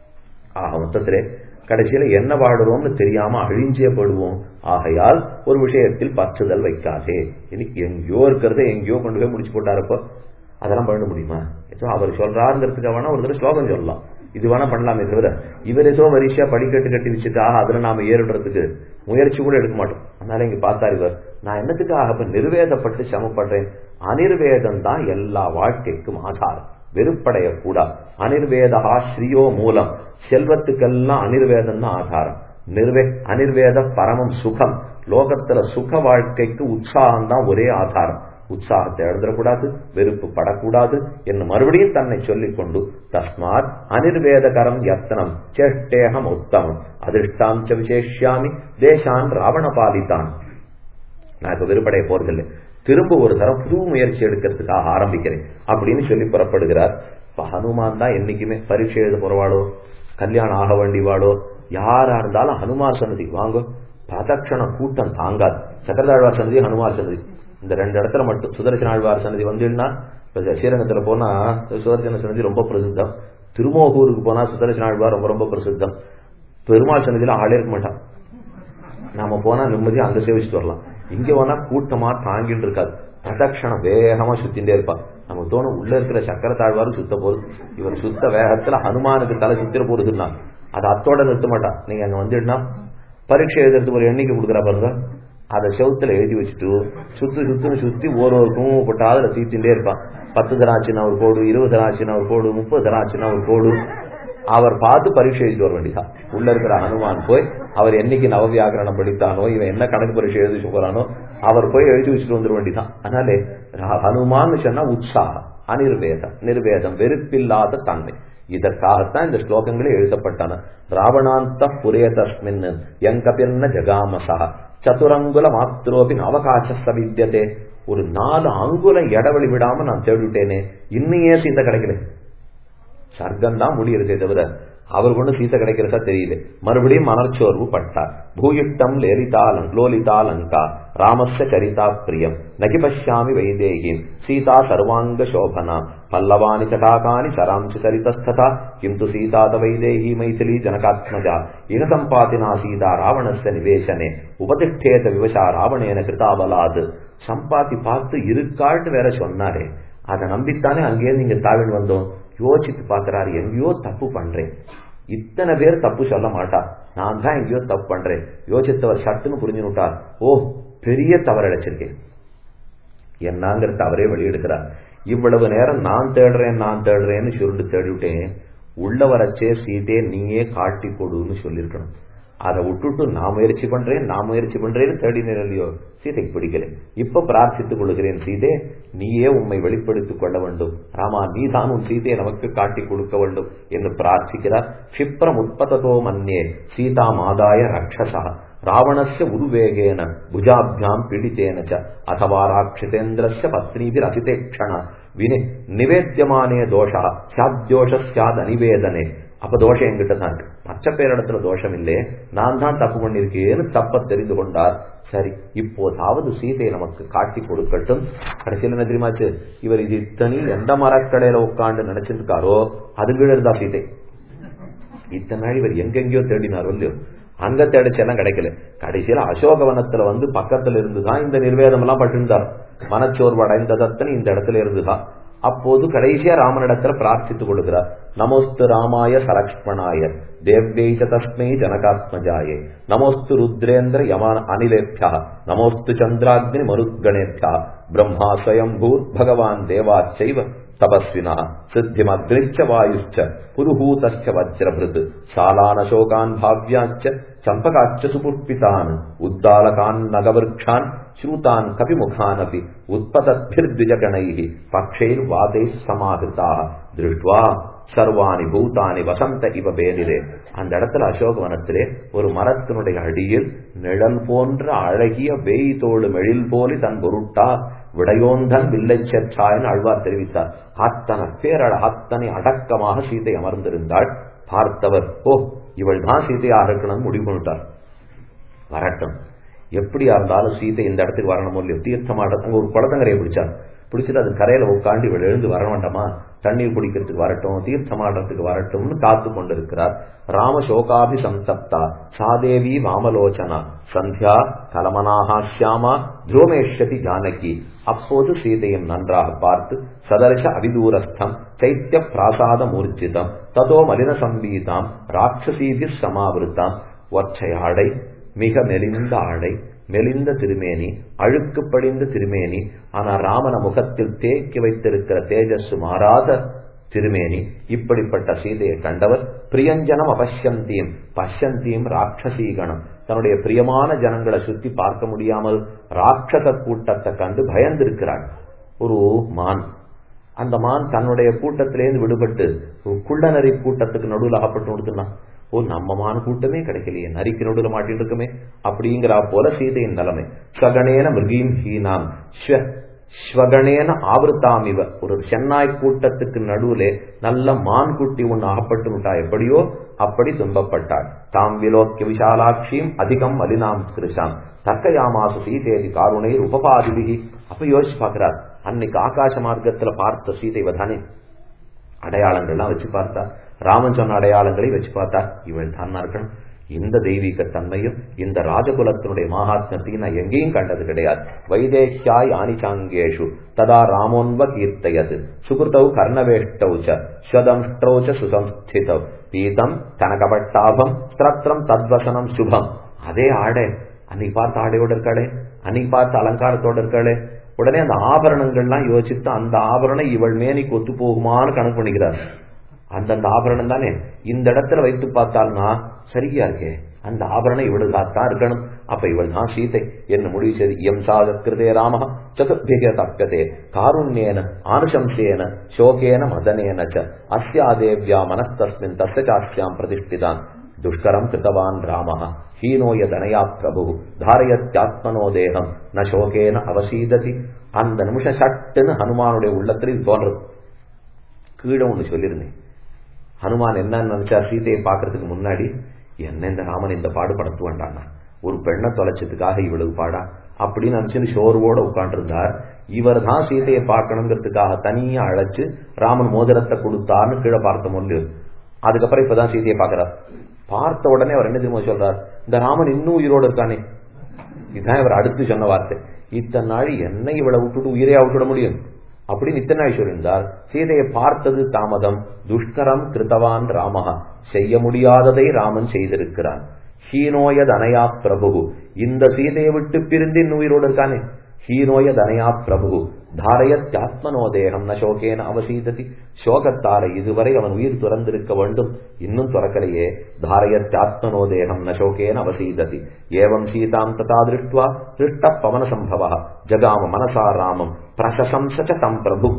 ஆக மொத்தத்திலே கடைசியில என்ன வாடுறோம்னு தெரியாம அழிஞ்சே படுவோம் ஆகையால் ஒரு விஷயத்தில் பற்றுதல் வைக்காதே இனி எங்கேயோ இருக்கிறத எங்கேயோ கொண்டு போய் முடிச்சு போட்டாரப்போ அதெல்லாம் பண்ண முடியுமா ஏதோ அவர் சொல்றாருங்கிறதுக்கு வேணா ஒரு தடவை ஸ்லோகம் சொல்லலாம் இது வேணா பண்ணலாமே தவிர இவர் ஏதோ வரிசையா படிக்கட்டு கட்டி வச்சுட்டாக அதுல நாம ஏறிடுறதுக்கு முயற்சி கூட எடுக்க மாட்டோம் அதனால இங்க பார்த்தார் இவர் நான் என்னத்துக்காக இப்ப நிர்வேதப்பட்டு சமப்படுறேன் அனிர்வேதம் தான் எல்லா வாழ்க்கைக்கும் ஆதாரம் வெறுப்படையக்கூடாது அனிர்வேதா ஸ்ரீயோ மூலம் செல்வத்துக்கெல்லாம் அனிர்வேதம் தான் ஆதாரம் நிர்வே அனிர்வேத பரமம் சுகம் லோகத்துல சுக வாழ்க்கைக்கு உற்சாகம் தான் ஒரே ஆதாரம் உற்சாகத்தை எழுந்துடக்கூடாது வெறுப்பு படக்கூடாது என்று மறுபடியும் தன்னை சொல்லிக் கொண்டு தஸ்மாத் அனிர்வேதகரம் யத்தனம் சேஷ்டேகம் உத்தமம் அதிர்ஷ்டாம் ச விசேஷியாமி தேசான் ராவண பாலிதான் நான் இப்ப வெறுப்படைய போறதில்லை திரும்ப ஒரு தரம் புது முயற்சி எடுக்கிறதுக்காக ஆரம்பிக்கிறேன் அப்படின்னு சொல்லி புறப்படுகிறார் இப்ப ஹனுமான் தான் என்னைக்குமே பரீட்சை எழுத போறவாளோ கல்யாணம் ஆக வேண்டியவாளோ யாரா இருந்தாலும் ஹனுமார் சன்னதி வாங்க பிரதட்சண கூட்டம் தாங்காது சக்கரதாழ்வார் சன்னதி ஹனுமார் சன்னதி இந்த ரெண்டு இடத்துல மட்டும் சுதர்சன ஆழ்வார் சன்னதி வந்துன்னா இப்ப ஸ்ரீரங்கத்துல போனா சுதர்சன சன்னதி ரொம்ப பிரசித்தம் திருமோகூருக்கு போனா சுதர்சன ஆழ்வார் ரொம்ப ரொம்ப பிரசித்தம் பெருமாள் சன்னதியில ஆளே இருக்க மாட்டான் நாம போனா நிம்மதியா அங்க சேவிச்சுட்டு வரலாம் இங்க போனா கூட்டமா தாங்கிட்டு இருக்காது பிரதட்சணம் வேகமா சுத்திட்டே இருப்பா நமக்கு தோணும் உள்ள இருக்கிற சக்கர தாழ்வாரும் சுத்த போகுது இவர் சுத்த வேகத்துல ஹனுமானுக்கு தலை சுத்திர போடுதுன்னா அது அத்தோட நிறுத்த மாட்டான் நீங்க அங்க வந்துடுனா பரீட்சை எழுதுறதுக்கு ஒரு எண்ணிக்கை கொடுக்குறா பாருங்க அதை செவுத்துல எழுதி வச்சுட்டு சுத்து சுத்துன்னு சுத்தி ஒரு ஒரு குங்குமம் போட்டு அதுல தீத்தின்றே இருப்பான் பத்து தராட்சினா ஒரு கோடு இருபது தராட்சினா ஒரு கோடு முப்பது தராட்சினா ஒரு கோடு அவர் பார்த்து பரீட்சை எழுதிட்டு வர வேண்டியதான் உள்ள இருக்கிற ஹனுமான் போய் அவர் என்னைக்கு நவவியாகரணம் படித்தானோ இவன் என்ன கணக்கு பரீட்சை எழுதி போறானோ அவர் போய் எழுதி வச்சுட்டு வந்துட வேண்டியதான் அதனாலே ஹனுமான் சொன்னா உற்சாகம் அனிர்வேதம் நிர்வேதம் வெறுப்பில்லாத தன்மை இதற்காகத்தான் இந்த ஸ்லோகங்களே எழுதப்பட்டன ராவணாந்த புரே தஸ்மின் எங்கபிர்ன ஜகாமசா சதுரங்குல மாத்திரோபி அவகாச சவித்தியதே ஒரு நாலு அங்குலம் இடவெளி விடாம நான் தேடிவிட்டேனே இன்னும் ஏன் சீத்தை கிடைக்கல சர்க்கம் தான் முடியிருக்கே தவிர அவர் கொண்டு சீத்தை கிடைக்கிறதா தெரியல மறுபடியும் மனர்ச்சோர்வு பட்டார் பூயிட்டம் லேலிதாலங் லோலிதாலங்கா ராமஸ்ய சரிதா பிரியம் நகி பஷ்யாமி வைதேகிம் சீதா சர்வாங்க சோபனா பல்லவானி சடாகானி சராம்சி சரிதஸ்ததா கிந்து சீதாத வைதேகி மைதிலி ஜனகாத்மஜா இக சம்பாதினா சீதா ராவணஸ்ய நிவேசனே உபதிஷ்டேத விவசா ராவணேன கிருதாபலாது சம்பாதி பார்த்து இருக்காட்டு வேற சொன்னாரே அதை நம்பித்தானே அங்கேயே நீங்க தாவின் வந்தோம் யோசித்து பாக்குறாரு எங்கேயோ தப்பு பண்றேன் இத்தனை பேர் தப்பு சொல்ல மாட்டா நான் தான் எங்கேயோ தப்பு பண்றேன் யோசித்தவர் சட்டுன்னு புரிஞ்சு விட்டார் ஓ பெரிய தவறடைச்சிருக்கேன் என்னங்கிறது அவரே வெளியெடுக்கிறார் இவ்வளவு நேரம் நான் தேடுறேன் நான் தேடுறேன்னு சுருண்டு தேடிவிட்டேன் உள்ள வரச்சே சீதே நீயே காட்டி கொடுன்னு சொல்லியிருக்கணும் அதை விட்டுட்டு நான் முயற்சி பண்றேன் நான் முயற்சி பண்றேன்னு தேடினேன் இல்லையோ சீதை பிடிக்கல இப்ப பிரார்த்தித்துக் கொள்கிறேன் சீதே நீயே உண்மை வெளிப்படுத்திக் கொள்ள வேண்டும் ராமா நீதான் உன் சீதையை நமக்கு காட்டி கொடுக்க வேண்டும் என்று பிரார்த்திக்கிறார் கஷிப்ரம் உற்பத்ததோ மன்னே சீதா மாதாய ரக்ஷசா ராவணஸ்ய உருவேகேன புஜாபியாம் பீடித்தேன ச அதவா ராட்சிதேந்திரஸ்ய பத்னீபிர் அதிதேக்ஷண வினி நிவேத்தியமானே தோஷா சாத்யோஷ சாத் அனிவேதனே அப்ப தோஷம் என்கிட்ட தான் இருக்கு பச்சை பேரிடத்துல தோஷம் இல்லையே நான் தான் தப்பு பண்ணிருக்கேன்னு தப்ப தெரிந்து கொண்டார் சரி இப்போதாவது சீதையை நமக்கு காட்டி கொடுக்கட்டும் கடைசியில் என்ன தெரியுமாச்சு இவர் இது இத்தனி எந்த மரக்கடையில உட்காந்து நினைச்சிட்டு இருக்காரோ அது கீழ இருந்தா சீதை இத்தனை நாள் இவர் எங்கெங்கயோ தேடினாரோ இல்லையோ அங்க தேடிச்சு எல்லாம் கிடைக்கல கடைசியில அசோகவனத்துல வந்து பக்கத்துல இருந்துதான் இந்த நிர்வேதம் எல்லாம் பட்டிருந்தார் மனச்சோர்வு அடைந்ததத்தனை இந்த இடத்துல இருந்துதான் அப்போது கடைசியா ராமனிடத்துல பிரார்த்தித்துக் கொடுக்கிறார் நமோஸ்து ராமாய சலக்ஷ்மணாய தேவ்யைச்ச தஸ்மை ஜனகாத்மஜாயே நமோஸ்து ருத்ரேந்திர யமான அனிலேபியா நமோஸ்து சந்திராக்னி மருத்கணேபியா பிரம்மா ஸ்வயம்பூர் பகவான் தேவாச்சைவ தபஸ்வினா சித்திமக்னிச்ச வாயுச்ச புருஹூதச்ச வஜ்ரபிருத் சாலானசோகான் பாவ்யாச்ச சம்பகாச்ச சுபுஷ்பிதான் உத்தாலகான் நகவிருக்ஷான் ஸ்ரூதான் கபிமுகானபி உற்பதத்பிர்த்விஜகணைः பக்ஷைர் வாதை சமாகிருதா திருஷ்டுவா சர்வாணி பூதானி வசந்த இவ பேரிலே அந்த இடத்துல அசோகவனத்திலே ஒரு மரத்தினுடைய அடியில் நிழல் போன்ற அழகிய வேய் தோடு மெழில் போலி தன் பொருட்டா விடையோந்தன் வில்லை செற்றாயின் ஆழ்வார் தெரிவித்தார் அத்தனை பேரழ அத்தனை அடக்கமாக சீதை அமர்ந்திருந்தாள் பார்த்தவர் ஓ இவள் தான் சீதையாக இருக்கணும்னு முடிவு பண்ணிட்டார் வரட்டும் எப்படியா இருந்தாலும் சீதை இந்த இடத்துக்கு வரணும் இல்லையோ தீர்த்தமாட அங்க ஒரு குளத்தங்கரையை பிடிச்சார் பிடிச்சிட்டு அது கரையில உட்காந்து இவள் எழுந்து வர வேண்டாமா தண்ணீர் குடிக்கிறதுக்கு வரட்டும் தீர்த்தமாடுறதுக்கு வரட்டும்னு காத்து கொண்டிருக்கிறார் ராம சோகாபி சந்தப்தா சாதேவி வாமலோச்சனா சந்தியா கலமனாஹாஸ்யாமா துரோமேஷதி ஜானகி அப்போது சீதையும் நன்றாக பார்த்து சதர்ஷ அவிதூரஸ்தம் சைத்திய பிராசாத மூர்ச்சிதம் ததோ மலின சம்பீதாம் ராட்சசீபி சமாவிருத்தாம் ஒற்றை ஆடை மிக மெலிந்த ஆடை மெலிந்த திருமேனி அழுக்கு படிந்த திருமேனி ஆனா ராமன முகத்தில் தேக்கி வைத்திருக்கிற தேஜஸ் மாறாத திருமேனி இப்படிப்பட்ட சீதையை கண்டவர் பிரியஞ்சனம் அபஷ்யந்தீம் பஷ்யந்தீம் ராட்சசீகணம் தன்னுடைய பிரியமான ஜனங்களை சுத்தி பார்க்க முடியாமல் ராட்சத கூட்டத்தை கண்டு பயந்திருக்கிறாள் ஒரு மான் அந்த மான் தன்னுடைய கூட்டத்திலேருந்து விடுபட்டு குள்ளநரி கூட்டத்துக்கு நடுவில் அகப்பட்டு கொடுத்துனா ஓ நம்ம மான் கூட்டமே கிடைக்கலையே நரிக்கு நடுவில் மாட்டிட்டு இருக்குமே அப்படிங்கிற போல சீதையின் நிலைமை ஸ்வகணேன மிருகீம் ஹீனாம் ஸ்வகணேன ஆவருத்தாமிவ ஒரு சென்னாய் கூட்டத்துக்கு நடுவிலே நல்ல மான் குட்டி ஒன்று அகப்பட்டு விட்டா எப்படியோ அப்படி துன்பப்பட்டாள் தாம் விலோக்கிய விஷாலாட்சியும் அதிகம் வலினாம் கிருஷாம் தக்கையாமாசு சீதேதி காருணை உபபாதிபிகி அப்ப யோசிச்சு பாக்குறார் அன்னைக்கு ஆகாச மார்க்கத்துல பார்த்த சீதைவ தானே அடையாளங்கள்லாம் வச்சு பார்த்தா ராமன் சொன்ன அடையாளங்களை வச்சு பார்த்தா இவள் தான் இருக்கணும் இந்த தெய்வீக தன்மையும் இந்த ராஜகுலத்தினுடைய மகாத்மத்தையும் நான் எங்கேயும் கண்டது கிடையாது வைதேஷ்யாய் ஆனிச்சாங்கேஷு ததா ராமோன்வ கீர்த்தயது சுகிருத்தௌ கர்ணவேஷ்டௌ ஸ்வதம்ஷ்டௌ சுசம்ஸ்திதௌ பீதம் கனகபட்டாபம் ஸ்திரத்திரம் தத்வசனம் சுபம் அதே ஆடை அன்னைக்கு பார்த்த ஆடையோட இருக்காளே அன்னைக்கு பார்த்த அலங்காரத்தோட இருக்காளே உடனே அந்த ஆபரணங்கள்லாம் யோசித்து அந்த ஆபரணம் இவள் மேனிக்கு ஒத்து போகுமான்னு கணக்கு பண்ணிக்கிறார் அந்தந்த ஆபரணம் தானே இந்த இடத்துல வைத்து பார்த்தால்னா சரியா இருக்கே அந்த ஆபரணம் இவளுக்காகத்தான் இருக்கணும் அப்ப இவள் தான் சீதை என்ன முடிவு செய்து எம் சாதக்கிருதே ராம சதுர்பிக தக்கதே காருண்யேன ஆனுசம்சேன சோகேன மதனேன ச அஸ்யாதேவ்யா மனஸ்தஸ்மின் தஸ்ய சாஸ்யாம் பிரதிஷ்டிதான் துஷ்கரம் கிருத்தவான் ராம ஹீனோய தனயா பிரபு தாரயத்யாத்மனோ தேகம் ந சோகேன அவசீததி அந்த நிமிஷம் சட்டுன்னு ஹனுமானுடைய உள்ளத்தில் இது தோன்றது கீழே ஒண்ணு சொல்லியிருந்தேன் ஹனுமான் என்னன்னு நினைச்சா சீதையை பாக்குறதுக்கு முன்னாடி என்ன இந்த ராமன் இந்த பாடு படுத்து வேண்டானா ஒரு பெண்ணை தொலைச்சதுக்காக இவ்வளவு பாடா அப்படின்னு நினைச்சு சோர்வோட உட்காண்டிருந்தார் இவர் தான் சீதையை பார்க்கணுங்கிறதுக்காக தனியா அழைச்சு ராமன் மோதிரத்தை கொடுத்தார்னு கீழே பார்த்த முடியும் அதுக்கப்புறம் இப்பதான் சீதையை பாக்குறார் பார்த்த உடனே அவர் என்ன தெரியுமா சொல்றார் இந்த ராமன் இன்னும் உயிரோடு இருக்கானே இதுதான் இவர் அடுத்து சொன்ன வார்த்தை இத்தனை நாள் என்னை இவளை விட்டுட்டு உயிரையா விட்டுட முடியும் அப்படின்னு இத்தனை நாள் சொல்லியிருந்தார் சீதையை பார்த்தது தாமதம் துஷ்கரம் கிருத்தவான் ராமஹா செய்ய முடியாததை ராமன் செய்திருக்கிறான் ஹீனோய தனயா பிரபு இந்த சீதையை விட்டு பிரிந்து இன்னும் உயிரோடு இருக்கானே ஹீனோய தனயா பிரபு தாரயத்யாத்மனோ தேகம் ந சோகேன அவசீததி சோகத்தால இதுவரை அவன் உயிர் துறந்திருக்க வேண்டும் இன்னும் துறக்கலையே தாரயத்யாத்மனோ தேகம் ந சோகேன அவசீததி ஏவம் சீதாம் ததா திருஷ்டுவா திருஷ்ட பவன சம்பவ ஜகாம மனசா ராமம் பிரசசம்ச தம் பிரபு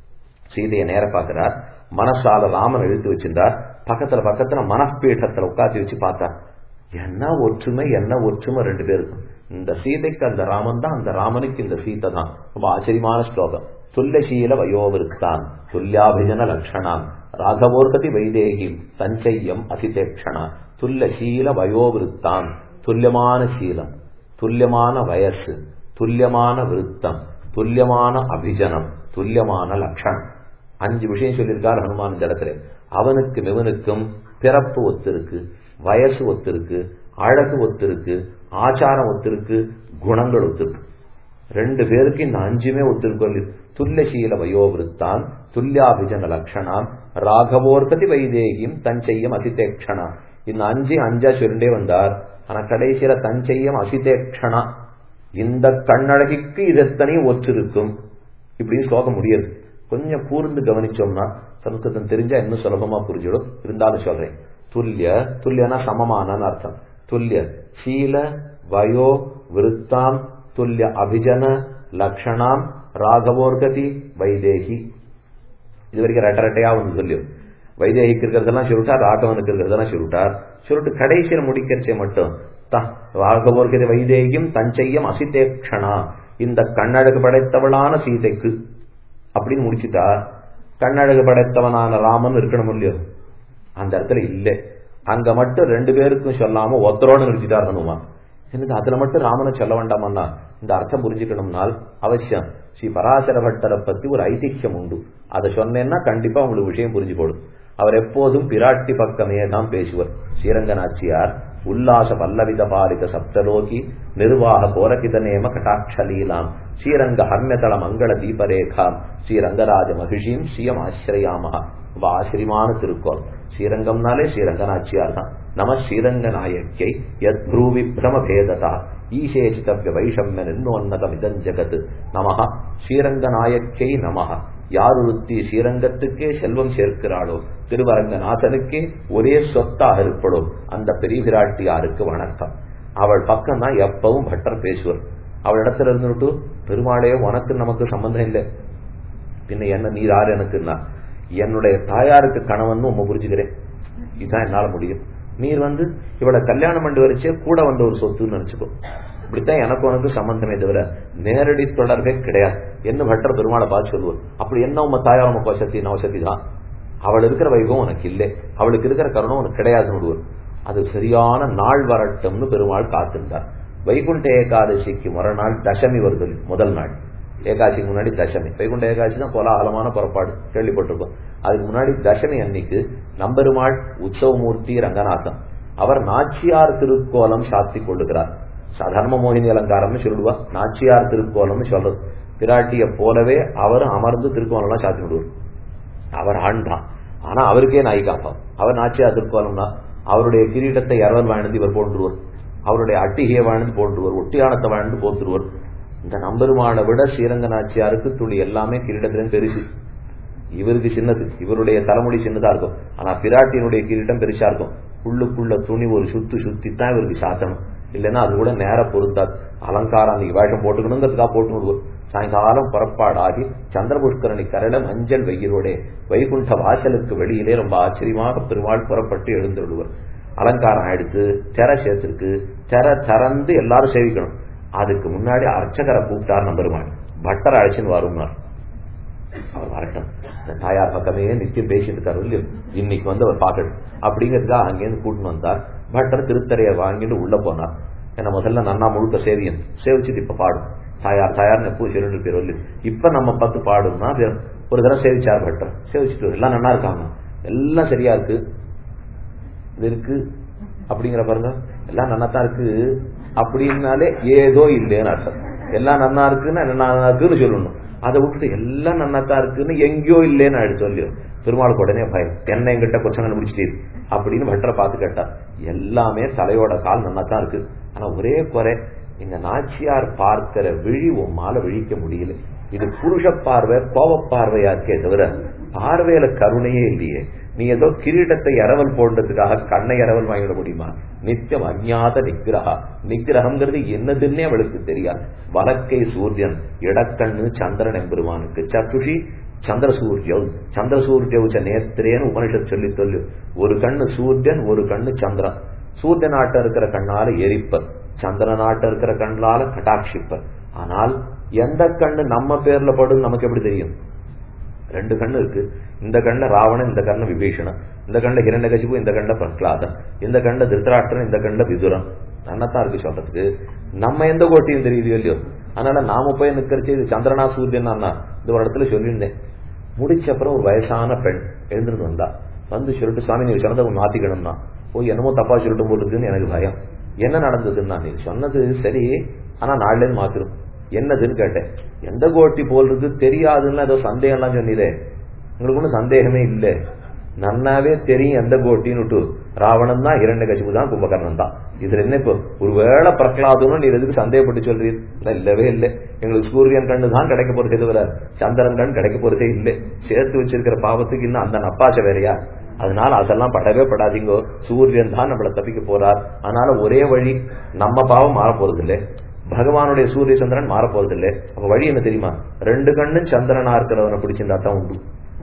சீதையை நேர பார்க்கிறார் மனசால ராமன் எழுத்து வச்சிருந்தார் பக்கத்துல பக்கத்துல மனப்பீட்டத்துல உட்காந்து வச்சு பார்த்தார் என்ன ஒற்றுமை என்ன ஒற்றுமை ரெண்டு பேருக்கும் இந்த சீதைக்கு அந்த ராமன் தான் அந்த ராமனுக்கு இந்த சீதை தான் ரொம்ப ஆச்சரியமான ஸ்லோகம் துல்யசீல வயோவிருத்தான் துல்யாபிஜன லட்சணாம் ராகவோர்கதி வைதேகி சஞ்சயம் அதிதேக்ஷணா துல்யசீல வயோவிருத்தான் துல்லியமான சீலம் துல்லியமான வயசு துல்லியமான விருத்தம் துல்லியமான அபிஜனம் துல்லியமான லட்சணம் அஞ்சு விஷயம் சொல்லியிருக்கார் ஹனுமான் இந்த இடத்துல அவனுக்கு இவனுக்கும் பிறப்பு ஒத்திருக்கு வயசு ஒத்திருக்கு அழகு ஒத்திருக்கு ஆச்சாரம் ஒத்திருக்கு குணங்கள் ஒத்திருக்கு ரெண்டு பேருக்கு இந்த அஞ்சுமே ஒத்திருக்கு துல்யசீல வயோவிருத்தான் துல்யாபிஜன லட்சணாம் ராகவோர்கதி வைதேகியும் தஞ்சையம் அசிதேக்ஷணா இந்த அஞ்சு அஞ்சா சொல்லிட்டே வந்தார் ஆனா கடைசியில தஞ்சையம் அசிதேக்ஷணா இந்த கண்ணழகிக்கு இது எத்தனையும் ஒற்றிருக்கும் இப்படின்னு ஸ்லோகம் முடியாது கொஞ்சம் கூர்ந்து கவனிச்சோம்னா சம்ஸ்கிருதம் தெரிஞ்சா இன்னும் சுலபமா புரிஞ்சிடும் இருந்தாலும் சொல்றேன் துல்லிய துல்லியனா சமமான அர்த்தம் துல்லிய சீல வயோ விருத்தாம் துல்லிய அபிஜன லக்ஷணாம் ராகவோர்கதி வைதேகி இது வரைக்கும் ரெட்ட ரெட்டையா ஒன்று சொல்லியும் வைதேகிக்கு இருக்கிறதெல்லாம் சுருட்டார் ராகவனுக்கு இருக்கிறதெல்லாம் சுருட்டார் சுருட்டு கடைசியில் முடிக்கிறச்சே மட்டும் ராகவோர்கதி வைதேகியும் தஞ்சையம் அசிதேக்ஷணா இந்த கண்ணழகு படைத்தவளான சீதைக்கு அப்படின்னு முடிச்சுட்டா கண்ணழகு படைத்தவனான ராமன் இருக்கணும் இல்லையோ அந்த இடத்துல இல்லை அங்க மட்டும் ரெண்டு பேருக்கும் சொல்லாம ஒத்தரோட நிறுத்திட்டார் ஹனுமான் எனக்கு அதுல மட்டும் ராமனை சொல்ல வேண்டாமன்னா இந்த அர்த்தம் புரிஞ்சுக்கணும்னால் அவசியம் ஸ்ரீ பராசர பட்டரை பத்தி ஒரு ஐதிஹ்யம் உண்டு அதை சொன்னேன்னா கண்டிப்பா உங்களுக்கு விஷயம் புரிஞ்சு போடும் அவர் எப்போதும் பிராட்டி பக்கமே தான் பேசுவர் ஸ்ரீரங்கநாச்சியார் உல்லாச பல்லவித பாலித சப்தலோகி நிர்வாக கோரகித நேம கட்டாட்சலீலாம் ஸ்ரீரங்க ஹர்மியதள மங்கள தீபரேகாம் ஸ்ரீரங்கராஜ மகிஷியும் ஸ்ரீயம் ஆசிரயாமகா ரொம்ப ஆச்சரியமான திருக்கோள் ஸ்ரீரங்கம்னாலே ஸ்ரீரங்கநாச்சியார் தான் நம ஸ்ரீரங்க நாயக்கியை யத் ப்ரூவி பிரம பேததா ஈசேஷிதவ்ய வைஷம்ய நின்னோன்னதம் இதஞ்சகத் நமஹ ஸ்ரீரங்க நாயக்கியை நமஹ யார் ஒருத்தி ஸ்ரீரங்கத்துக்கே செல்வம் சேர்க்கிறாளோ திருவரங்கநாதனுக்கே ஒரே சொத்தாக இருப்படும் அந்த பெரிய பிராட்டியாருக்கு வணக்கம் அவள் பக்கம் தான் எப்பவும் பட்டர் பேசுவார் அவள் இடத்துல இருந்துட்டு பெருமாளே உனக்கு நமக்கு சம்பந்தம் இல்லை பின்ன என்ன நீ யாரு எனக்குன்னா என்னுடைய தாயாருக்கு கணவன் உங்க புரிஞ்சுக்கிறேன் இதுதான் என்னால முடியும் நீர் வந்து இவளை கல்யாணம் பண்ணி வரைச்சே கூட வந்த ஒரு சொத்துன்னு நினைச்சுக்கோ இப்படித்தான் எனக்கு உனக்கு சம்பந்தமே தவிர நேரடி தொடர்பே கிடையாது என்ன பட்டர் பெருமாளை பார்த்து சொல்லுவார் அப்படி என்ன உங்க தாயார் உனக்கு வசதி நான் வசதி தான் அவள் இருக்கிற வைபவம் உனக்கு இல்லை அவளுக்கு இருக்கிற கருணம் உனக்கு கிடையாதுன்னு விடுவார் அது சரியான நாள் வரட்டும்னு பெருமாள் காத்திருந்தார் வைகுண்ட ஏகாதசிக்கு மறுநாள் தசமி வருது முதல் நாள் ஏகாசிக்கு முன்னாடி தசமி வைகுண்ட ஏகாசி தான் கோலாகலமான புறப்பாடு கேள்விப்பட்டிருக்கோம் அதுக்கு முன்னாடி தசமி அன்னைக்கு நம்பெருமாள் உற்சவமூர்த்தி ரங்கநாதன் அவர் நாச்சியார் திருக்கோலம் சாத்தி கொள்ளுகிறார் சாதாரண மோகினி அலங்காரம்னு சொல்லுவா நாச்சியார் திருக்கோலம்னு சொல்றது பிராட்டிய போலவே அவர் அமர்ந்து திருக்கோலம்லாம் சாத்தி விடுவார் அவர் ஆண் தான் ஆனா அவருக்கே நாய்க்காப்பாம் அவர் நாச்சியார் திருக்கோலம் தான் அவருடைய கிரீடத்தை இரவர் வாழ்ந்து இவர் போன்றுவர் அவருடைய அட்டிகையை வாழ்ந்து போன்றுவர் ஒட்டியானத்தை வாழ்ந்து போத்துருவர் இந்த நம்பெருமானை விட ஸ்ரீரங்க நாச்சியாருக்கு துளி எல்லாமே கிரீடத்திலும் பெருசு இவருக்கு சின்னது இவருடைய தலைமுடி சின்னதா இருக்கும் ஆனா பிராட்டியினுடைய கிரீடம் பெருசா இருக்கும் உள்ளுக்குள்ள துணி ஒரு சுத்து சுத்தி தான் இவருக்கு சாத்தணும் இல்லைன்னா அது கூட நேர பொருத்தாது அலங்காரம் அன்னைக்கு வேஷம் போட்டுக்கணுங்கிறதுக்காக போட்டு விடுவோம் சாயங்காலம் புறப்பாடாகி சந்திர புஷ்கரணி கரட மஞ்சள் வெயிலோட வைகுண்ட வாசலுக்கு வெளியிலே ரொம்ப ஆச்சரியமாக பெருமாள் புறப்பட்டு எழுந்து விடுவார் அலங்காரம் ஆயிடுத்து தெர சேர்த்திருக்கு தெர திறந்து எல்லாரும் சேவிக்கணும் அதுக்கு முன்னாடி அர்ச்சகரை கூப்பிட்டார் நம்பருமாள் பட்டர் அழைச்சின்னு வருமார் அவர் வரட்டும் இந்த தாயார் பக்கமே நித்தியம் பேசிட்டு இருக்காரு இல்லையோ இன்னைக்கு வந்து அவர் பார்க்கணும் அப்படிங்கிறதுக்காக அங்கேருந்து கூட்டின்னு வந்தார் பட்டர் திருத்தரையை வாங்கிட்டு உள்ள போனார் ஏன்னா முதல்ல நன்னா முழுக்க சேவியன் சேவிச்சுட்டு இப்ப பாடும் தாயார் தாயார்னு எப்போ சொல்லிட்டு பேர் இல்லையோ இப்ப நம்ம பார்த்து பாடும்னா ஒரு தடவை சேவிச்சார் பட்டர் சேவிச்சுட்டு எல்லாம் நல்லா இருக்காங்க எல்லாம் சரியா இருக்கு இது இருக்கு அப்படிங்கிற பாருங்க எல்லாம் நல்லா தான் இருக்கு அப்படின்னாலே ஏதோ இல்லைன்னு அர்த்தம் எல்லாம் நன்னா இருக்குன்னு நல்லா இருக்குன்னு சொல்லணும் அதை விட்டுட்டு எல்லாம் நன்னாத்தான் இருக்குன்னு எங்கேயோ இல்லைன்னு ஆயிடுச்சு சொல்லியும் பெருமாளுக்கு உடனே பயம் என்ன எங்கிட்ட கொச்சம் கண்டுபிடிச்சிட்டே அப்படின்னு பட்டரை பார்த்து கேட்டார் எல்லாமே தலையோட கால் நன்னாத்தான் இருக்கு ஆனா ஒரே குறை இந்த நாச்சியார் பார்க்கிற விழி உம்மால விழிக்க முடியல இது புருஷ பார்வை கோப பார்வையா இருக்கே தவிர பார்வையில கருணையே இல்லையே நீ ஏதோ கிரீடத்தை இரவல் போடுறதுக்காக கண்ணை இரவல் வாங்கிட முடியுமா நித்தியம் அஜாத நிகிரகா நிகிரகம்ங்கிறது என்னதுன்னே அவளுக்கு தெரியாது வலக்கை சூரியன் இடக்கண்ணு சந்திரன் எம்பெருமானுக்கு சத்துஷி சந்திர சூரியவ் சந்திர சூரியவுச்ச நேத்திரேன்னு உபனிஷத் சொல்லி சொல்லு ஒரு கண்ணு சூரியன் ஒரு கண்ணு சந்திரன் சூரிய நாட்ட இருக்கிற கண்ணால எரிப்பர் சந்திர நாட்ட இருக்கிற கண்ணால கட்டாட்சிப்பர் ஆனால் எந்த கண்ணு நம்ம பேர்ல படும் நமக்கு எப்படி தெரியும் ரெண்டு கண்ணு இருக்கு இந்த கண்ண ராவணன் இந்த கண்ண விபீஷணன் இந்த கண்ட ஹிரண்யகசிபு இந்த கண்ட பிரஹ்லாதன் இந்த கண்ட திருத்தராஷ்டிரன் இந்த கண்ட விதுரன் நன்னத்தான் இருக்கு சொல்றதுக்கு நம்ம எந்த கோட்டியும் தெரியுது இல்லையோ அதனால நாம போய் நிக்கிறச்சு இது சந்திரனா சூரியன் இந்த ஒரு இடத்துல சொல்லியிருந்தேன் முடிச்ச அப்புறம் ஒரு வயசான பெண் எழுந்திருந்து வந்தா வந்து சொல்லிட்டு சுவாமி நீங்க சொன்னதை மாத்திக்கணும்னா போய் என்னமோ தப்பா சொல்லிட்டு போட்டுருக்குன்னு எனக்கு பயம் என்ன நடந்ததுன்னா நீங்க சொன்னது சரி ஆனா நாள்லேருந்து மாத்திரும் என்னதுன்னு கேட்டேன் எந்த கோட்டி போல் இருக்கு தெரியாதுன்னு ஏதோ சந்தேகம் எல்லாம் சொன்னீரே உங்களுக்கு ஒன்றும் சந்தேகமே இல்லை நன்னாவே தெரியும் எந்த கோட்டின்னு விட்டு ராவணன் தான் இரண்டு கசிப்பு தான் கும்பகர்ணன் தான் இதுல என்ன இப்போ ஒருவேளை பிரகலாதனும் நீ எதுக்கு சந்தேகப்பட்டு சொல்றீர் இல்லவே இல்லை எங்களுக்கு சூரியன் கண்ணு தான் கிடைக்க போறதே தவிர சந்திரன் கண் கிடைக்க போறதே இல்லை சேர்த்து வச்சிருக்கிற பாவத்துக்கு இன்னும் அந்த நப்பாசை வேறையா அதனால அதெல்லாம் படவே படாதீங்கோ சூரியன் தான் நம்மளை தப்பிக்க போறார் அதனால ஒரே வழி நம்ம பாவம் மாற போறது இல்லை பகவானுடைய சூரிய சந்திரன் மாற போறது இல்லை அப்ப வழி என்ன தெரியுமா ரெண்டு கண்ணும் சந்திரனா இருக்கிறவனை பிடிச்சிருந்தா தான் உண்டு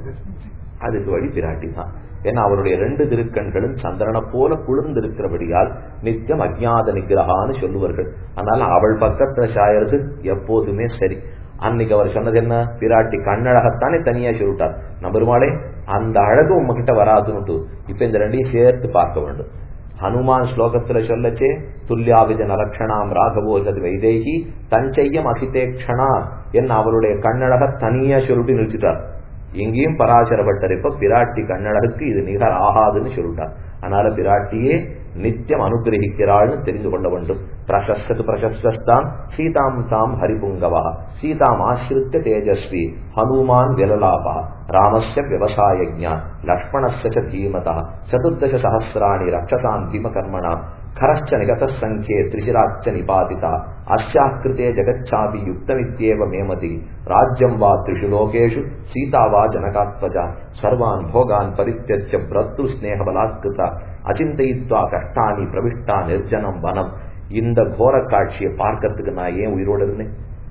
அதுக்கு வழி பிராட்டி தான் ஏன்னா அவருடைய ரெண்டு திருக்கண்களும் சந்திரனை போல குளிர்ந்து இருக்கிறபடியால் நித்தியம் அஜ்ஞாத நிகிரகான்னு சொல்லுவார்கள் அதனால அவள் பக்கத்துல சாயறது எப்போதுமே சரி அன்னைக்கு அவர் சொன்னது என்ன பிராட்டி கண்ணழகத்தானே தனியா சொல்லிட்டார் நம்பருமாளே அந்த அழகு உங்ககிட்ட வராதுன்னு இப்ப இந்த ரெண்டையும் சேர்த்து பார்க்க வேண்டும் ஹனுமான் ஸ்லோகத்துல சொல்லச்சே துல்லியாவித நலக்ஷணாம் ராகவோஜது வைதேகி தஞ்சையம் அசிதேக்ஷணா என்ன அவருடைய கண்ணழக தனியா சொல்லிட்டு நிறுத்திட்டார் எங்கேயும் பராசரப்பட்டர் இப்ப பிராட்டி கண்ணழகுக்கு இது நிகர் ஆகாதுன்னு சொல்லிட்டார் அதனால பிராட்டியே நித்தியம் அனுகிரகிக்கிறாள்னு தெரிந்து கொள்ள வேண்டும் பிரசஸ்து பிரசஸ்தான் சீதாம் தாம் ஹரிபுங்கவா சீதாம் ஆசிரித்த தேஜஸ்வி ஹனுமான் விலலாபா ராமஸ்ய விவசாயஜா லக்ஷ்மணஸ்ய தீமதா சதுர்தச சஹசிராணி ரக்ஷசான் பீமகர்மணா खरश्च निगतः सङ्ख्ये त्रिशिराच्च निपातिता अस्याः कृते जगच्छापि युक्तमित्येव मेमति राज्यम् वा त्रिषु लोकेषु सीता वा जनकात्मजा सर्वान् भोगान् परित्यज्य भ्रतृस्नेहबलात्कृता அச்சிந்தயித்வா கஷ்டானி பிரவிஷ்டா நிர்ஜனம் வனம் இந்த கோர காட்சியை பார்க்கறதுக்கு நான் ஏன் உயிரோடு இருந்தேன்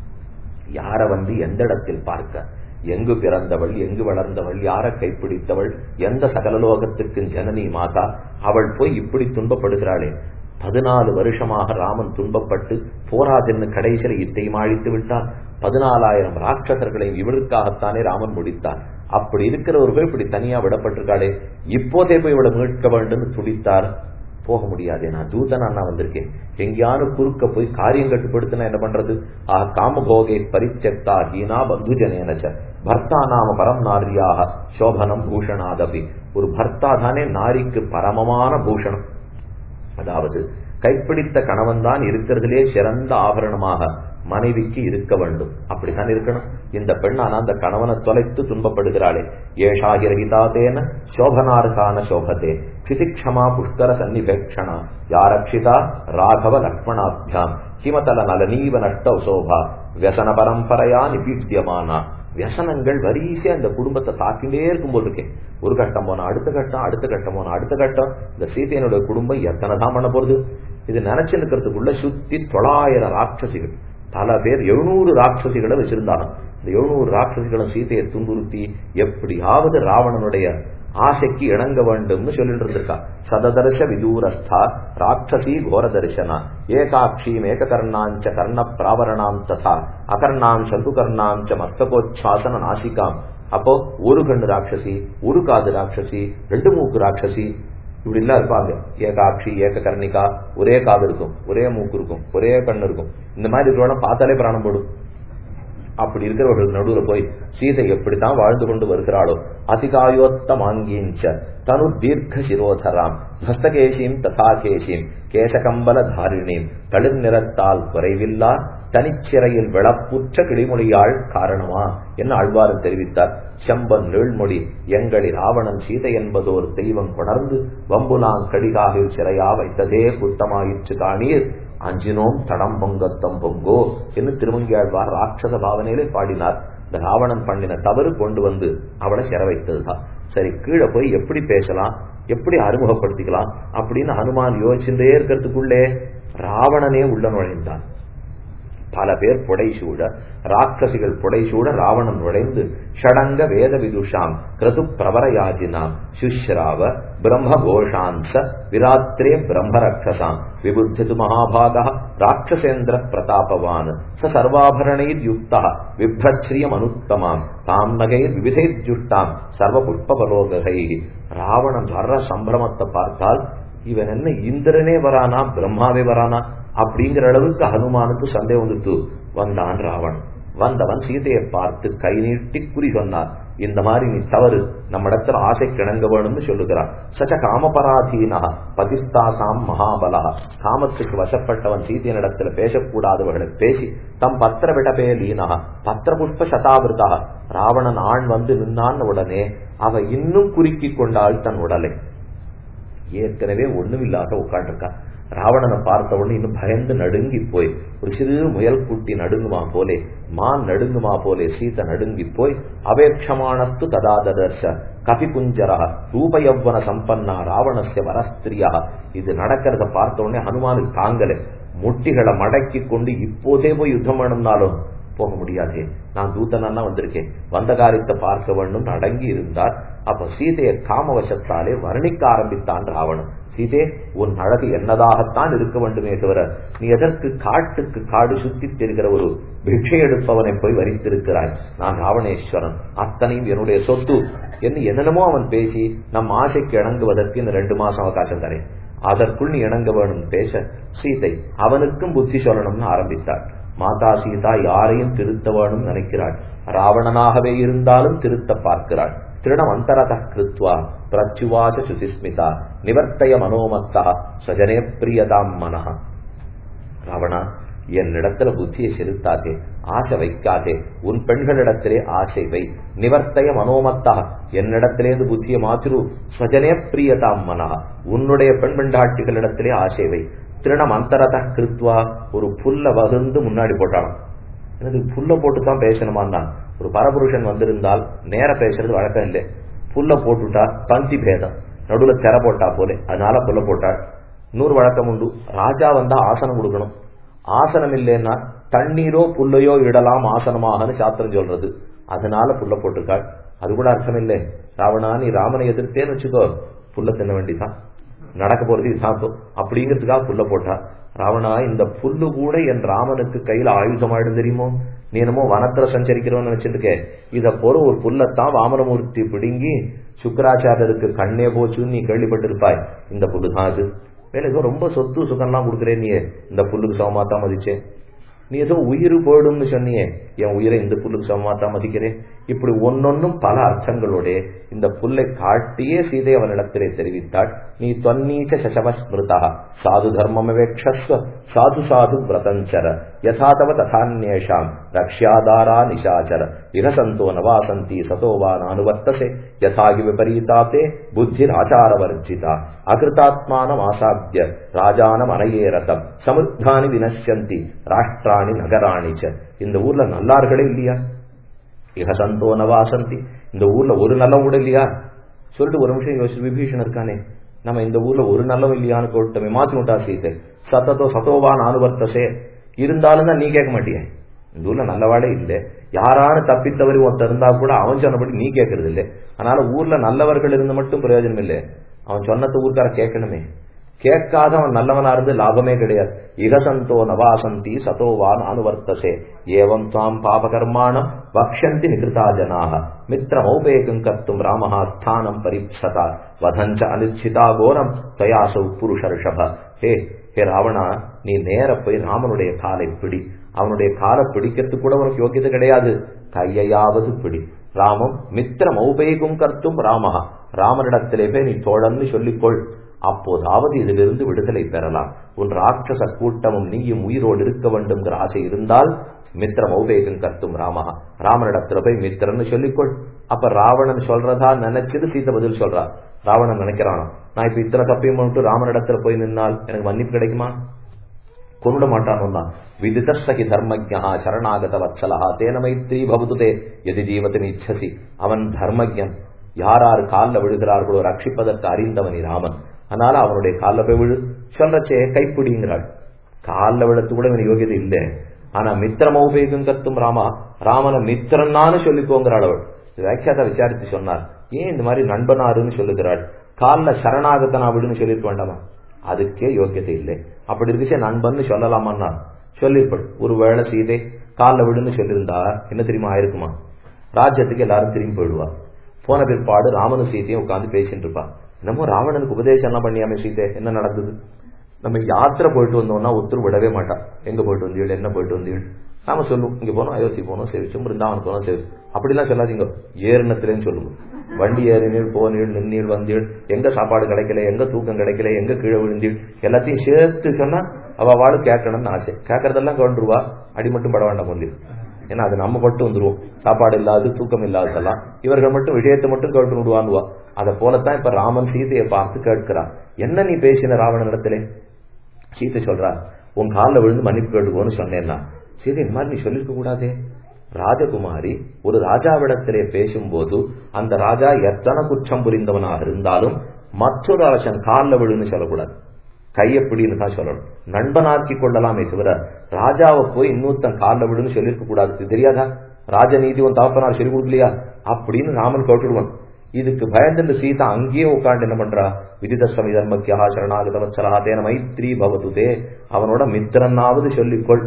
யார வந்து எந்த இடத்தில் பார்க்க எங்கு பிறந்தவள் எங்கு வளர்ந்தவள் யார கைப்பிடித்தவள் எந்த சகலலோகத்துக்கு ஜனனி மாதா அவள் போய் இப்படி துன்பப்படுகிறாளே பதினாலு வருஷமாக ராமன் துன்பப்பட்டு போராதென்னு கடைசியில் இத்தையும் அழித்து விட்டான் பதினாலாயிரம் ராட்சசர்களையும் இவளுக்காகத்தானே ராமன் முடித்தார் அப்படி இருக்கிறவர்கள் இப்படி தனியா விடப்பட்டிருக்காளே இப்போதே போய் இவளை மீட்க வேண்டும் துடித்தார் போக முடியாது நான் தூதனா நான் வந்திருக்கேன் எங்கேயானு குறுக்க போய் காரியம் கட்டுப்படுத்தினா என்ன பண்றது ஆ காமபோகை பரித்தெக்தா ஹீனா பந்துஜனேனச்ச பர்த்தா நாம பரம் நாரியாக சோபனம் பூஷணாதபி ஒரு பர்த்தா தானே நாரிக்கு பரமமான பூஷணம் அதாவது கைப்பிடித்த கணவன் தான் இருக்கிறதுலே சிறந்த ஆபரணமாக மனைவிக்கு இருக்க வேண்டும் அப்படித்தான் இருக்கணும் இந்த பெண் ஆனா அந்த கணவனை தொலைத்து துன்பப்படுகிறாளே ஏஷாகிரகிதாதேன சோபனார்கான சோபதே பிதிக்ஷமா புஷ்கர சன்னிபேக்ஷணா யாரக்ஷிதா ராகவ லக்ஷ்மணாபியாம் ஹிமதல நலனீவ நஷ்ட சோபா வியசன பரம்பரையா நிபீட்யமானா வியசனங்கள் வரிசையா இந்த குடும்பத்தை தாக்கிண்டே இருக்கும் போது இருக்கேன் ஒரு கட்டம் போனா அடுத்த கட்டம் அடுத்த கட்டம் போனா அடுத்த கட்டம் இந்த சீதையனுடைய குடும்பம் எத்தனை தான் பண்ண போறது இது நினைச்சு நிற்கிறதுக்குள்ள சுத்தி தொள்ளாயிரம் ராட்சசிகள் பல பேர் எழுநூறு ராட்சசிகளை வச்சிருந்தாங்க இந்த எழுநூறு ராட்சசிகளும் சீதையை துன்புறுத்தி எப்படியாவது ராவணனுடைய ஆசைக்கு இணங்க வேண்டும்னு சொல்லிட்டு இருந்திருக்கா சததர்ஷ விதூரஸ்தா ராட்சசி கோர தரிசனா ஏகாட்சீம் ஏககர்ணாஞ்ச கர்ண பிராவரணாம் ததா அகர்ணாம் சங்குகர்ணாம் ச மஸ்தகோச்சாசன நாசிகாம் அப்போ ஒரு கண்ணு ராட்சசி ஒரு காது ராட்சசி ரெண்டு மூக்கு ராட்சசி இப்படி எல்லாம் இருப்பாங்க ஏகாட்சி ஏக கர்ணிகா ஒரே காது இருக்கும் ஒரே மூக்கு இருக்கும் ஒரே கண்ணு இருக்கும் இந்த மாதிரி இருக்கிறவன பார்த்தாலே பிராணம் போடும் அப்படி இருக்கிறவர்கள் நடுவில் போய் சீதை எப்படித்தான் வாழ்ந்து கொண்டு வருகிறாளோ அதிகாயோத்தமாங்கீஞ்ச தனு தீர்க்க சிரோதராம் ஹஸ்தகேஷிம் ததாகேஷிம் கேசகம்பல தாரிணீம் தளிர் நிறத்தால் குறைவில்லா தனிச்சிறையில் விளப்புற்ற கிளிமொழியாள் காரணமா என்ன ஆழ்வாரன் தெரிவித்தார் செம்பன் நீழ்மொழி எங்களி ராவணன் சீதை என்பதோர் தெய்வம் கொணர்ந்து வம்புலாங் கடிகாவில் சிறையா வைத்ததே குத்தமாயிற்று காணீர் அஞ்சினோம் தடம் பொங்கத்தம் பொங்கோ என்று திருமங்கியாழ்வார் ராட்சச பாவனையிலே பாடினார் இந்த ராவணன் பண்ணின தவறு கொண்டு வந்து அவளை சிற வைத்ததுதான் சரி கீழே போய் எப்படி பேசலாம் எப்படி அறிமுகப்படுத்திக்கலாம் அப்படின்னு ஹனுமான் யோசிச்சுட்டே இருக்கிறதுக்குள்ளே ராவணனே உள்ள நுழைந்தான் பல பேர் புடைசூழ ராட்சசிகள் புடைசூழ ராவணன் நுழைந்து ஷடங்க வேத விதுஷாம் கிருது பிரவரயாஜினாம் சுஷ்ராவ பிரம்ம கோஷான்ச விராத்திரே பிரம்மரக்ஷசாம் விபுத்திது மகாபாக ராட்சசேந்திர பிரதாபவான் ச சர்வாபரணைர் யுக்தா விப்ரஸ்ரீயம் அனுத்தமாம் தாம் நகைர் விவிதைர்ஜுஷ்டாம் சர்வ புஷ்பபலோகை ராவணன் வர்ற சம்பிரமத்தை பார்த்தால் இவன் என்ன இந்திரனே வரானா பிரம்மாவே வரானா அப்படிங்கிற அளவுக்கு ஹனுமானுக்கு சந்தேகம் வந்துட்டு வந்தான் ராவணன் வந்தவன் சீதையை பார்த்து கை நீட்டி குறி சொன்னார் இந்த மாதிரி நீ தவறு நம்ம இடத்துல ஆசை கிணங்க வேணும்னு சொல்லுகிறார் சச்ச காமபராதீனா பதிஸ்தாசாம் மகாபலா காமத்துக்கு வசப்பட்டவன் சீதையின் இடத்துல பேசக்கூடாதவர்களை பேசி தம் பத்திர விடபே லீனா பத்திர புஷ்ப சதாபிருதா ராவணன் ஆண் வந்து நின்னான் உடனே அவ இன்னும் குறுக்கி கொண்டாள் தன் உடலை ஏற்கனவே ஒண்ணுமில்லாத உட்காண்டிருக்கா ராவணனை பார்த்த உடனே இன்னும் பயந்து நடுங்கி போய் ஒரு சிறு முயல் குட்டி நடுங்குமா போலே மான் நடுங்குமா போலே சீத நடுங்கி போய் அபேட்சமானத்து ததாதர்ஷ கபிகுஞ்சரா ரூபயவ்வன சம்பன்னா ராவணஸ்ய வரஸ்திரியா இது நடக்கிறத பார்த்த உடனே ஹனுமானுக்கு தாங்கல முட்டிகளை மடக்கி கொண்டு இப்போதே போய் யுத்தம் பண்ணணும்னாலும் போக முடியாது நான் தூதனா வந்திருக்கேன் வந்த காரியத்தை பார்க்க வேண்டும் அடங்கி இருந்தார் அப்ப சீதையை காமவசத்தாலே வர்ணிக்க ஆரம்பித்தான் ராவணன் சீதே உன் அழகு என்னதாகத்தான் இருக்க வேண்டுமே தவிர நீ எதற்கு காட்டுக்கு காடு சுத்தி தெரிகிற ஒரு பிக்ஷை எடுப்பவனை போய் வரித்திருக்கிறாய் நான் ராவணேஸ்வரன் அத்தனையும் என்னுடைய சொத்து என்று என்னென்னமோ அவன் பேசி நம் ஆசைக்கு இணங்குவதற்கு இந்த ரெண்டு மாசம் அவகாசம் தரேன் அதற்குள் நீ இணங்க வேணும் பேச சீதை அவனுக்கும் புத்தி சொல்லணும்னு ஆரம்பித்தாள் மாதா சீதா யாரையும் திருத்த வேணும் நினைக்கிறாள் ராவணனாகவே இருந்தாலும் திருத்த பார்க்கிறாள் திருடம் அந்தரத கிருத்வா பிரச்சுவாச சுசிஸ்மிதா நிவர்த்தய மனோமத்தா சஜனே பிரியதாம் மனஹ ராவணா என்னிடத்துல புத்தியை செலுத்தாதே ஆசை வைக்காதே உன் பெண்களிடத்திலே ஆசை வை நிவர்த்தய மனோமத்தா என்னிடத்திலேருந்து புத்தியை மாத்திரு ஸ்வஜனே பிரியதாம் மனா உன்னுடைய பெண் பெண்டாட்டிகளிடத்திலே ஆசை வை திருணம் அந்தரத கிருத்வா ஒரு புல்ல வகுந்து முன்னாடி போட்டாலும் எனக்கு புல்ல போட்டு தான் பேசணுமான் ஒரு பரபுருஷன் வந்திருந்தால் நேர பேசுறது வழக்கம் இல்லை புல்ல போட்டுட்டா பந்தி பேதம் நடுவுல திற போட்டா போலே அதனால புல்ல போட்டாள் இன்னொரு வழக்கம் உண்டு ராஜா வந்தா ஆசனம் கொடுக்கணும் ஆசனம் இல்லைன்னா தண்ணீரோ புல்லையோ இடலாம் ஆசனமாகனு சாஸ்திரம் சொல்றது அதனால புல்ல போட்டிருக்காள் அது கூட அர்த்தம் இல்லை ராவணா நீ ராமனை எதிர்த்தேன்னு வச்சுக்கோ புல்ல தின்ன வேண்டிதான் நடக்க போறது இதுதான் அப்படிங்கிறதுக்காக புல்ல போட்டா ராவணா இந்த புல்லு கூட என் ராமனுக்கு கையில ஆயுதமாயிடும் தெரியுமோ நீ என்னமோ வனத்துல சஞ்சரிக்கிறோம்னு நினைச்சிருக்க இத போற ஒரு புல்லத்தான் வாமனமூர்த்தி பிடுங்கி சுக்கராச்சாரியருக்கு கண்ணே போச்சுன்னு நீ கேள்விப்பட்டிருப்பாய் இந்த புல்லுதான் அது வேலை ஏதோ ரொம்ப சொத்து சுகம்லாம் கொடுக்குறேன் நீ இந்த புல்லுக்கு சமமா தான் மதிச்சேன் நீ ஏதோ உயிர் போயிடும்னு சொன்னியே என் உயிரை இந்த புல்லுக்கு சமமா தான் மதிக்கிறேன் இப்படி ஒன்னொன்னும் பல அர்த்தங்களோட இந்த புல்லை காட்டியே சீதை அவனிடத்திலே தெரிவித்தாள் நீ தொன்னீச்ச சசவஸ்மிருதா சாது தர்மமவேக்ஷஸ்வ சாது சாது விரதஞ்சர யதாதவ ததான்யேஷாம் ரக்ஷாதாரா நிஷாச்சர இகசந்தோ நவாசந்தி சதோ வா நானுவர்த்தசே யதாகி விபரீதாத்தே புத்திராச்சாரவர்ஜிதா அகிருதாத்மானம் ஆசாத்திய ராஜானம் அனையேரதம் சமுத்தானி வினஷ்யந்தி ராஷ்டிராணி நகராணி ச இந்த ஊர்ல நல்லார்களே இல்லையா இகசந்தோ நவாசந்தி இந்த ஊர்ல ஒரு நல்லம் கூட இல்லையா சொல்லிட்டு ஒரு நிமிஷம் யோசிச்சு விபீஷன் இருக்கானே நம்ம இந்த ஊர்ல ஒரு நல்லம் இல்லையான்னு போட்டோமே மாத்தி விட்டா சீத்தை சத்தத்தோ சத்தோவான் அனுவர்த்தசே இருந்தாலும் தான் நீ கேட்க மாட்டிய இந்த ஊர்ல நல்லவாடே இல்லை யாரானு தப்பித்தவரி ஒருத்தர் இருந்தா கூட அவன் சொன்னபடி நீ கேட்கறது இல்லை அதனால ஊர்ல நல்லவர்கள் இருந்து மட்டும் பிரயோஜனம் இல்லை அவன் சொன்னத ஊர்க்கார கேட்கணுமே கேட்காத அவன் நல்லவனா இருந்து லாபமே கிடையாது இகசந்தோ நவாசந்தி சதோவான் அனுவர்த்தசே ஏவம் தாம் பாபகர்மாணம் வக்ஷந்தி நிகிருதா ஜனாக மித்திரமௌபேகம் கர்த்தும் ராமஹா ஸ்தானம் பரிப்சதா வதஞ்ச அனிச்சிதா கோரம் தயாசௌ புருஷ ரிஷப ஹே ஹே ராவணா நீ நேர போய் ராமனுடைய காலை பிடி அவனுடைய காலை பிடிக்கிறதுக்கு கூட உனக்கு யோக்கியது கிடையாது கையையாவது பிடி ராமம் மித்திரம் ஔபேகும் கர்த்தும் ராமஹா ராமனிடத்திலே போய் நீ தோழன்னு சொல்லிக்கொள் அப்போதாவது இதிலிருந்து விடுதலை பெறலாம் உன் ராட்சச கூட்டமும் நீயும் உயிரோடு இருக்க வேண்டும்ங்கிற ஆசை இருந்தால் மித்திரம் ஔபேகம் கர்த்தும் ராமஹா ராமனிடத்துல போய் மித்திரன்னு சொல்லிக்கொள் அப்ப ராவணன் சொல்றதா நினைச்சது சீத்த பதில் சொல்றா ராவணன் நினைக்கிறானோ நான் இப்ப இத்தனை தப்பையும் பண்ணிட்டு ராமனிடத்துல போய் நின்னால் எனக்கு மன்னிப்பு கிடைக்குமா கொண்டுட மாட்டான் விதிதஸ்தகி தர்மஜா சரணாகத வத்சலா தேன மைத்ரி பவதுதே எதி ஜீவத்தின் இச்சசி அவன் தர்மஜன் யார் யார் காலில் விழுகிறார்களோ ரட்சிப்பதற்கு அறிந்தவனி ராமன் அதனால அவனுடைய காலில் போய் விழு சொல்றச்சே கைப்பிடிங்கிறாள் காலில் விழத்து கூட இவன் யோகியது இல்லை ஆனா மித்திரமௌபேகம் கத்தும் ராமா ராமனை மித்திரன்னான்னு சொல்லிக்கோங்கிறாள் அவள் வியாக்கியாத விசாரித்து சொன்னார் ஏன் இந்த மாதிரி நண்பனாருன்னு சொல்லுகிறாள் காலில் சரணாகத்தனா விடுன்னு சொல்லியிருக்க வேண்டாமா அதுக்கே யோக்கியதை இல்லை அப்படி இருக்குச்சே நண்பன்னு சொல்லலாமான்னா சொல்லிருப்படு ஒருவேளை சீதை காலில் விடுன்னு சொல்லியிருந்தா என்ன தெரியுமா ஆயிருக்குமா ராஜ்யத்துக்கு எல்லாரும் திரும்பி போயிடுவா போன பிற்பாடு ராமனும் சீதையும் உட்காந்து பேசிட்டு இருப்பா என்னமோ ராவணனுக்கு உபதேசம் எல்லாம் பண்ணியாமே சீதை என்ன நடந்தது நம்ம யாத்திரை போயிட்டு வந்தோம்னா ஒருத்தர் விடவே மாட்டான் எங்க போயிட்டு வந்தீள் என்ன போயிட்டு வந்தீள் நாம சொல்லுவோம் இங்க போனோம் அயோத்தி போனோம் சேவிச்சோம் பிருந்தாவன் போனோம் சேவி அப்படிலாம் சொல்லாதீங்க ஏறினத்துலன்னு சொல்லுங்க வண்டி ஏறினீள் போனீள் நின்னீள் வந்தீள் எங்க சாப்பாடு கிடைக்கல எங்க தூக்கம் கிடைக்கல எங்க கீழே விழுந்தீள் எல்லாத்தையும் சேர்த்து சொன்னா அவ வாழு கேட்கணும்னு ஆசை கேட்கறதெல்லாம் கவுண்டுருவா அடி மட்டும் பட வேண்டாம் சொல்லி ஏன்னா அது நம்ம மட்டும் வந்துருவோம் சாப்பாடு இல்லாது தூக்கம் இல்லாததெல்லாம் இவர்கள் மட்டும் விஷயத்தை மட்டும் கேட்டு விடுவான்னுவா அதை போலத்தான் இப்ப ராமன் சீதையை பார்த்து கேட்கிறான் என்ன நீ பேசின ராவணன் இடத்துல சீதை சொல்றா உன் காலில் விழுந்து மன்னிப்பு கேட்டுக்கோன்னு சொன்னேன்னா சீதை இந்த மாதிரி நீ சொல்லிருக்க கூடாதே ராஜகுமாரி ஒரு ராஜாவிடத்திலே பேசும்போது அந்த ராஜா எத்தனை குற்றம் புரிந்தவனாக இருந்தாலும் மற்றொரு அரசன் காலில் விழுன்னு சொல்லக்கூடாது கையப்பிடின்னு தான் சொல்லணும் நண்பனாக்கி கொள்ளலாமே தவிர ராஜாவை போய் இன்னொருத்தன் காலில் விடுன்னு சொல்லியிருக்க கூடாது தெரியாதா ராஜநீதி உன் தாப்பனார் சொல்லி கொடுக்கலையா அப்படின்னு ராமன் கேட்டுடுவான் இதுக்கு பயந்துட்டு சீதா அங்கேயே உட்காந்து என்ன பண்றா விதிதஸ்வமி தர்மக்கியா சரணாகதவத்சலா தேன மைத்ரி பவதுதே அவனோட மித்திரனாவது சொல்லிக்கொள்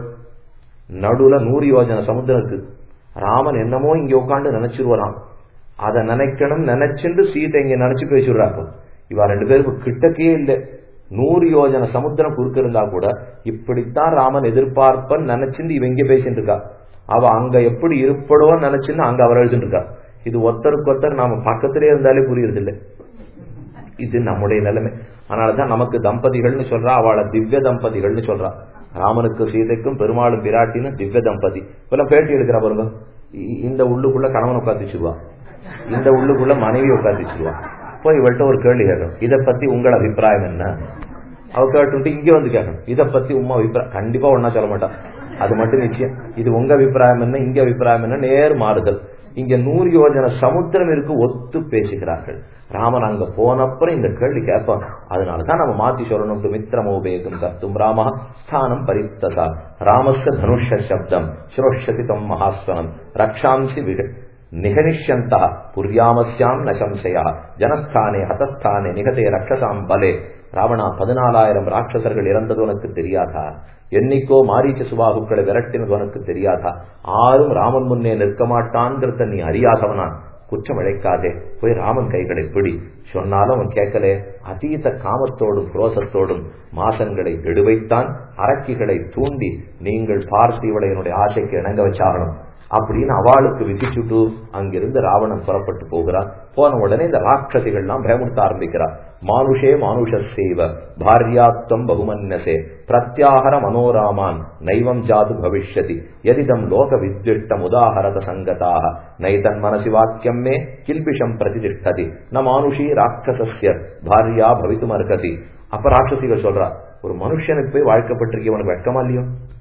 நடுவுல நூறு யோஜன சமுத்திரத்துக்கு ராமன் என்னமோ இங்க உட்காந்து நினைச்சிருவான் அதை நினைக்கணும் நினைச்சுட்டு சீதை இங்க நினைச்சு பேசிடுறாப்ப இவா ரெண்டு பேரும் கிட்டக்கே இல்லை நூறு யோஜன சமுத்திரம் குறுக்க இருந்தா கூட இப்படித்தான் ராமன் எதிர்பார்ப்பன் நினைச்சுட்டு இவ இங்க பேசிட்டு இருக்கா அவ அங்க எப்படி இருப்படோன்னு நினைச்சுன்னு அங்க அவர் எழுதிட்டு இருக்கா இது ஒருத்தருக்கு ஒருத்தர் நாம பக்கத்திலே இருந்தாலே புரியுறது இல்லை இது நம்முடைய நிலைமை அதனாலதான் நமக்கு தம்பதிகள்னு சொல்றா அவளை திவ்ய தம்பதிகள்னு சொல்றா ராமனுக்கு சீதைக்கும் பெருமாளும் பிராட்டின்னு திவ்ய தம்பதி இப்பெல்லாம் பேட்டி எடுக்கிற பாருங்க இ- இந்த உள்ளுக்குள்ள கணவன் உட்காந்துச்சுருவா இந்த உள்ளுக்குள்ள மனைவி உட்காந்துச்சுருவா போய் இவள்கிட்ட ஒரு கேள்வி கேட்கணும் இதை பத்தி உங்கள் அபிப்பிராயம் என்ன அவ கேட்டு இங்க வந்து கேட்கணும் இதை பத்தி உமா அபிப்பிராயம் கண்டிப்பா ஒன்னா சொல்ல மாட்டான் அது மட்டும் நிச்சயம் இது உங்க அபிப்பிராயம் என்ன இங்க அபிப்பிராயம் என்ன நேர் மாறுதல் இங்க நூறு யோஜன சமுத்திரம் இருக்கு ஒத்து பேசுகிறார்கள் ராமன் அங்க போனப்புறம் இந்த கேள்வி கேட்பான் அதனாலதான் நம்ம மாத்தி சொல்லணும் மித்திரமோபேகம் கர்த்தும் ராம ஸ்தானம் பரித்ததா ராமஸ்ய தனுஷ சப்தம் ஸ்ரோஷதி தம் மகாஸ்வனம் ரக்ஷாம்சி விக நிகனிஷ்யந்தா புரியாமஸ்யாம் ந சம்சயா ஜனஸ்தானே ஹதஸ்தானே நிகதே ரக்ஷசாம் பலே ராவணா பதினாலாயிரம் ராட்சசர்கள் இறந்தது உனக்கு தெரியாதா என்னைக்கோ மாரீச்ச சுபாகுக்களை விரட்டினது உனக்கு தெரியாதா ஆரும் ராமன் முன்னே நிற்க மாட்டான்கிறத நீ அறியாதவனா குற்றம் இழைக்காதே போய் ராமன் கைகளை பிடி சொன்னாலும் அவன் கேட்கலே அதீத காமத்தோடும் குரோசத்தோடும் மாசங்களை எடுவைத்தான் அரக்கிகளை தூண்டி நீங்கள் பார்த்து இவளை என்னுடைய ஆசைக்கு இணங்க வச்சாகணும் அப்படின்னு அவளுக்கு விதிச்சுட்டு அங்கிருந்து ராவணன் புறப்பட்டு போகிறான் போன உடனே இந்த ராட்சசிகள்லாம் பயமுறுத்த ஆரம்பிக்கிறார் மானுஷே மானுஷ சேவ பாரியாத்வம் பகுமன்யசே பிரத்யாகர மனோராமான் நைவம் ஜாது பவிஷ்யதி எதிதம் லோக வித்விஷ்டம் உதாகரத சங்கதாக நைதன் மனசி வாக்கியம் மே கில்பிஷம் பிரதிதிஷ்டதி ந மானுஷி ராட்சசஸ்ய பாரியா பவித்தும் அர்ஹதி அப்ப ராட்சசிகள் சொல்றா ஒரு மனுஷனுக்கு போய் வாழ்க்கப்பட்டிருக்க உனக்கு வெட்கமா இல்லையோ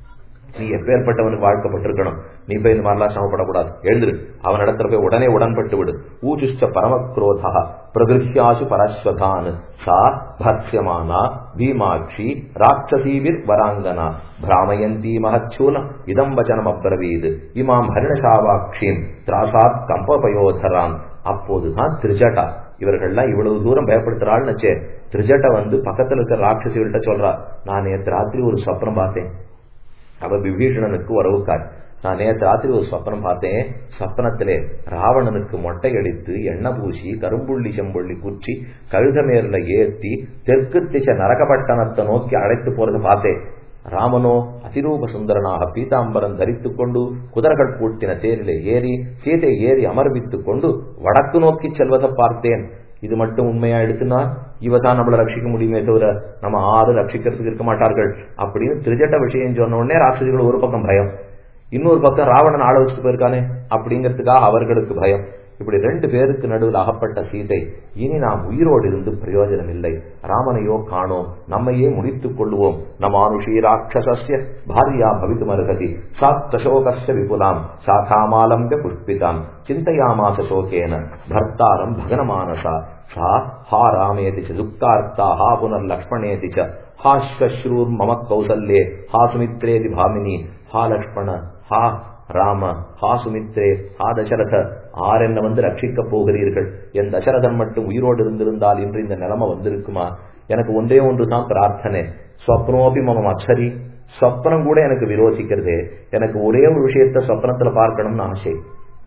நீ எப்பேற்பட்டவனுக்கு வாழ்க்கப்பட்டிருக்கணும் நீ போய் இந்த மாதிரிலாம் சமப்படக்கூடாது எழுந்துரு அவன் இடத்துல போய் உடனே உடன்பட்டு விடு ஊஜுஷ்ட பரமக்ரோதா பிரகிருஷ்யாசு பரஸ்வதான் சா பர்த்தியமானா பீமாட்சி ராட்சசீவிர் வராங்கனா பிராமயந்தி மகச்சூலம் இதம் வச்சனம் அப்ரவீது இமாம் ஹரிணசாவாட்சியும் திராசாத் கம்பபயோதரான் அப்போதுதான் திருஜட்டா இவர்கள்லாம் இவ்வளவு தூரம் பயப்படுத்துறாள்னுச்சே திருஜட்டா வந்து பக்கத்துல இருக்கிற ராட்சசிகள்கிட்ட சொல்றா நான் நேற்று ராத்திரி ஒரு சொப்னம் பார்த்தேன் அவ விபீஷணனுக்கு உறவுக்கார் நான் நேற்று ராத்திரி ஒரு சொப்பனம் பார்த்தேன் சொப்பனத்திலே ராவணனுக்கு மொட்டை அடித்து எண்ணெய் பூசி கரும்புள்ளி செம்புள்ளி குச்சி கழுத மேர்ல ஏத்தி தெற்கு திசை நரகப்பட்டணத்தை நோக்கி அழைத்து போறது பார்த்தேன் ராமனோ அதிரூப சுந்தரனாக பீதாம்பரம் தரித்துக் கொண்டு குதிரைகள் பூட்டின தேரிலே ஏறி சீதை ஏறி அமர்வித்துக் கொண்டு வடக்கு நோக்கி செல்வதை பார்த்தேன் இது மட்டும் உண்மையா எடுத்துனா இவ தான் நம்மள ரட்சிக்க முடியுமே தவிர நம்ம ஆறு ரட்சிக்கிறதுக்கு இருக்க மாட்டார்கள் அப்படின்னு திருஜட்ட விஷயம் சொன்ன உடனே ராட்சசிகள் ஒரு பக்கம் பயம் இன்னொரு பக்கம் ராவணன் ஆள வச்சுட்டு போயிருக்கானே அப்படிங்கிறதுக்காக அவர்களுக்கு பயம் இப்படி ரெண்டு பேருக்கு நடுவில் அகப்பட்ட சீதை இனி நாம் உயிரோடு இருந்து பிரயோஜனம் இல்லை ராமனையோ காணோம் நம்மையே முடித்துக் கொள்ளுவோம் நமானுஷி ராட்சசஸ்ய பாரியா பவித்தும் அருகதி சாத்தசோகஸ்ய விபுலாம் சாகாமாலம்பிய புஷ்பிதாம் சிந்தையாமாச சோகேன பர்த்தாரம் பகனமானசா சா ஹா ராமேதி ச துக்தார்த்தா ஹா புனர்லக்ஷ்மணேதி ச ஹாஸ்வஸ்ரூர் மம கௌசல்யே ஹா சுமித்ரேதி பாமினி ஹா லக்ஷ்மண ஹா ராம ஹா சுமித்ரே ஹா தசரத ஆர் என்ன வந்து ரட்சிக்க போகிறீர்கள் என் தசரதன் மட்டும் உயிரோடு இருந்திருந்தால் இன்று இந்த நிலைமை வந்திருக்குமா எனக்கு ஒன்றே ஒன்று தான் பிரார்த்தனை ஸ்வப்னோபி மம அச்சரி சொப்னம் கூட எனக்கு விரோசிக்கிறதே எனக்கு ஒரே ஒரு விஷயத்த சொப்னத்துல பார்க்கணும்னு ஆசை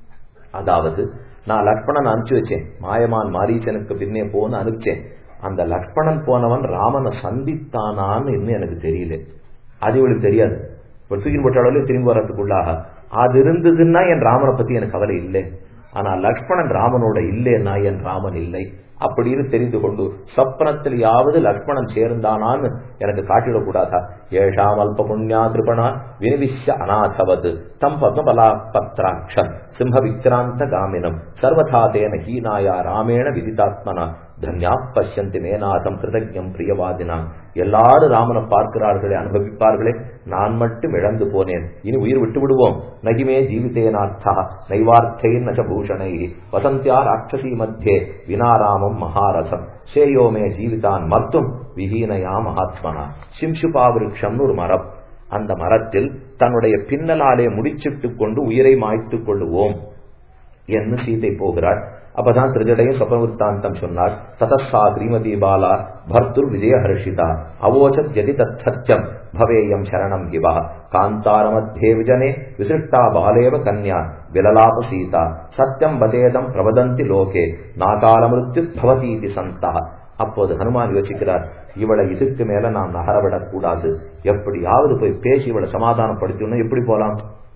அதாவது நான் லக்ஷ்மணன் அனுப்பிச்சு வச்சேன் மாயமான் மாரீச்சனுக்கு பின்னே போன்னு அனுப்பிச்சேன் அந்த லக்ஷ்மணன் போனவன் ராமனை சந்தித்தானான்னு இன்னும் எனக்கு தெரியல அது இவளுக்கு தெரியாது இப்போ தூக்கி போட்டாலே திரும்பி வர்றதுக்குள்ளாக அது இருந்ததுன்னா என் ராமனை பத்தி எனக்கு கவலை இல்லை ஆனா லக்ஷ்மணன் ராமனோட இல்லைன்னா என் ராமன் இல்லை அப்படின்னு தெரிந்து கொண்டு சப்னத்திலேயாவது லக்ஷ்மணன் சேர்ந்தானான்னு எனக்கு காட்டிடக்கூடாதா ஏஷாம் அல்ப புண்ணியா திருபணா வினிவிஷ்ய அநாதவது தம் பத்மபலா பத்ராட்சம் சிம்ம விக்ராந்த காமினம் சர்வதா தேன ஹீனாயா ராமேண விதிதாத்மனா தன்யா பசியந்தி மேநாதம் கிருதஜம் பிரியவாதினான் எல்லாரும் ராமனை பார்க்கிறார்களே அனுபவிப்பார்களே நான் மட்டும் இழந்து போனேன் இனி உயிர் விட்டு விடுவோம் நகிமே ஜீவிதேனார்த்தா நைவார்த்தை நச்ச பூஷணை வசந்தியா ராட்சசி மத்தியே வினாராமம் மகாரசம் சேயோமே ஜீவிதான் மர்த்தும் விஹீனயா மகாத்மனா சிம்சுபா விருட்சம்னு ஒரு மரம் அந்த மரத்தில் தன்னுடைய பின்னலாலே முடிச்சிட்டுக் கொண்டு உயிரை மாய்த்துக் கொள்ளுவோம் என்று சீதை போகிறாள் அப்பதான் திருஜடையும் சொப்பவிற்த்தாந்தம் சொன்னார் ததஸ்ஸா ஸ்ரீமதி பாலா பர்துர் விஜயஹர்ஷிதா அவோச்சத் யதி தத் சத்யம் பவேயம் சரணம் இவ காந்தார மத்தியே விஜனே விசிஷ்டா பாலேவ கன்யா விலலாப சீதா சத்தியம் வதேதம் பிரவதந்தி லோகே நாகால மிருத்யு பவதீதி சந்தா அப்போது ஹனுமான் யோசிக்கிறார் இவளை இதுக்கு மேல நாம் நகரவிடக் கூடாது எப்படியாவது போய் பேசி இவளை சமாதானப்படுத்தணும் எப்படி போலாம்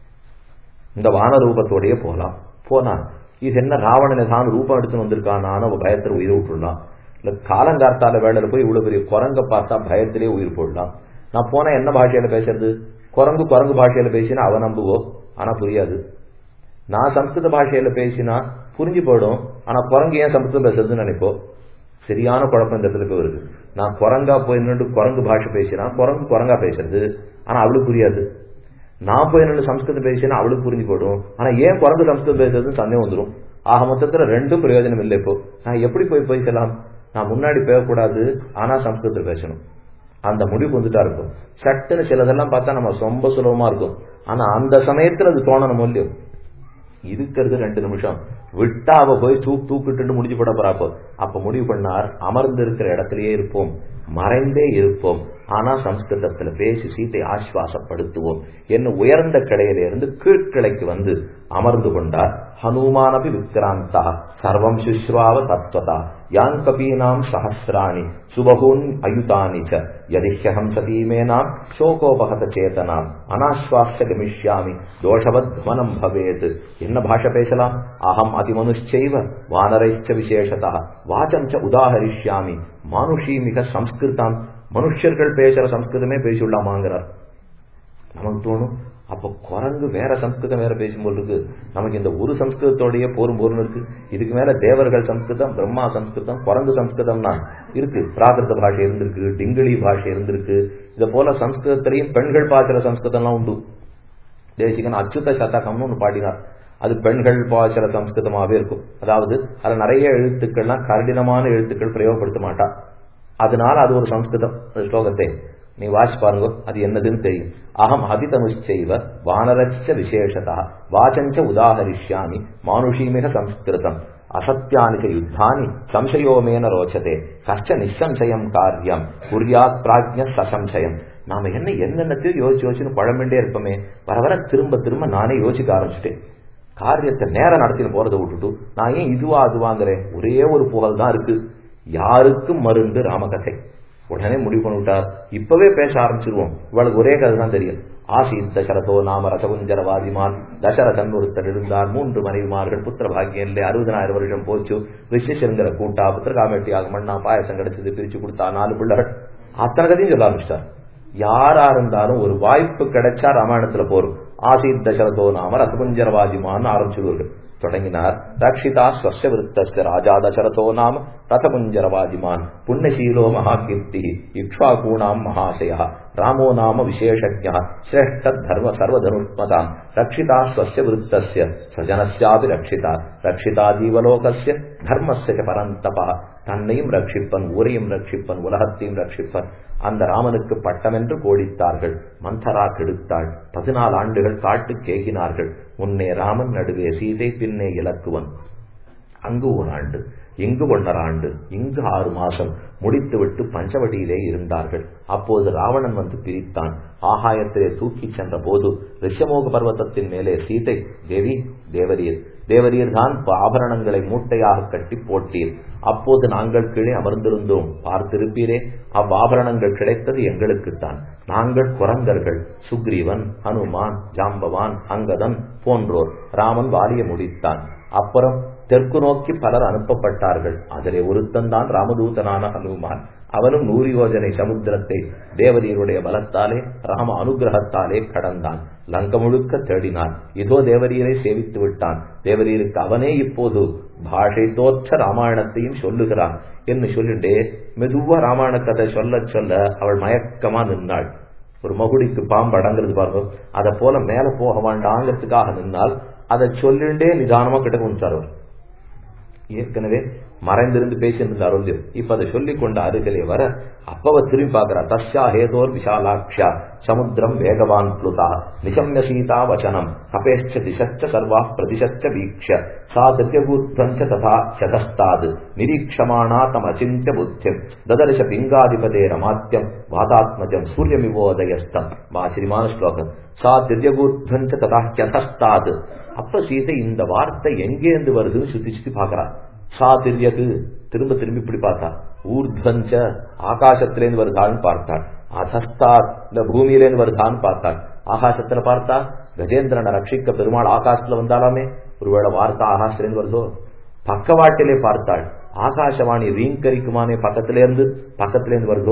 இந்த வான ரூபத்தோடயே போலாம் போனா இது என்ன ராவணனை தான் ரூபம் எடுத்துன்னு வந்திருக்கானான்னு அவ பயத்துல உயிர் விட்டுடலாம் இல்ல காலங்கார்த்தால வேலையில போய் இவ்வளவு பெரிய குரங்க பார்த்தா பயத்திலே உயிர் போடலாம் நான் போனா என்ன பாஷையில பேசுறது குரங்கு குரங்கு பாஷையில பேசினா அவ நம்புவோம் ஆனா புரியாது நான் சம்ஸ்கிருத பாஷையில பேசினா புரிஞ்சு போயிடும் ஆனா குரங்கு ஏன் சம்ஸ்கிருதம் பேசுறதுன்னு நினைப்போம் சரியான குழப்பம் இந்த இடத்துல வருது நான் குரங்கா போய் நின்று குரங்கு பாஷை பேசினா குரங்கு குரங்கா பேசுறது ஆனா அவளுக்கு புரியாது நான் போய் நின்று சம்ஸ்கிருதம் பேசினா அவளுக்கு புரிஞ்சு போயிடும் ஆனா ஏன் குரங்கு சம்ஸ்கிருதம் பேசுறதுன்னு சந்தேகம் வந்துடும் ஆக மொத்தத்துல ரெண்டும் பிரயோஜனம் இல்லை இப்போ நான் எப்படி போய் பேசலாம் நான் முன்னாடி பேசக்கூடாது ஆனா சம்ஸ்கிருதத்தில் பேசணும் அந்த முடிவு வந்துட்டா இருக்கும் சட்டுன்னு சிலதெல்லாம் பார்த்தா நம்ம ரொம்ப சுலபமா இருக்கும் ஆனா அந்த சமயத்துல அது தோணணும் இல்லையோ இருக்கிறது ரெண்டு நிமிஷம் விட்டா அவ போய் தூக்கு தூக்கிட்டு முடிஞ்சு போட போறாப்போ அப்ப முடிவு பண்ணார் அமர்ந்து இருக்கிற இடத்திலேயே இருப்போம் மறைந்தே இருப்போம் ஆனா சம்ஸ்கிருதத்துல பேசி சீத்தை ஆஸ்வாசப்படுத்துவோம் என்ன உயர்ந்த கிளையில இருந்து கீழ்கிளைக்கு வந்து அமர்ந்து கொண்டார் ஹனுமானபி விக்ராந்தா சர்வம் சுஸ்வாவ தத்வதா யான் கபீனாம் சஹசிராணி சுபகூன் அயுதானி ச யதிஹ்யஹம் சதீமேனாம் சோகோபகத சேதனாம் அனாஸ்வாஸ்ய கமிஷ்யாமி தோஷவத் மனம் பவேத் என்ன பாஷை பேசலாம் அகம் அதிமனுஷ்சைவ வானரைச்ச விசேஷதா வாச்சம் ச உதாஹரிஷ்யாமி மானுஷி மிக சம்ஸ்கிருதாம் மனுஷர்கள் பேசுற சம்ஸ்கிருதமே பேசிவிடலாமாங்கிறார் நமக்கு தோணும் அப்ப குரங்கு வேற சம்ஸ்கிருதம் வேற பேசும்போது இருக்கு நமக்கு இந்த ஒரு சம்ஸ்கிருதத்தோடய போரும் போரும் இருக்கு இதுக்கு மேல தேவர்கள் சம்ஸ்கிருதம் பிரம்மா சம்ஸ்கிருதம் குரங்கு சம்ஸ்கிருதம்னா இருக்கு பிராகிருத பாஷை இருந்திருக்கு டிங்கிலி பாஷை இருந்திருக்கு இத போல சம்ஸ்கிருதத்திலையும் பெண்கள் பாசுற சம்ஸ்கிருதம்லாம் உண்டு தேசிகன் அச்சுத சதகம்னு ஒன்று பாடினார் அது பெண்கள் பாசுற சம்ஸ்கிருதமாவே இருக்கும் அதாவது அதுல நிறைய எழுத்துக்கள்லாம் கடினமான எழுத்துக்கள் பிரயோகப்படுத்த மாட்டா அதனால அது ஒரு சம்ஸ்கிருதம் ஸ்லோகத்தை நீ வாசி பாருங்க அது என்னதுன்னு தெரியும் அகம் அதிதனுச்சைவ வானரச்ச விசேஷதா வாச்சஞ்ச உதாகரிஷ்யாமி மானுஷீமிக சம்ஸ்கிருதம் அசத்தியானி யுத்தானி சம்சயோமேன ரோச்சதே கஷ்ட நிசம்சயம் காரியம் குரியாத் பிராஜ்ய சசம்சயம் நாம என்ன என்னென்னத்தையும் யோசிச்சு யோசிச்சுன்னு பழமெண்டே இருப்போமே வர வர திரும்ப திரும்ப நானே யோசிக்க ஆரம்பிச்சிட்டேன் காரியத்தை நேரம் நடத்தின்னு போறதை விட்டுட்டு நான் ஏன் இதுவா அதுவாங்கிறேன் ஒரே ஒரு புகழ் தான் இருக்கு யாருக்கும் மருந்து ராமகதை உடனே முடிவு பண்ணிவிட்டார் இப்பவே பேச ஆரம்பிச்சிருவோம் இவளுக்கு ஒரே கதை தான் தெரியும் ஆசீத் தசரதோ நாம ரசகுஞ்சரவாதிமான் தசரதன் ஒருத்தர் இருந்தார் மூன்று மனைவிமார்கள் புத்திர பாக்கியம் இல்லை அறுபதனாயிரம் வருஷம் போச்சு ரிஷிஷருங்கிற கூட்டா புத்திரகாமெட்டியாக மண்ணா பாயசம் கிடைச்சது பிரிச்சு கொடுத்தா நாலு பிள்ளைகள் அத்தனை கதையும் சொல்ல ஆரம்பிச்சிட்டார் யாரா இருந்தாலும் ஒரு வாய்ப்பு கிடைச்சா ராமாயணத்துல போறோம் ஆசீத் தசரதோ நாம ரசகுஞ்சரவாதிமான்னு ஆரம்பிச்சுடுவார்கள் தொடங்கினார் ரக்ஷிதா ஸ்வஸ்ய விருத்தஸ்ய ராஜா தசரதோ நாம ரதகுஞ்சரவாதிமான் புண்ணியசீலோ மகாகீர்த்தி இக்ஷ்வாகூணாம் மகாசய ராமோ நாம விசேஷஜ சிரேஷ்ட தர்ம சர்வதனுஷ்மதாம் ரக்ஷிதா ஸ்வஸ்ய விருத்தஸ்ய சஜனஸ்யாபி ரக்ஷிதா ரக்ஷிதா ஜீவலோகஸ்ய தர்மஸ்ய பரந்தபா தன்னையும் ரட்சிப்பன் ஊரையும் ரட்சிப்பன் உலகத்தையும் ரட்சிப்பன் அந்த ராமனுக்கு பட்டமென்று கோடித்தார்கள் மந்தரா கெடுத்தாள் பதினாலு ஆண்டுகள் காட்டு கேகினார்கள் முன்னே ராமன் நடுவே சீதை பின்னே இலக்குவன் அங்கு ஒரு ஆண்டு இங்கு ஒன்றரை ஆண்டு இங்கு ஆறு மாசம் முடித்துவிட்டு பஞ்சவடியிலே இருந்தார்கள் அப்போது ராவணன் வந்து பிரித்தான் ஆகாயத்திலே தூக்கி சென்ற போது ரிஷமோக பர்வதத்தின் மேலே சீதை தேவி தேவரீர் தேவரீர் தான் ஆபரணங்களை மூட்டையாக கட்டி போட்டீர் அப்போது நாங்கள் கீழே அமர்ந்திருந்தோம் பார்த்திருப்பீரே அவ்வாபரணங்கள் கிடைத்தது எங்களுக்குத்தான் நாங்கள் குரங்கர்கள் சுக்ரீவன் ஹனுமான் ஜாம்பவான் அங்கதன் போன்றோர் ராமன் வாலிய முடித்தான் அப்புறம் தெற்கு நோக்கி பலர் அனுப்பப்பட்டார்கள் அதிலே ஒருத்தன் தான் ராமதூதனான ஹனுமான் அவனும் நூறு யோஜனை சமுத்திரத்தை தேவரீருடைய பலத்தாலே ராம அனுகிரகத்தாலே கடந்தான் லங்க முழுக்க தேடினான் இதோ தேவரீரை சேவித்து விட்டான் தேவரீருக்கு அவனே இப்போது பாஷை தோற்ற ராமாயணத்தையும் சொல்லுகிறான் என்று சொல்லிட்டே மெதுவா ராமாயண கதை சொல்ல சொல்ல அவள் மயக்கமா நின்னாள் ஒரு மகுடிக்கு பாம்பு அடங்குறது பாருங்க அதை போல மேல போக வேண்டாங்கிறதுக்காக நின்னால் அதை சொல்லிண்டே நிதானமா கிட்ட கொஞ்சார் அவர் ஏற்கனவே மறைந்திருந்து பேசியிருந்தார் வந்து இப்ப அதை சொல்லிக் கொண்ட அருகிலே வர அப்பவ திரும்பி பார்க்கிறா தஸ்யா ஹேதோர் விஷாலாட்சியா சமுத்திரம் வேகவான் புளுதா நிசம்ய சீதா வச்சனம் கபேஷ்ட திசச்ச சர்வா பிரதிஷ்ட வீக்ஷ சா திரியபூத்தஞ்ச ததா சதஸ்தாது நிரீட்சமானா தம் அச்சிந்திய புத்தியம் ததர்ஷ பிங்காதிபதே ரமாத்தியம் வாதாத்மஜம் சூரியமிவோதயஸ்தம் ஆச்சரியமான ஸ்லோகம் சா திரியபூத்தஞ்ச ததா சதஸ்தாது அப்ப சீதை இந்த வார்த்தை எங்கேருந்து வருதுன்னு சுத்தி சுத்தி பாக்குறா சாதிரியது திரும்ப திரும்பி இப்படி பார்த்தா ஊர்துவஞ்ச ஆகாசத்திலேருந்து வருதான்னு பார்த்தாள் அதஸ்தாத் இந்த பூமியிலேருந்து வருதான்னு பார்த்தாள் ஆகாசத்துல பார்த்தா கஜேந்திரனை ரட்சிக்க பெருமாள் ஆகாசத்துல வந்தாலாமே ஒருவேளை வார்த்தை ஆகாசத்திலேருந்து வருதோ பக்கவாட்டிலே பார்த்தாள் ஆகாசவாணி ரீங்கரிக்குமானே பக்கத்திலேருந்து பக்கத்திலேருந்து வருதோ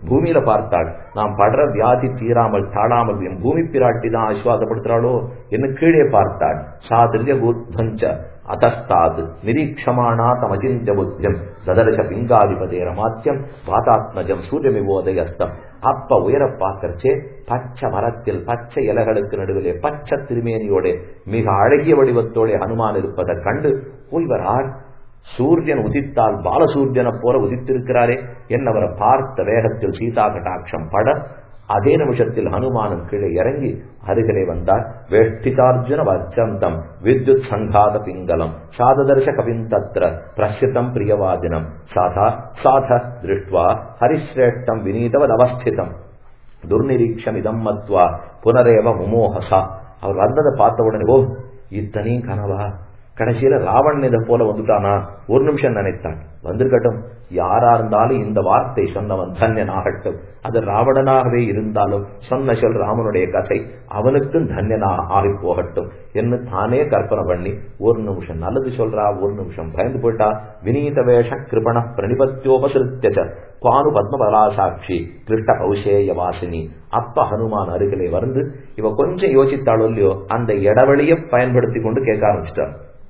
பூமியில பார்த்தாள் நாம் படுற வியாதி தீராமல் தாழாமல் என் பூமி பிராட்டி தான் ஆசுவாசப்படுத்துறாளோ என்று கீழே பார்த்தாள் சாதிரிய பூத்வஞ்ச அதஸ்தாது நிரீட்சமானா தமச்சிந்த புத்தியம் சதரச பிங்காதிபதே ரமாத்தியம் வாதாத்மஜம் சூரியமிவோதயஸ்தம் அப்ப உயர பார்க்கறச்சே பச்சை மரத்தில் பச்சை இலைகளுக்கு நடுவிலே பச்சை திருமேனியோட மிக அழகிய வடிவத்தோட ஹனுமான் இருப்பதை கண்டு போய்வரார் சூரியன் உதித்தால் பாலசூரியனை போல உதித்திருக்கிறாரே என்னவரை பார்த்த வேகத்தில் சீதா கட்டாட்சம் பட அதே நிமிஷத்தில் ஹனுமானும் கீழே இறங்கி அருகிலே வந்தார் வேஷ்டிதார்ஜுன வச்சந்தம் வித்யுத் சங்காத பிங்கலம் சாததர்ஷ கவிந்தத்ர பிரசிதம் பிரியவாதினம் சாதா சாத திருஷ்டுவா ஹரிஸ்ரேஷ்டம் வினீதவத் அவஸ்திதம் துர்நிரீட்சம் இதம் மத்வா புனரேவ முமோகசா அவர் வந்ததை பார்த்த உடனே ஓ இத்தனையும் கனவா கடைசியில ராவணன் இதை போல வந்துட்டானா ஒரு நிமிஷம் நினைத்தான் வந்திருக்கட்டும் யாரா இருந்தாலும் இந்த வார்த்தை சொன்னவன் தன்யன் ஆகட்டும் அது ராவணனாகவே இருந்தாலும் சொன்ன சொல் ராமனுடைய கதை அவனுக்கும் தன்யனாக ஆகி போகட்டும் என்று தானே கற்பனை பண்ணி ஒரு நிமிஷம் நல்லது சொல்றா ஒரு நிமிஷம் பயந்து போயிட்டா வினீத வேஷ கிருபண பிரணிபத்தியோபசிருத்திய குவானு பத்மபலாசாட்சி கிருஷ்ட கௌசேய வாசினி அப்ப ஹனுமான் அருகிலே வந்து இவ கொஞ்சம் யோசித்தாளோ இல்லையோ அந்த இடவழியை பயன்படுத்தி கொண்டு கேட்க ஆரம்பிச்சிட்டார்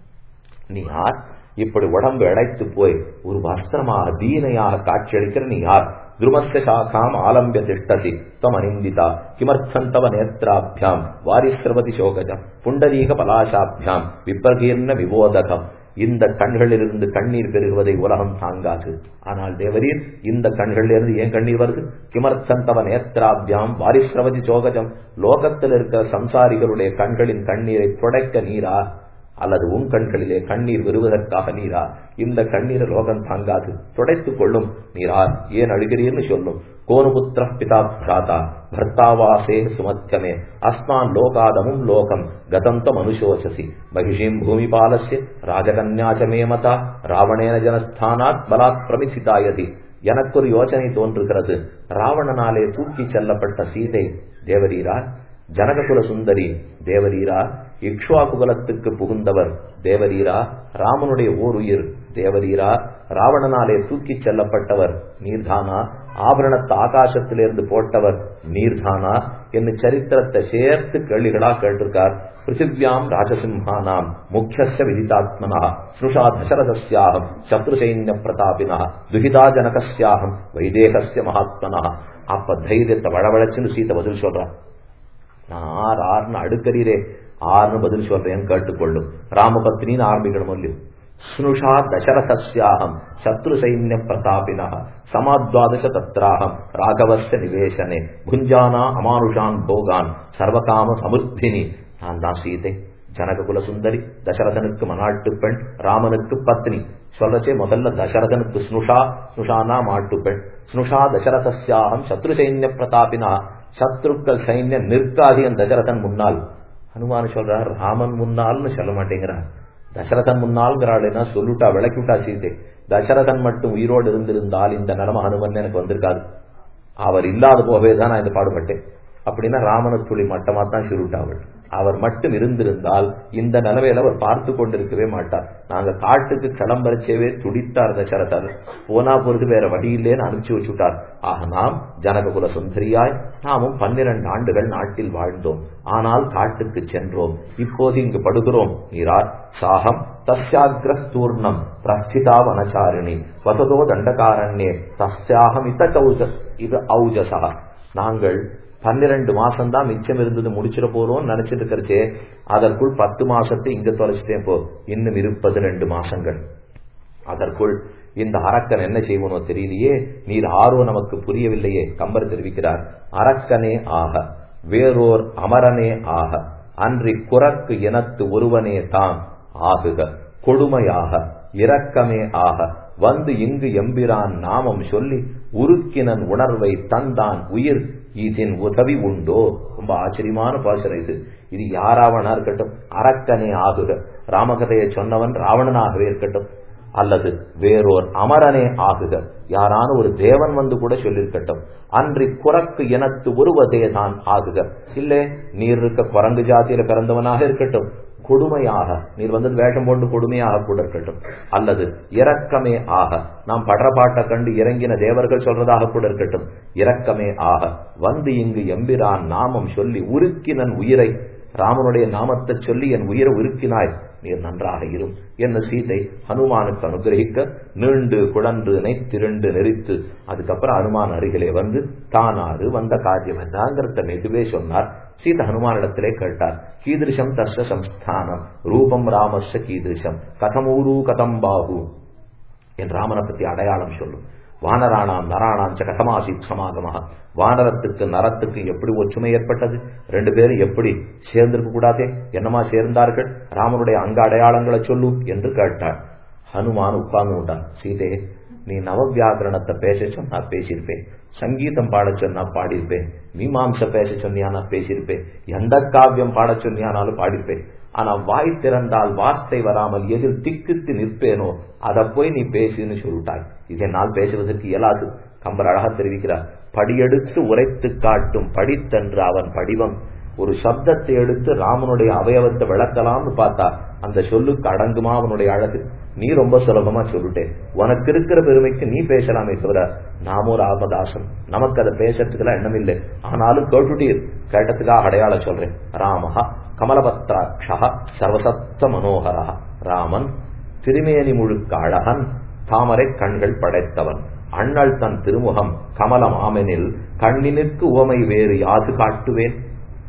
நீ யார் இப்படி உடம்பு இழைத்து போய் ஒரு வஸ்திரமாக தீனையாக காட்சியளிக்கிற நீ யார் துருமஸ்ய சாகாம் ஆலம்பிய திஷ்டசி தம் அனிந்திதா கிமர்த்தம் தவ நேத்ராபியாம் வாரிசிரவதி சோகஜம் புண்டரீக பலாசாபியாம் விப்ரகீர்ண விவோதகம் இந்த கண்களிலிருந்து கண்ணீர் பெருகுவதை உலகம் தாங்காது ஆனால் தேவரீர் இந்த கண்களிலிருந்து ஏன் கண்ணீர் வருது கிமர்த்தம் தவ நேத்ராபியாம் வாரிசிரவதி சோகஜம் லோகத்தில் இருக்கிற சம்சாரிகளுடைய கண்களின் கண்ணீரை துடைக்க நீரா அல்லது உன் கண்களிலே கண்ணீர் வருவதற்காக நீரா இந்த கண்ணீரை லோகம் தாங்காது துடைத்துக் கொள்ளும் நீரார் ஏன் அழுகிறீர்னு சொல்லும் கோனுபுத்திர பிதா பிராதா பர்த்தாவாசே சுமத்தியமே அஸ்மான் லோகாதமும் லோகம் கதந்த மனுஷோசசி மகிஷீம் பூமிபாலசிய ராஜகன்யாச்சமே மதா ராவணேன ஜனஸ்தானாத் பலாத் பிரமிசிதாயதி எனக்கு ஒரு யோசனை தோன்றுகிறது ராவணனாலே தூக்கி செல்லப்பட்ட சீதை தேவரீரா ஜனககுல சுந்தரி தேவரீரா இக்ஷ்வாகுலத்துக்கு புகுந்தவர் தேவரீரா ராமனுடைய ஓர் உயிர் தேவரீரா ராவணனாலே தூக்கிச் செல்லப்பட்டவர் நீர்தானா ஆபரணத்தை ஆகாசத்திலிருந்து போட்டவர் நீர்தானா என்று சரித்திரத்தை சேர்த்து கேள்விகளா கேட்டிருக்கார் பிருத்திவியாம் ராஜசிம்ஹானாம் முக்கியஸ்ய விதிதாத்மனா ஸ்ருஷா தசரதஸ்யாகம் சத்ருசைன்ய பிரதாபினா துகிதா ஜனகஸ்யாகம் வைதேகஸ்ய மகாத்மனா அப்ப தைரியத்தை வளவழைச்சுன்னு சீத்தை பதில் சொல்றான் நான் ஆறு ஆறுன்னு அடுக்கறீரே ஆறுன்னு பதில் சொல்றேன்னு கேட்டுக்கொள்ளும் ராமபத்னின்னு ஆரம்பிக்கணும் இல்லையோ ஸ்னுஷா தசரதஸ்யாகம் சத்ரு சைன்ய பிரதாபினா சமாத்வாதச தத்ராகம் ராகவஸ்ய நிவேசனே குஞ்சானா அமானுஷான் போகான் சர்வகாம சமுத்தினி நான் தான் சீதை ஜனககுல சுந்தரி தசரதனுக்கு மனாட்டு பெண் ராமனுக்கு பத்னி சொல்லச்சே முதல்ல தசரதனுக்கு ஸ்னுஷா ஸ்னுஷானா மாட்டு பெண் ஸ்னுஷா தசரதஸ்யாகம் சத்ரு சைன்ய பிரதாபினா சத்ருக்கள் சைன்யம் நிற்காது என் தசரதன் முன்னால் ஹனுமான் சொல்றார் ராமன் முன்னால்னு சொல்ல மாட்டேங்கிறார் தசரதன் முன்னால்ங்கிறாள்னா சொல்லிட்டா விளக்கி விட்டா சீதை தசரதன் மட்டும் உயிரோடு இருந்திருந்தால் இந்த நிலம ஹனுமன் எனக்கு வந்திருக்காது அவர் இல்லாத போகவே தான் நான் இந்த பாடுபட்டேன் அப்படின்னா ராமன துளி மட்டமா தான் சுருட்டாவள் அவர் மட்டும் இருந்திருந்தால் இந்த நிலவையில அவர் பார்த்து கொண்டிருக்கவே மாட்டார் நாங்க காட்டுக்கு கிளம்பரிச்சவே துடித்தார் தசரதர் போனா பொறுத்து வேற வழி இல்லேன்னு அனுப்பிச்சு வச்சுட்டார் ஆக நாம் ஜனககுல சுந்தரியாய் நாமும் பன்னிரண்டு ஆண்டுகள் நாட்டில் வாழ்ந்தோம் ஆனால் காட்டுக்கு சென்றோம் இப்போது இங்கு படுகிறோம் நீரார் சாகம் தஸ்யாகிரஸ்தூர்ணம் பிரஸ்திதா வனச்சாரிணி வசதோ தண்டகாரண்யே தஸ்யாகம் இத்த கௌஜ இது ஔஜசா நாங்கள் பன்னிரண்டு மாசம் தான் மிச்சம் இருந்தது முடிச்சிட போறோம் நினைச்சிட்டு இருக்கிறச்சே அதற்குள் பத்து மாசத்தை இங்க தொலைச்சிட்டேன் போ இன்னும் இருப்பது ரெண்டு மாசங்கள் அதற்குள் இந்த அரக்கன் என்ன செய்வனோ தெரியலையே நீர் ஆர்வ நமக்கு புரியவில்லையே கம்பர் தெரிவிக்கிறார் அரக்கனே ஆக வேறோர் அமரனே ஆக அன்றி குரக்கு எனத்து ஒருவனே தான் ஆகுக கொடுமையாக இரக்கமே ஆக வந்து இங்கு எம்பிரான் நாமம் சொல்லி உருக்கினன் உணர்வை தந்தான் உயிர் இதன் உதவி உண்டோ ரொம்ப ஆச்சரியமான பாசனம் இது இது யாராவனா இருக்கட்டும் அரக்கனே ஆகுக ராமகதையை சொன்னவன் ராவணனாகவே இருக்கட்டும் அல்லது வேறோர் அமரனே ஆகுக யாரான ஒரு தேவன் வந்து கூட சொல்லியிருக்கட்டும் அன்றி குரக்கு எனத்து உருவதே தான் ஆகுக இல்லே நீர் இருக்க குரங்கு ஜாத்தியில பிறந்தவனாக இருக்கட்டும் கொடுமையாக நீர் வந்தது வேஷம் போட்டு கொடுமையாக கூட இருக்கட்டும் அல்லது இரக்கமே ஆக நாம் படுற பாட்டை கண்டு இறங்கின தேவர்கள் சொல்றதாக கூட இருக்கட்டும் இரக்கமே ஆக வந்து இங்கு எம்பிரான் நாமம் சொல்லி உருக்கினன் உயிரை ராமனுடைய நாமத்தை சொல்லி என் உயிரை உருக்கினாய் நீர் நன்றாக இரும் என்ன சீதை ஹனுமானுக்கு அனுகிரகிக்க நீண்டு குழன்று நெய்த்திருண்டு நெறித்து அதுக்கப்புறம் ஹனுமான் அருகிலே வந்து தானாறு வந்த காரியம் என்னங்கிறத மெதுவே சொன்னார் சீத ஹனுமானிடத்திலே கேட்டார் கீதிருஷம் தஸ்ய சம்ஸ்தானம் ரூபம் ராமஸ்ய கீதிருஷம் கதமூரு கதம் பாகு என் ராமனை பத்தி அடையாளம் சொல்லும் வானராணாம் நராணாம் ச கதமாசித் சமாகமாக வானரத்துக்கு நரத்துக்கு எப்படி ஒற்றுமை ஏற்பட்டது ரெண்டு பேரும் எப்படி சேர்ந்திருக்க கூடாதே என்னமா சேர்ந்தார்கள் ராமனுடைய அங்க அடையாளங்களை சொல்லு என்று கேட்டாள் ஹனுமான் உட்கார்ந்து விட்டான் சீதே நீ நவவியாகரணத்தை பேச சொன்னா பேசியிருப்பேன் சங்கீதம் பாட சொன்னா பாடியிருப்பேன் மீமாம்ச பேச சொன்னியா நான் பேசியிருப்பேன் எந்த காவியம் பாட சொன்னியானாலும் பாடியிருப்பேன் ஆனா வாய் திறந்தால் வார்த்தை வராமல் எதில் திக்குத்து நிற்பேனோ அதை போய் நீ பேசுன்னு சொல்லிட்டாய் இதை நான் பேசுவதற்கு இயலாது கம்பர் அழகா தெரிவிக்கிறார் படியெடுத்து உரைத்து காட்டும் படித்தன்று அவன் படிவம் ஒரு சப்தத்தை எடுத்து ராமனுடைய அவயவத்தை விளக்கலாம்னு பார்த்தா அந்த சொல்லுக்கு அடங்குமா அவனுடைய அழகு நீ ரொம்ப சுலபமா சொல்லிட்டேன் உனக்கு இருக்கிற பெருமைக்கு நீ பேசலாமே தவிர நாமோ ராமதாசன் நமக்கு அதை பேசுறதுக்குலாம் எண்ணம் இல்லை ஆனாலும் கேட்டுட்டீர் கேட்டதுக்காக அடையாளம் சொல்றேன் ராமஹா கமலபத்ராட்சா சர்வசத்த மனோகரா ராமன் திருமேனி முழுக்க அழகன் தாமரை கண்கள் படைத்தவன் அண்ணல் தன் திருமுகம் கமலம் ஆமெனில் கண்ணினுக்கு உவமை வேறு யாது காட்டுவேன்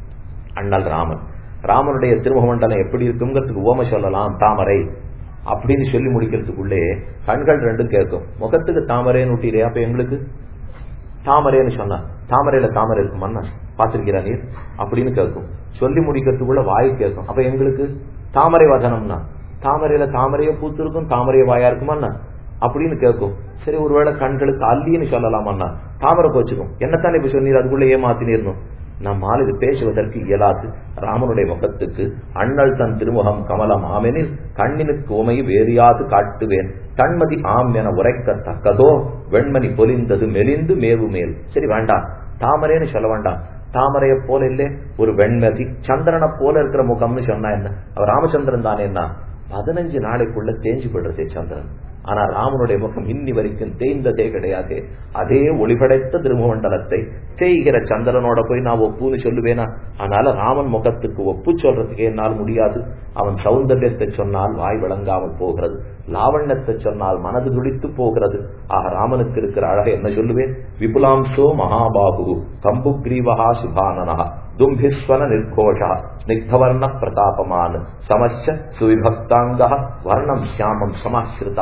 அண்ணல் ராமன் ராமனுடைய திருமுகமண்டலம் எப்படி இருக்குங்கிறதுக்கு உவமை சொல்லலாம் தாமரை அப்படின்னு சொல்லி முடிக்கிறதுக்குள்ளே கண்கள் ரெண்டும் கேட்கும் முகத்துக்கு தாமரைன்னு ஊட்டிரே அப்ப எங்களுக்கு தாமரைன்னு சொன்னா தாமரையில தாமரை இருக்குமாண்ணா பாத்திருக்கிறா நீர் அப்படின்னு கேட்கும் சொல்லி முடிக்கிறதுக்குள்ள வாய் கேட்கும் அப்ப எங்களுக்கு தாமரை வதனம்னா தாமரையில தாமரைய பூத்து இருக்கும் தாமரைய வாயா இருக்குமாண்ணா அப்படின்னு கேட்கும் சரி ஒருவேளை கண்களுக்கு அல்லின்னு சொல்லலாமாண்ணா தாமரை போச்சுக்கும் என்னத்தானே இப்ப சொன்னீர் அதுக்குள்ள ஏமாத்தினிருந்தோம் நம்மால் இது பேசுவதற்கு இயலாது ராமனுடைய முகத்துக்கு அண்ணல் தன் திருமுகம் கமலம் ஆமெனில் கண்ணினுக்கு உமை வேறியாது காட்டுவேன் தன்மதி ஆம் என உரைக்கத்தக்கதோ வெண்மணி பொலிந்தது மெலிந்து மேவு மேல் சரி வேண்டாம் தாமரைன்னு சொல்ல வேண்டாம் தாமரைய போல இல்லே ஒரு வெண்மதி சந்திரனை போல இருக்கிற முகம்னு சொன்னா என்ன அவர் ராமச்சந்திரன் தானே என்ன பதினஞ்சு நாளைக்குள்ள தேஞ்சு போடுறதே சந்திரன் ஆனா ராமனுடைய முகம் இன்னி வரைக்கும் தேய்ந்ததே கிடையாது அதே ஒளிபடைத்த திருமண்டலத்தை தேய்கிற சந்திரனோட போய் நான் ஒப்புன்னு சொல்லுவேனா அதனால ராமன் முகத்துக்கு ஒப்பு சொல்றதுக்கு என்னால் முடியாது அவன் சௌந்தர்யத்தை சொன்னால் வாய் விளங்காமல் போகிறது லாவண்யத்தை சொன்னால் மனது துடித்து போகிறது ஆக ராமனுக்கு இருக்கிற அழகை என்ன சொல்லுவேன் விபுலாம்சோ மகாபாபு கம்பு கிரீவகா சுபானனா தும்பிஸ்வன நிர்கோஷா ஸ்னிக்தவர்ண பிரதாபமான் சமச்ச சுவிபக்தாங்க வர்ணம் சியாமம் சமாசிரிதா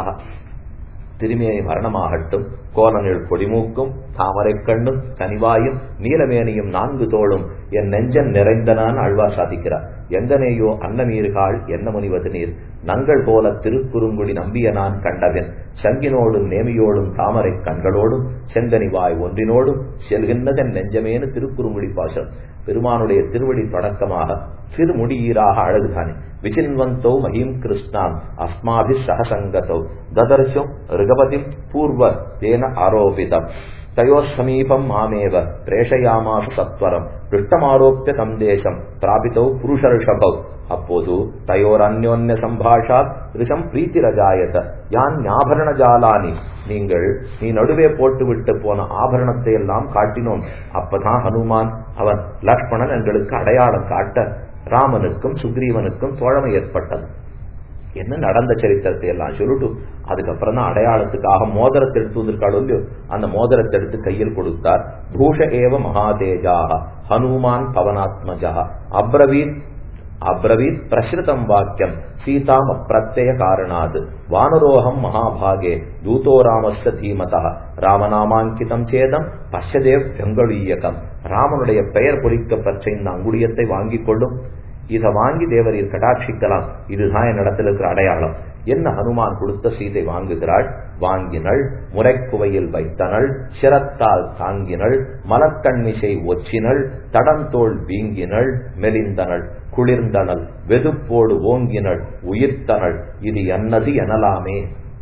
திருமேனி வர்ணமாகட்டும் கோலனில் கொடிமூக்கும் தாமரை கண்ணும் கனிவாயும் நீலமேனியும் நான்கு தோளும் என் நெஞ்சன் நிறைந்தனான் அழ்வார் சாதிக்கிறார் எங்கனேயோ அன்னமீர்காள் என்ன முனிவது நீர் நங்கள் போல திருக்குறுங்குடி நம்பிய நான் கண்டவன் சங்கினோடும் நேமியோடும் தாமரை கண்களோடும் செங்கனிவாய் ஒன்றினோடும் செல்கின்றதன் நெஞ்சமேனு திருக்குறுங்குடி பாசம் பெருமானுடைய திருவடி தொடக்கமாக திருமுடியீராக அழகுதானே விசின்வந்தோ மகிம் கிருஷ்ணான் அஸ்மாபி சகசங்கதோ ததர்ஷோ ரிகபதிம் பூர்வ தேன ஆரோபிதம் தயோ சமீபம் மாமேவ பிரேஷயாமாசு சத்வரம் பிருஷ்டமாரோப்பிய தம் தேசம் பிராபித்தோ புருஷர்ஷபவ் அப்போது தயோர் அந்யோன்ய சம்பாஷாத் ரிஷம் பிரீத்தி ரஜாயத யான் ஞாபரண ஜாலானி நீங்கள் நீ நடுவே போட்டுவிட்டு போன ஆபரணத்தை எல்லாம் காட்டினோம் அப்பதான் ஹனுமான் அவன் லக்ஷ்மணன் எங்களுக்கு அடையாளம் காட்ட ராமனுக்கும் சுக்ரீவனுக்கும் தோழமை ஏற்பட்டது என்ன நடந்த சரித்திரத்தை எல்லாம் சொல்லிட்டு அதுக்கப்புறம் தான் அடையாளத்துக்காக மோதிரத்தை எடுத்து வந்திருக்காளோ இல்லையோ அந்த மோதிரத்தை எடுத்து கையில் கொடுத்தார் பூஷ ஏவ மகாதேஜாக ஹனுமான் பவனாத்மஜா அப்ரவீத் அப்ரவீத் பிரசிருதம் வாக்கியம் சீதாம் அப்பிரத்ய காரணாத் வானரோகம் மகாபாகே தூதோ ராமஸ்ய தீமதா ராமநாமாங்கிதம் சேதம் பஷ்யதேவ் வெங்கடீயகம் ராமனுடைய பெயர் பொறிக்கப்பட்ட இந்த அங்குடியத்தை வாங்கிக் கொள்ளும் இதை வாங்கி தேவரீர் கடாட்சிக்கலாம் இதுதான் என் இடத்துல இருக்கிற அடையாளம் என்ன ஹனுமான் கொடுத்த சீதை வாங்குகிறாள் வாங்கினள் முறைக்குவையில் வைத்தனள் சிரத்தால் தாங்கினள் மலக்கண்மிசை ஒச்சினள் தடந்தோள் வீங்கினள் மெலிந்தனள் குளிர்ந்தனள் வெதுப்போடு ஓங்கினள் உயிர்த்தனள் இது என்னது எனலாமே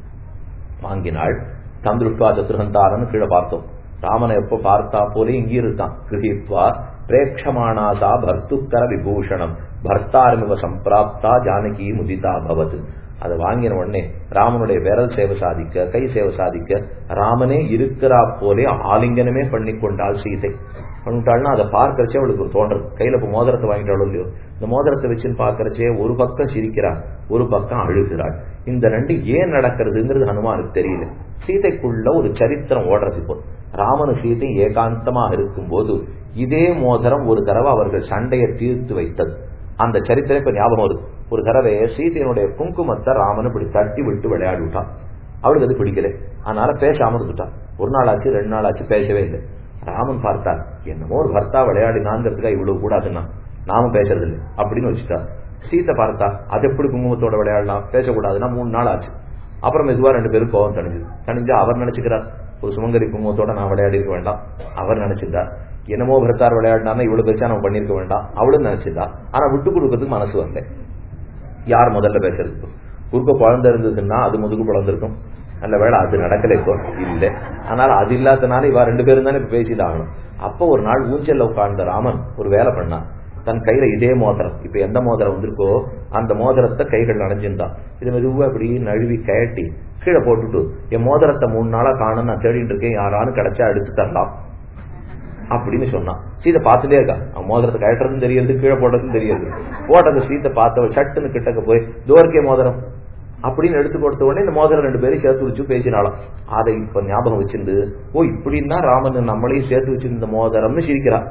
வாங்கினாள் தந்திருஷ்வா சதுரந்தாரன்னு கீழே பார்த்தோம் ராமனை எப்ப பார்த்தா போலே இங்கே இருக்கான் கிரகித்வா பிரேட்சமானாசா பர்த்துக்கர விபூஷணம் பர்த்தாரமிவ சம்பிராப்தா ஜானகி முதிதா பவத் அதை வாங்கின உடனே ராமனுடைய விரல் சேவை சாதிக்க கை சேவை சாதிக்க ராமனே இருக்கிறா போலே ஆலிங்கனமே பண்ணி கொண்டாள் சீதை பண்ணிட்டாள்னா அதை பார்க்கறச்சே அவளுக்கு ஒரு தோன்றது கையில இப்ப மோதிரத்தை வாங்கிட்டாலும் இல்லையோ இந்த மோதிரத்தை வச்சுன்னு பார்க்கறச்சே ஒரு பக்கம் சிரிக்கிறாள் ஒரு பக்கம் அழுகிறாள் இந்த ரெண்டு ஏன் நடக்கிறதுங்கிறது ஹனுமானுக்கு தெரியல சீதைக்குள்ள ஒரு சரித்திரம் ஓடுறது இப்போ ராமனு சீதை ஏகாந்தமாக இருக்கும்போது இதே மோதிரம் ஒரு தடவை அவர்கள் சண்டையை தீர்த்து வைத்தது அந்த சரித்திரம் இப்ப ஞாபகம் வருது ஒரு தடவை சீதையனுடைய குங்குமத்தை ராமன் இப்படி தட்டி விட்டு விளையாடி விட்டான் அவளுக்கு அது பிடிக்கல அதனால பேசாம இருந்துட்டான் ஒரு நாள் ஆச்சு ரெண்டு நாள் ஆச்சு பேசவே இல்லை ராமன் பார்த்தார் என்னமோ ஒரு பர்த்தா விளையாடினாங்கிறதுக்கா இவ்வளவு கூடாதுன்னா நாமும் பேசுறது இல்லை அப்படின்னு வச்சுட்டா சீத்தை பார்த்தா அது எப்படி குங்குமத்தோட விளையாடலாம் பேசக்கூடாதுன்னா மூணு நாள் ஆச்சு அப்புறம் மெதுவா ரெண்டு பேரும் கோவம் தணிஞ்சது தணிஞ்சா அவர் நினைச்சுக்கிறார் ஒரு சுமங்கரி குங்குமத்தோட நான் விளையாடி இருக்க வேண்டாம் அவர் நினைச்சிருந்தார் என்னமோ பரத்தார் விளையாடினா இவ்வளவு பெருசா நம்ம பண்ணிருக்க வேண்டாம் அவளும் நினைச்சிருந்தா ஆனா விட்டு கொடுக்கறதுக்கு மனசு வரல யார் முதல்ல பேசுறதுக்கு குறுக்க குழந்தை இருந்ததுன்னா அது முதுகு குழந்திருக்கும் நல்ல வேலை அது நடக்கல இப்போ இல்ல அதனால அது இல்லாதனால இவா ரெண்டு பேரும் தானே இப்ப பேசிதாகணும் அப்ப ஒரு நாள் ஊஞ்சல்ல உட்கார்ந்த ராமன் ஒரு வேலை பண்ணான் தன் கையில இதே மோதிரம் இப்ப எந்த மோதிரம் வந்திருக்கோ அந்த மோதிரத்தை கைகள் அணைஞ்சிருந்தான் இது மெதுவா இப்படி நழுவி கயட்டி கீழே போட்டுட்டு என் மோதிரத்தை மூணு நாளா காணும் நான் தேடிட்டு இருக்கேன் யாராலும் கிடைச்சா எடுத்து தரலாம் அப்படின்னு சொன்னான் சீதை பார்த்துட்டே இருக்கா அவன் மோதிரத்தை கழட்டுறதும் தெரியுது கீழே போடுறதும் தெரியுது போட்டது சீத்தை பார்த்த சட்டுன்னு கிட்டக்க போய் தோர்க்கே மோதிரம் அப்படின்னு எடுத்து கொடுத்த உடனே இந்த மோதிரம் ரெண்டு பேரும் சேர்த்து வச்சு பேசினாலும் அதை இப்ப ஞாபகம் வச்சிருந்து ஓ இப்படின்னா ராமன் நம்மளையும் சேர்த்து வச்சிருந்த மோதிரம்னு சிரிக்கிறான்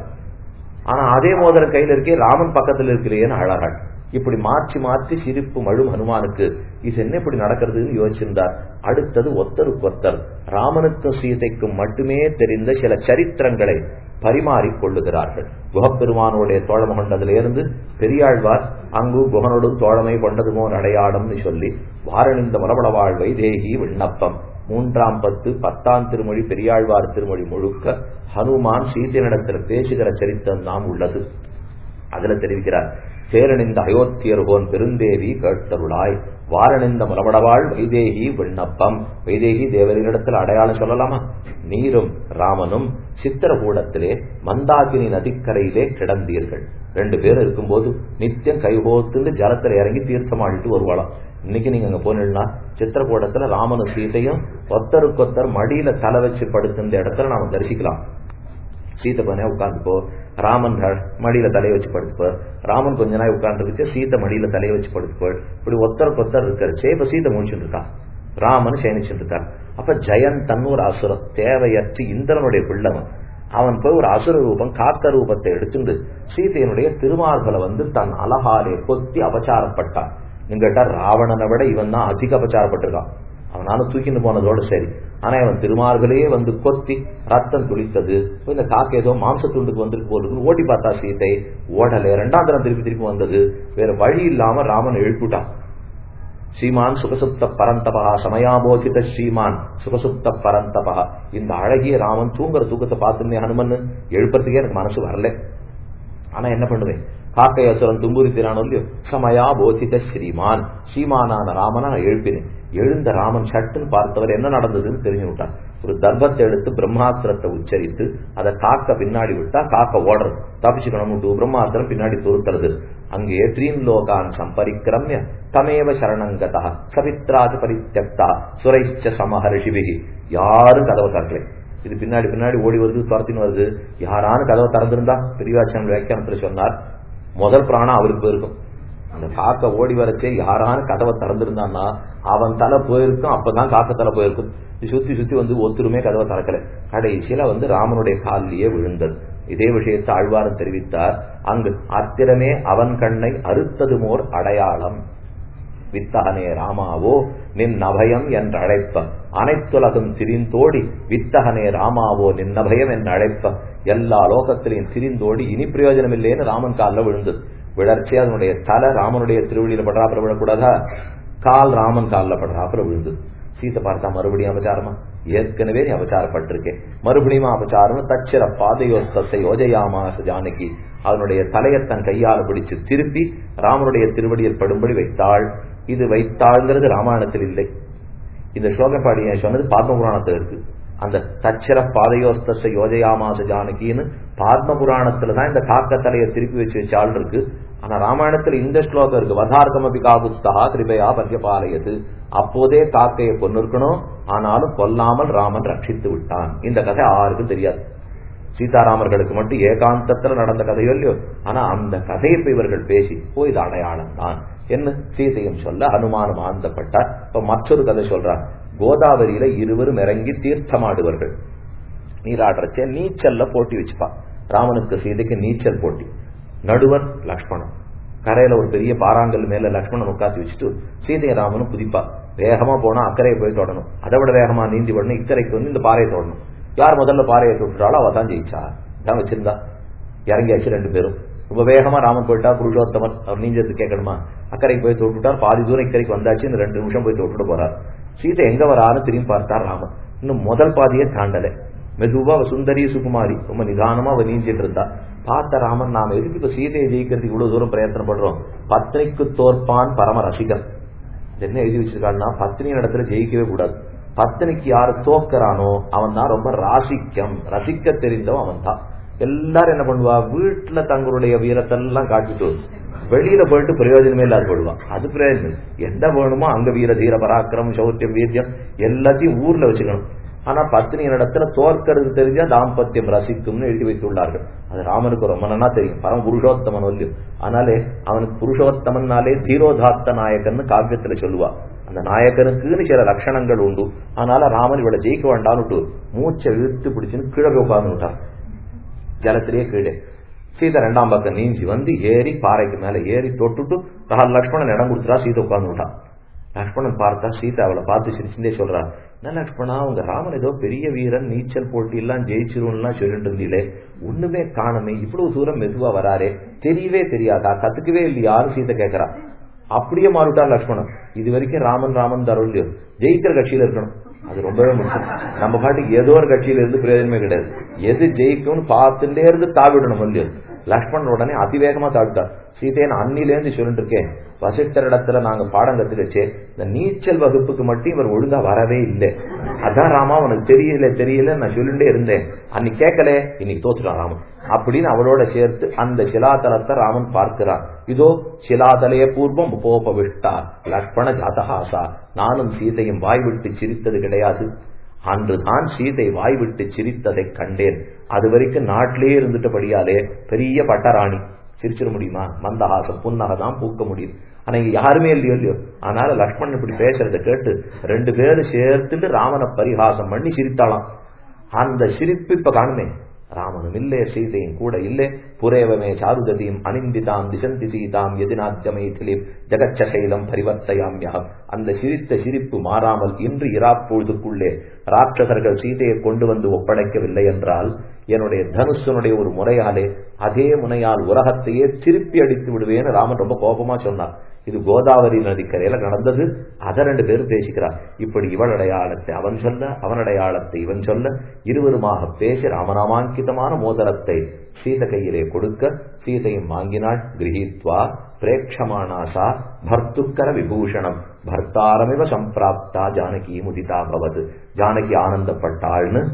ஆனா அதே மோதிரம் கையில இருக்கே ராமன் பக்கத்துல இருக்கிறேன்னு அழகாள் இப்படி மாற்றி மாற்றி சிரிப்பு மழும் ஹனுமானுக்கு இது என்ன இப்படி நடக்கிறதுன்னு யோசிச்சிருந்தார் அடுத்தது ஒத்தருக்கு ஒத்தர் ராமனுக்கும் சீதைக்கும் மட்டுமே தெரிந்த சில சரித்திரங்களை பரிமாறிக் கொள்ளுகிறார்கள் குகப்பெருமானுடைய தோழமை கொண்டதிலிருந்து பெரியாழ்வார் அங்கு குகனோடும் தோழமை கொண்டதுமோ அடையாளம்னு சொல்லி வாரணிந்த மரபளவாழ் வைதேகி விண்ணப்பம் மூன்றாம் பத்து பத்தாம் திருமொழி பெரியாழ்வார் திருமொழி முழுக்க ஹனுமான் சீதையினிடத்தில் பேசுகிற சரித்திரம் தான் உள்ளது அதுல தெரிவிக்கிறார் சேரணிந்த அயோத்தியர் போன் பெருந்தேவி கேட்டருளாய் வாரணிந்த முரவடவாள் வைதேகி விண்ணப்பம் வைதேகி தேவரிடத்தில் அடையாளம் சொல்லலாமா நீரும் ராமனும் சித்திரகூடத்திலே மந்தாகினி நதிக்கரையிலே கிடந்தீர்கள் ரெண்டு பேரும் இருக்கும்போது நித்தியம் கைகோத்துண்டு ஜலத்துல இறங்கி தீர்த்தமாடிட்டு வருவாளாம் இன்னைக்கு நீங்க அங்க போனீங்கன்னா சித்திரக்கூடத்துல ராமனும் சீதையும் ஒத்தருக்கொத்தர் மடியில தலை வச்சு படுத்திருந்த இடத்துல நாம தரிசிக்கலாம் சீத்தை பண்ண உட்காந்துப்போ ராமன் மடியில தலையை வச்சு படுத்துப்போ ராமன் கொஞ்ச நாள் உட்காந்துருச்சு சீத்தை மடியில தலையை வச்சு படுத்துப்போ இப்படி ஒத்தருக்கு ஒத்தர் இருக்கிறச்சே இப்ப சீத்தை முடிச்சுட்டு இருக்கா ராமன் சேனிச்சுட்டு இருக்கார் அப்ப ஜெயன் தன்னூர் அசுரம் தேவையற்று இந்திரனுடைய பிள்ளவன் அவன் போய் ஒரு அசுர ரூபம் காத்த ரூபத்தை எடுத்துட்டு சீதையனுடைய திருமார்பலை வந்து தன் அழகாலே கொத்தி அபச்சாரப்பட்டான் நீங்க கேட்டா ராவணனை விட இவன் தான் அதிக அபச்சாரப்பட்டிருக்கான் அவனாலும் தூக்கிட்டு போனதோட சரி ஆனா அவன் திருமார்களையே வந்து கொத்தி ரத்தம் துளித்தது இந்த காக்க ஏதோ மாம்ச துண்டுக்கு வந்துருக்கு போறதுக்கு ஓட்டி பார்த்தா சீத்தை ஓடல ரெண்டாம் தரம் திருப்பி திருப்பி வந்தது வேற வழி இல்லாம ராமன் எழுப்பிட்டான் ஸ்ரீமான் சுகசுப்த பரந்தபா சமயாபோதித ஸ்ரீமான் சுகசுப்த பரந்தபா இந்த அழகிய ராமன் தூங்குற தூக்கத்தை பார்த்துமே ஹனுமன் எழுப்புறதுக்கே எனக்கு மனசு வரல ஆனா என்ன பண்ணுவேன் காக்கை அசுரன் தும்புரி திரானோ இல்லையோ சமயா போதித ஸ்ரீமான் ஸ்ரீமானான ராமனை நான் எழுப்பினேன் எழுந்த ராமன் சட்டுன்னு பார்த்தவர் என்ன நடந்ததுன்னு தெரிஞ்சு விட்டான் ஒரு தர்பத்தை எடுத்து பிரம்மாஸ்திரத்தை உச்சரித்து அதை காக்க பின்னாடி விட்டா காக்க ஓடுறது தப்பிச்சுக்கணும் பிரம்மாஸ்திரம் பின்னாடி துருத்துறது அங்கே த்ரீன் லோகான் சம்பரிக்கிரமிய தமேவ சரணங்கதா சவித்ராஜ பரித்தியக்தா சுரைச்ச சமஹர்ஷிபிகி யாரும் கதவை திறக்கலை இது பின்னாடி பின்னாடி ஓடி வருது துரத்தின்னு வருது யாரானு கதவை திறந்திருந்தா பெரியவாச்சன் வியாக்கியானத்துல சொன்னார் முதல் பிராணம் அவருக்கு போயிருக்கும் அந்த காக்க ஓடி வரச்சே யாரானு கதவை திறந்திருந்தான்னா அவன் தலை போயிருக்கும் அப்பதான் காக்க தலை போயிருக்கும் சுத்தி சுத்தி வந்து ஒத்துருமே கதவை திறக்கல கடைசியில வந்து ராமனுடைய காலிலேயே விழுந்தது இதே விஷயத்தை ஆழ்வாரன் தெரிவித்தார் அங்கு அத்திரமே அவன் கண்ணை அறுத்ததுமோர் அடையாளம் வித்தகனே ராமாவோ நின் அபயம் என்று அழைப்ப அனைத்துலகும் திரிந்தோடி வித்தகனே ராமாவோ நின் அபயம் என்று அழைப்ப எல்லா லோகத்திலையும் திரிந்தோடி இனி பிரயோஜனம் இல்லைன்னு ராமன் காலில் விழுந்தது விழர்ச்சி அதனுடைய தலை ராமனுடைய திருவழியில படுறாப்புல விழக்கூடாதா கால் ராமன் காலில் படுறாப்புல விழுந்தது சீத்தை பார்த்தா மறுபடியும் அபச்சாரமா ஏற்கனவே நீ அபச்சாரப்பட்டிருக்கேன் மறுபடியும் அபச்சாரம் தச்சிர பாதையோஸ்தத்தை யோஜயாமாச ஜானகி அதனுடைய தலையை தன் கையால் பிடிச்சு திருப்பி ராமனுடைய திருவடியில் படும்படி வைத்தாள் இது வைத்தாள்ங்கிறது ராமாயணத்தில் இல்லை இந்த ஸ்லோகப்பாடி சொன்னது பாத்ம புராணத்தில் இருக்கு அந்த தச்சர பாதையோஸ்த யோஜயாமாச ஜானகின்னு பாத்ம புராணத்துல தான் இந்த காக்க தலையை திருப்பி வச்சு வச்ச ஆள் இருக்கு ஆனா ராமாயணத்துல இந்த ஸ்லோகம் இருக்கு வதார்க்கம் அபிகாபுஸ்தா கிருபையா பர்யபாலயது அப்போதே காக்கையை கொண்டு இருக்கணும் ஆனாலும் கொல்லாமல் ராமன் ரட்சித்து விட்டான் இந்த கதை யாருக்கும் தெரியாது சீதாராமர்களுக்கு மட்டும் ஏகாந்தத்துல நடந்த கதையோ இல்லையோ ஆனா அந்த கதையை இப்ப இவர்கள் பேசி ஓ இது அடையாளம் தான் என்ன சீதையும் சொல்ல அனுமானம் ஆந்தப்பட்டார் இப்ப மற்றொரு கதை சொல்றார் கோதாவரியில இருவரும் இறங்கி தீர்த்தமாடுவர்கள் நீராடுறச்சே நீச்சல்ல போட்டி வச்சுப்பா ராமனுக்கு சீதைக்கு நீச்சல் போட்டி நடுவர் லக்ஷ்மணன் கரையில ஒரு பெரிய பாறாங்கல் மேல லக்ஷ்மணன் உட்காந்து வச்சுட்டு சீதையை ராமனும் குதிப்பா வேகமா போனா அக்கறையை போய் தொடணும் அதை விட வேகமா நீந்தி விடணும் இக்கரைக்கு வந்து இந்த பாறையை தொடணும் யார் முதல்ல பாறையை தொட்டுறாளோ அவ தான் ஜெயிச்சா தான் வச்சிருந்தா இறங்கியாச்சு ரெண்டு பேரும் ரொம்ப வேகமா ராமன் போயிட்டா புருஷோத்தமன் அவர் நீஞ்சது கேட்கணுமா அக்கறைக்கு போய் தொட்டுட்டார் பாதி தூரம் இக்கரைக்கு வந்தாச்சு இந்த ரெண்டு நிமிஷம் போய் தொட்டுட்டு போறார் சீதை எங்க வரான்னு திரும்பி பார்த்தார் ராமன் இன்னும் முதல் பாதியே தாண்டல மெதுவா சுந்தரி சுகுமாரி ரொம்ப நிதானமா அவ நீஞ்சிட்டு இருந்தா பார்த்த ராமன் நாம எதுக்கு இப்ப சீதையை ஜெயிக்கிறதுக்கு இவ்வளவு தூரம் பிரயத்தனம் பண்றோம் பத்னிக்கு தோற்பான் பரம ரசிகன் என்ன எழுதி வச்சிருக்காருன்னா பத்னி இடத்துல ஜெயிக்கவே கூடாது பத்னிக்கு யாரு தோக்கறானோ அவன் தான் ரொம்ப ராசிக்கம் ரசிக்க தெரிந்தவன் அவன் தான் எல்லாரும் என்ன பண்ணுவா வீட்டுல தங்களுடைய வீரத்தெல்லாம் காட்டிட்டு வெளியில போயிட்டு பிரயோஜனமே இல்லாத போடுவான் அது பிரயோஜனம் எந்த வேணுமோ அங்க வீர தீர பராக்கிரம் சௌத்தியம் வீரியம் எல்லாத்தையும் ஊர்ல வச்சுக்கணும் ஆனா பத்னியின் இடத்துல தோற்கிறது தெரிஞ்சா தாம்பத்தியம் ரசிக்கும்னு எழுதி வைத்துள்ளார்கள் அது ராமனுக்கு ரொம்ப நன்னா தெரியும் பரம புருஷோத்தமன் வல்லியும் ஆனாலே அவனுக்கு புருஷோத்தமன்னாலே தீரோதாத்த நாயகன்னு காவியத்துல சொல்லுவா அந்த நாயகனுக்குன்னு சில லட்சணங்கள் உண்டு அதனால ராமன் இவளை ஜெயிக்க வேண்டாம்னு மூச்சை இழுத்து பிடிச்சுன்னு கீழே உட்கார்ந்து விட்டான் ஜலத்திலேயே கீழே சீதை ரெண்டாம் பக்கம் நீஞ்சி வந்து ஏறி பாறைக்கு மேல ஏறி தொட்டுட்டு ரால் லக்ஷ்மணன் இடம் கொடுத்துட்டா சீதை உட்கார்ந்து விட்டான் லக்ஷ்மணன் பார்த்தா சீதா அவளை பார்த்து சிரிச்சுட்டே சொல்றா என்ன லக்ஷ்மணா உங்க ராமன் ஏதோ பெரிய வீரன் நீச்சல் போட்டி எல்லாம் ஜெயிச்சிரும்லாம் சொல்லிட்டு இருந்தீங்களே ஒண்ணுமே காணமே இவ்வளவு தூரம் மெதுவா வராரே தெரியவே தெரியாதா கத்துக்கவே இல்லையாரு சீதை கேட்கறா அப்படியே மாறிவிட்டார் லக்ஷ்மணன் இது வரைக்கும் ராமன் ராமன் தரும் இல்லையோ ஜெயிக்கிற கட்சியில இருக்கணும் அது ரொம்பவே முக்கியம் நம்ம பாட்டுக்கு ஏதோ ஒரு கட்சியில இருந்து பிரயோஜனமே கிடையாது எது ஜெயிக்கும்னு பார்த்துட்டே இருந்து தாவிடணும் இல்லையோ லக்ஷ்மணன் உடனே அதிவேகமா தாவிட்டார் சீதையை நான் அன்னிலேருந்து சொல்லிட்டு இருக்கேன் வசிஷ்டர் இடத்துல நாங்க பாடம் கத்துக்கச்சே இந்த நீச்சல் வகுப்புக்கு மட்டும் இவர் ஒழுங்கா வரவே இல்லை அதான் ராமா உனக்கு தெரியல தெரியல நான் சொல்லிட்டே இருந்தேன் அன்னைக்கு கேட்கல இன்னைக்கு தோத்துட்டான் ராமன் அப்படின்னு அவளோட சேர்த்து அந்த சிலாதலத்தை ராமன் பார்க்கிறான் இதோ சிலாதலைய பூர்வம் உபோபவிஷ்டார் லக்ஷ்மண ஜாதகாசா நானும் சீதையும் வாய் விட்டு சிரித்தது கிடையாது அன்றுதான் சீதை வாய் விட்டு சிரித்ததை கண்டேன் அது வரைக்கும் நாட்டிலே இருந்துட்டபடியாலே பெரிய பட்டராணி சிரிச்சிட முடியுமா மந்தஹாசம் புன்னகை தான் பூக்க முடியும் ஆனா இங்க யாருமே இல்லையோ இல்லையோ அதனால லக்ஷ்மணன் இப்படி பேசுறத கேட்டு ரெண்டு பேரும் சேர்த்துட்டு ராமனை பரிகாசம் பண்ணி சிரித்தாளாம் அந்த சிரிப்பு இப்ப காணுமே ராமனும் இல்லே சீதையும் கூட இல்லே புரேவமே சாருததியும் அனிந்திதாம் திசந்தி சீதாம் எதினாத்தியமைத்திலேம் ஜெகச்சசைலம் பரிவர்த்தையாமியாம் அந்த சிரித்த சிரிப்பு மாறாமல் இன்று இராப்பொழுதுக்குள்ளே ராட்சசர்கள் சீதையை கொண்டு வந்து ஒப்படைக்கவில்லை என்றால் என்னுடைய தனுஷனுடைய ஒரு முறையாலே அதே முனையால் உலகத்தையே திருப்பி அடித்து விடுவேன்னு ராமன் ரொம்ப கோபமா சொன்னார் இது கோதாவரி நதிக்கரையில நடந்தது அதை ரெண்டு பேரும் பேசிக்கிறார் இப்படி இவள் அடையாளத்தை அவன் சொல்ல அவன் அடையாளத்தை இவன் சொல்ல இருவருமாக பேசி ராமநாமாங்கிதமான மோதிரத்தை சீத கையிலே கொடுக்க சீதையும் வாங்கினாள் கிரகித்வா பிரேட்சமானாசா பர்த்துக்கர விபூஷணம் பர்த்தாரமிவ சம்பிராப்தா ஜானகி முதிதா பவது ஜானகி ஆனந்தப்பட்டாள்னு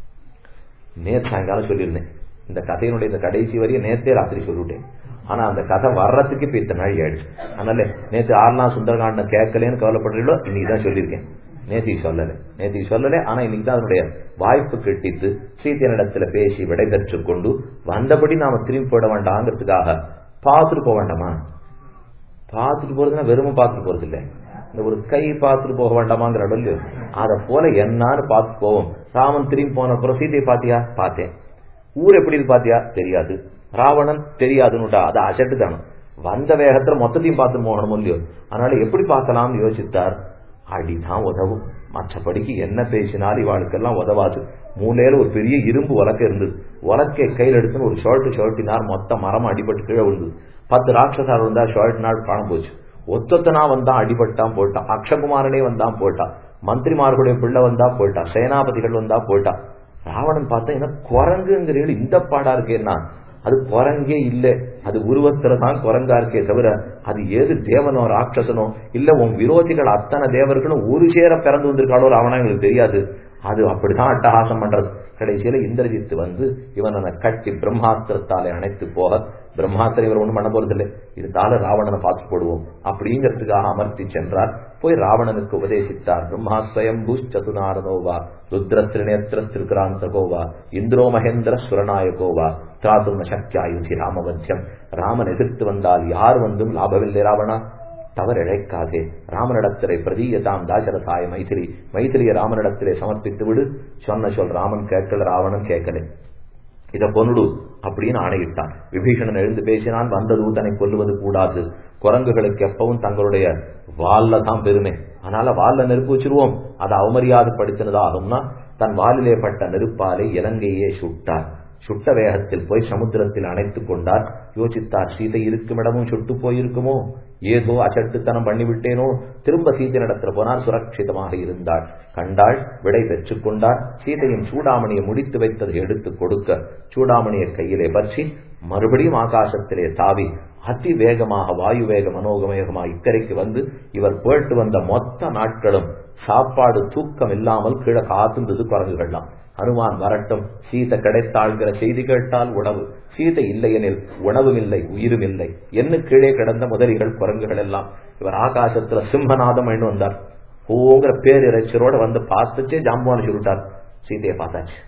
நேற்று சாயங்காலம் சொல்லியிருந்தேன் இந்த கதையினுடைய இந்த கடைசி வரையும் நேத்தே ராத்திரி சொல்லிவிட்டேன் ஆனா அந்த கதை வர்றதுக்கு இப்ப இத்தனை நாள் ஆயிடுச்சு அதனால நேத்து ஆறுநாள் சுந்தரகாண்டம் கேட்கலன்னு கவலைப்படுறீங்களோ இன்னைக்கு தான் சொல்லியிருக்கேன் நேத்திக்கு சொல்லல நேத்திக்கு சொல்லல ஆனா இன்னைக்கு தான் அதனுடைய வாய்ப்பு கிட்டித்து சீத்தியனிடத்துல பேசி விடை பெற்று கொண்டு வந்தபடி நாம திரும்பி போட வேண்டாங்கிறதுக்காக பார்த்துட்டு போக வேண்டாமா பார்த்துட்டு போறதுன்னா வெறும பார்த்துட்டு போறது இல்லை இந்த ஒரு கை பார்த்துட்டு போக வேண்டாமாங்கிற இல்லையோ அதை போல என்னான்னு பார்த்து போவோம் ராமன் திரும்பி போன அப்புறம் சீதையை பாத்தியா பார்த்தேன் ஊர் எப்படி இருக்கு பாத்தியா தெரியாது ராவணன் தெரியாதுன்னுட்டா அது அசட்டு தானே வந்த வேகத்துல மொத்தத்தையும் பார்த்து போகணும் இல்லையோ அதனால எப்படி பார்க்கலாம்னு யோசித்தார் அடிதான் உதவும் மற்றபடிக்கு என்ன பேசினாலும் இவாளுக்கெல்லாம் உதவாது மூலையில ஒரு பெரிய இரும்பு உலக்க இருந்தது உலக்கை கையில் எடுத்துன்னு ஒரு ஷர்ட் ஷர்ட்டினார் மொத்த மரம் அடிபட்டு கீழே விழுந்தது பத்து ராட்சசார் வந்தா ஷர்ட் நாள் காண போச்சு ஒத்தொத்தனா வந்தான் அடிபட்டான் போயிட்டான் அக்ஷகுமாரனே வந்தான் போயிட்டான் மந்திரிமார்களுடைய பிள்ளை வந்தா போயிட்டான் சேனாபதிகள் வந்தா போயிட்டான் ராவணன் பார்த்தா என்ன குரங்குங்கிறீர்கள் இந்த பாடா இருக்கேன்னா அது குரங்கே இல்லை அது உருவத்துல தான் குரங்கா இருக்கே தவிர அது ஏது தேவனோ ராட்சசனோ இல்ல உன் விரோதிகள் அத்தனை தேவர்களும் ஒரு சேர பிறந்து வந்திருக்காளோ ராவணா எங்களுக்கு தெரியாது அது அப்படிதான் அட்டகாசம் பண்றது கடைசியில இந்திரஜித்து வந்து இவனை கட்டி பிரம்மாஸ்திரத்தாலே அணைத்து போக பிரம்மாஸ்திரம் இவர் ஒண்ணும் பண்ண போறதில்லை இதுக்கால ராவணனை பார்த்து போடுவோம் அப்படிங்கிறதுக்காக அமர்த்தி சென்றார் போய் ராவணனுக்கு உபதேசித்தார் பிரம்மாஸ்வயம் சதுநாரதோவா ருத்ர திரிநேத்திர திருக்ராந்தகோவா இந்திரோ மகேந்திர சுரநாயகோவா திராதும் சக்தியாயுதி ராமவத்தியம் ராமன் எதிர்த்து வந்தால் யார் வந்தும் லாபமில்லை ராவணா தவறு இழைக்காதே ராமனிடத்திலே பிரதீயதாம் தாசரதாய மைதிரி மைதிரிய ராமனிடத்திலே சமர்ப்பித்து விடு சொன்ன சொல் ராமன் கேட்கல ராவணன் கேட்கல இத கொன்னுடு அப்படின்னு ஆணையிட்டான் விபீஷணன் எழுந்து பேசினான் வந்த தூதனை கொல்லுவது கூடாது குரங்குகளுக்கு எப்பவும் தங்களுடைய வால்ல தான் பெருமை அதனால வால்ல நெருப்பு வச்சிருவோம் அதை அவமரியாதைப்படுத்தினதாகும்னா தன் வாலிலே பட்ட நெருப்பாலை இலங்கையே சுட்டார் சுட்ட வேகத்தில் போய் சமுத்திரத்தில் அணைத்துக் கொண்டார் யோசித்தார் சீதை இருக்கும் இடமும் சுட்டு போயிருக்குமோ ஏதோ அசட்டுத்தனம் பண்ணிவிட்டேனோ திரும்ப சீதை நடத்திர போனார் சுரட்சிதமாக இருந்தாள் கண்டாள் விடை பெற்றுக் கொண்டார் சீதையின் சூடாமணியை முடித்து வைத்ததை எடுத்துக் கொடுக்க சூடாமணியை கையிலே பற்றி மறுபடியும் ஆகாசத்திலே தாவி அதி வேகமாக வாயு வேக மனோகமேகமாக இக்கரைக்கு வந்து இவர் போயிட்டு வந்த மொத்த நாட்களும் சாப்பாடு தூக்கம் இல்லாமல் கீழே காத்துந்தது குரங்குகள்லாம் ஹனுமான் வரட்டும் சீதை கிடைத்தாள்கிற செய்தி கேட்டால் உணவு சீதை இல்லையெனில் உணவும் இல்லை உயிரும் இல்லை என்ன கீழே கிடந்த முதலிகள் குரங்குகள் எல்லாம் இவர் ஆகாசத்துல சிம்மநாதம் என்று வந்தார் ஓங்கிற பேரிரைச்சரோட வந்து பார்த்துச்சே ஜாம்புவான சுருட்டார் சீதையை பார்த்தாச்சு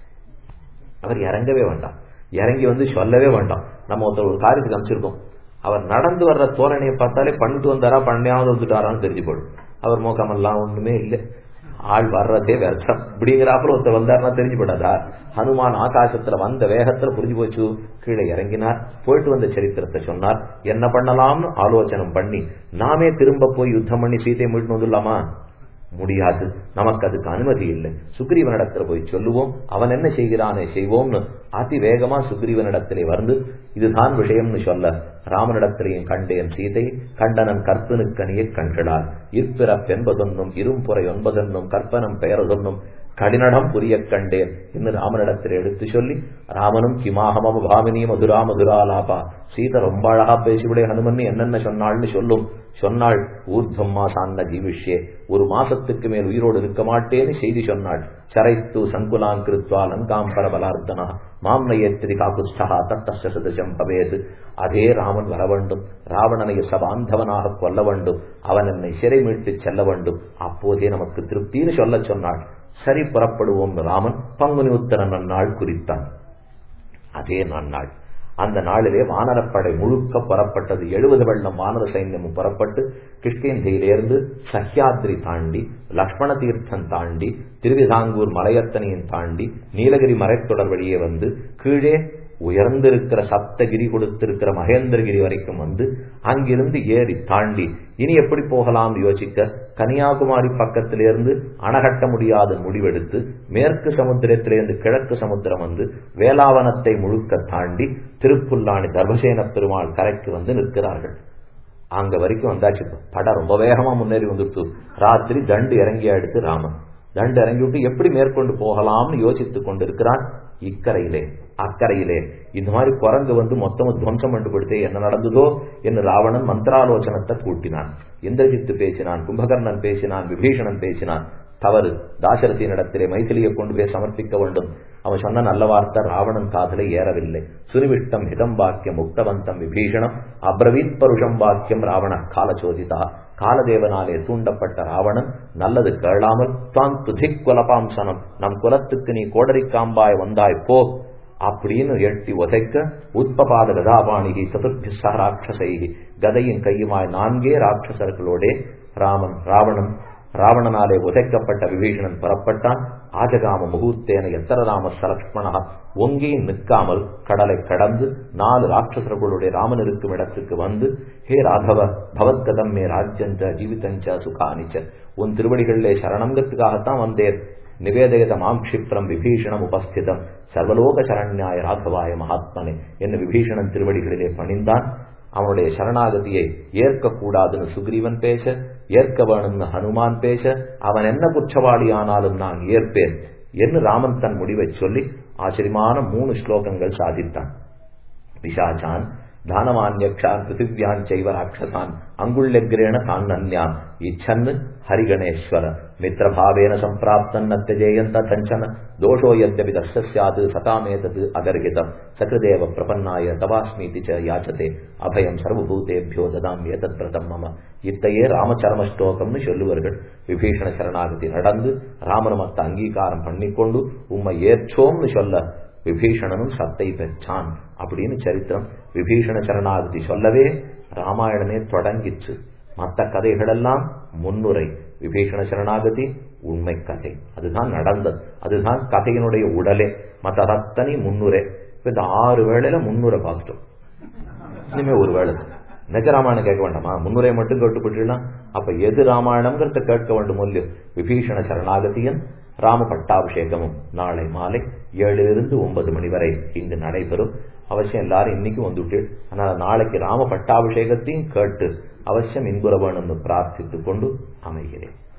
அவர் இறங்கவே வேண்டாம் இறங்கி வந்து சொல்லவே வேண்டாம் நம்ம ஒருத்தர் ஒரு காரியத்துக்கு அமைச்சிருக்கோம் அவர் நடந்து வர்ற தோரணையை பார்த்தாலே பண்ணிட்டு வந்தாரா பண்ணையாவது வந்துட்டாரான்னு தெரிஞ்சு போடும் அவர் முகமெல்லாம் ஒண்ணுமே இல்லை ஆள் வர்றதே வியர்த்தம் இப்படிங்கிறாப்புல ஒருத்தர் வந்தாருன்னா தெரிஞ்சு போடாதா ஹனுமான் ஆகாசத்துல வந்த வேகத்துல புரிஞ்சு போச்சு கீழே இறங்கினார் போயிட்டு வந்த சரித்திரத்தை சொன்னார் என்ன பண்ணலாம்னு ஆலோசனை பண்ணி நாமே திரும்ப போய் யுத்தம் பண்ணி சீதையை மீட்டு வந்துடலாமா முடியாது நமக்கு அதுக்கு அனுமதி இல்லை சுக்ரீவனிடத்துல போய் சொல்லுவோம் அவன் என்ன செய்கிறானே செய்வோம்னு அதி வேகமா சுக்ரீவனிடத்திலே வந்து இதுதான் விஷயம்னு சொல்ல ராமனிடத்திலேயும் கண்டேன் சீதை கண்டனன் கற்பனுக்கணியை கண்களால் இற்பிறப் என்பதொன்னும் இரும்புறை ஒன்பதென்னும் கற்பனம் பெயரதொன்னும் கடினடம் புரிய கண்டேன் என்று ராமனிடத்தில் எடுத்து சொல்லி ராமனும் கிமாகம பாமினி மதுரா மதுராலாபா சீதை ரொம்ப அழகா பேசிவிடே ஹனுமன் என்னென்ன சொன்னாள்னு சொல்லும் சொன்னாள் ஊர்தம்மா சாந்த ஜீவிஷ்யே ஒரு மாசத்துக்கு மேல் உயிரோடு இருக்க மாட்டேன்னு செய்தி சொன்னாள் சரைஸ்து சங்குலான் கிருத்வா லங்காம் பரபலார்த்தனா மாம்னயேத்திரி காகுஸ்தா தத்தஸ்ய சதசம் பவேது அதே ராமன் வர வேண்டும் ராவணனை சபாந்தவனாக கொல்ல வேண்டும் அவன் என்னை சிறை மீட்டு செல்ல வேண்டும் அப்போதே நமக்கு திருப்தின்னு சொல்ல சொன்னாள் சரி புறப்படுவோம் ராமன் பங்குனி உத்தர நன்னாள் குறித்தான் அதே நன்னாள் அந்த நாளிலே வானரப்படை முழுக்க புறப்பட்டது எழுபது வெள்ளம் வானர சைன்யமும் புறப்பட்டு கிருஷ்ணகிரியிலிருந்து சஹ்யாத்ரி தாண்டி லக்ஷ்மண தீர்த்தம் தாண்டி திருவிதாங்கூர் மலையத்தனையும் தாண்டி நீலகிரி மலைத்தொடர் வழியே வந்து கீழே உயர்ந்திருக்கிற சப்தகிரி கொடுத்திருக்கிற மகேந்திரகிரி வரைக்கும் வந்து அங்கிருந்து ஏறி தாண்டி இனி எப்படி போகலாம் யோசிக்க கன்னியாகுமரி பக்கத்திலிருந்து அணகட்ட முடியாத முடிவெடுத்து மேற்கு சமுத்திரத்திலிருந்து கிழக்கு சமுத்திரம் வந்து வேளாவனத்தை முழுக்க தாண்டி திருப்புல்லாணி தர்மசேன பெருமாள் கரைக்கு வந்து நிற்கிறார்கள் அங்க வரைக்கும் வந்தாச்சு படம் ரொம்ப வேகமா முன்னேறி வந்துருச்சு ராத்திரி தண்டு இறங்கி எடுத்து ராமன் தண்டு இறங்கி விட்டு எப்படி மேற்கொண்டு போகலாம்னு யோசித்துக் கொண்டிருக்கிறான் இக்கரையிலே அக்கறையிலே இந்த மாதிரி குரங்கு வந்து மொத்தமும் துவம்சம் கண்டுபிடித்தே என்ன நடந்ததோ என்று ராவணன் மந்திராலோசனத்தை கூட்டினான் இந்திரஜித்து பேசினான் கும்பகர்ணன் பேசினான் விபீஷணன் பேசினான் தவறு தாசரத்தின் இடத்திலே மைதிலியை கொண்டு போய் சமர்ப்பிக்க வேண்டும் அவன் சொன்ன நல்ல வார்த்தை ராவணன் காதலை ஏறவில்லை சுனிவிட்டம் ஹிதம் வாக்கியம் முக்தவந்தம் விபீஷணம் அப்ரவீத் பருஷம் வாக்கியம் ராவண காலச்சோதிதா காலதேவனாலே தூண்டப்பட்ட ராவணன் நல்லது கேளாமல் தான் துதிக் குலபாம்சனம் நம் குலத்துக்கு நீ கோடரிக்காம்பாய் வந்தாய் போ அப்படின்னு எட்டி உதைக்க உத்பபாத கதாபாணிகி சதுர்த்தி ராட்சசை கதையின் கையுமாய் நான்கே ராட்சசர்களோடே ராமன் ராவணன் ராவணனாலே உதைக்கப்பட்ட விபீஷணன் புறப்பட்டான் ஆஜகாம முகூர்த்தேன எத்தரராம சலக்ஷ்மணா ஒங்கி நிற்காமல் கடலை கடந்து நாலு ராட்சசர்களுடைய ராமன் இருக்கும் இடத்துக்கு வந்து ஹே ராகவ பவத்கதம் மே ராஜ்யஞ்ச ஜீவிதஞ்ச சுகானிச்ச உன் திருவடிகளிலே சரணங்கத்துக்காகத்தான் வந்தேன் நிவேதயத மாம் க்ஷிப்ரம் விபீஷணம் உபஸ்திதம் சர்வலோக சரண்யாய ராகவாய மகாத்மனே என்று விபீஷணன் திருவடிகளிலே பணிந்தான் அவனுடைய சரணாகதியை ஏற்கக்கூடாதுன்னு சுக்ரீவன் பேச ஏற்க வேணும்னு ஹனுமான் பேச அவன் என்ன குற்றவாளி ஆனாலும் நான் ஏற்பேன் என்று ராமன் தன் முடிவை சொல்லி ஆச்சரியமான மூணு ஸ்லோகங்கள் சாதித்தான் பிசாச்சான் தானவான்யக்ஷான் பிருத்திவியான் செய்வ ராட்சசான் அங்குள்ளெக்ரேண தான் அந்யான் இச்சன்னு ஹரிகணேஸ்வர மித்திரபாவேன சம்பிராப்தன் நத்தியஜேயந்த கஞ்சன தோஷோ யத்யபி தஸ்ய ஸ்யாத் சதாமேதத் அகர்ஹிதம் சகிருதேவ பிரபன்னாய தவாஸ்மீதி ச யாச்சதே அபயம் சர்வபூதேபியோ ததாம் ஏதத் பிரதம் மம இத்தையே ராமச்சரம ஸ்லோகம்னு சொல்லுவார்கள் விபீஷண சரணாகதி நடந்து ராமனுமத்த அங்கீகாரம் பண்ணிக்கொண்டு உம்மை ஏற்றோம்னு சொல்ல விபீஷணனும் சத்தை பெற்றான் அப்படின்னு சரித்திரம் விபீஷண சரணாகதி சொல்லவே ராமாயணமே தொடங்கிச்சு மற்ற கதைகளெல்லாம் முன்னுரை விபீஷண சரணாகதி உண்மை கதை அதுதான் நடந்தது அதுதான் கதையினுடைய உடலே மற்ற அத்தனை முன்னுரை இப்ப இந்த ஆறு வேளையில முன்னுரை பார்த்துட்டோம் இனிமே ஒரு வேலை நிஜ ராமாயணம் கேட்க வேண்டாமா முன்னுரை மட்டும் கேட்டுப்பட்டுலாம் அப்ப எது ராமாயணம்ங்கிறத கேட்க வேண்டும் இல்லையோ விபீஷண சரணாகதியன் ராம பட்டாபிஷேகமும் நாளை மாலை ஏழிலிருந்து ஒன்பது மணி வரை இங்கு நடைபெறும் அவசியம் எல்லாரும் இன்னைக்கு வந்துட்டு ஆனால் நாளைக்கு ராம பட்டாபிஷேகத்தையும் கேட்டு அவசியம் இன்புற வேணும்னு பிரார்த்தித்துக் கொண்டு அமைகிறேன்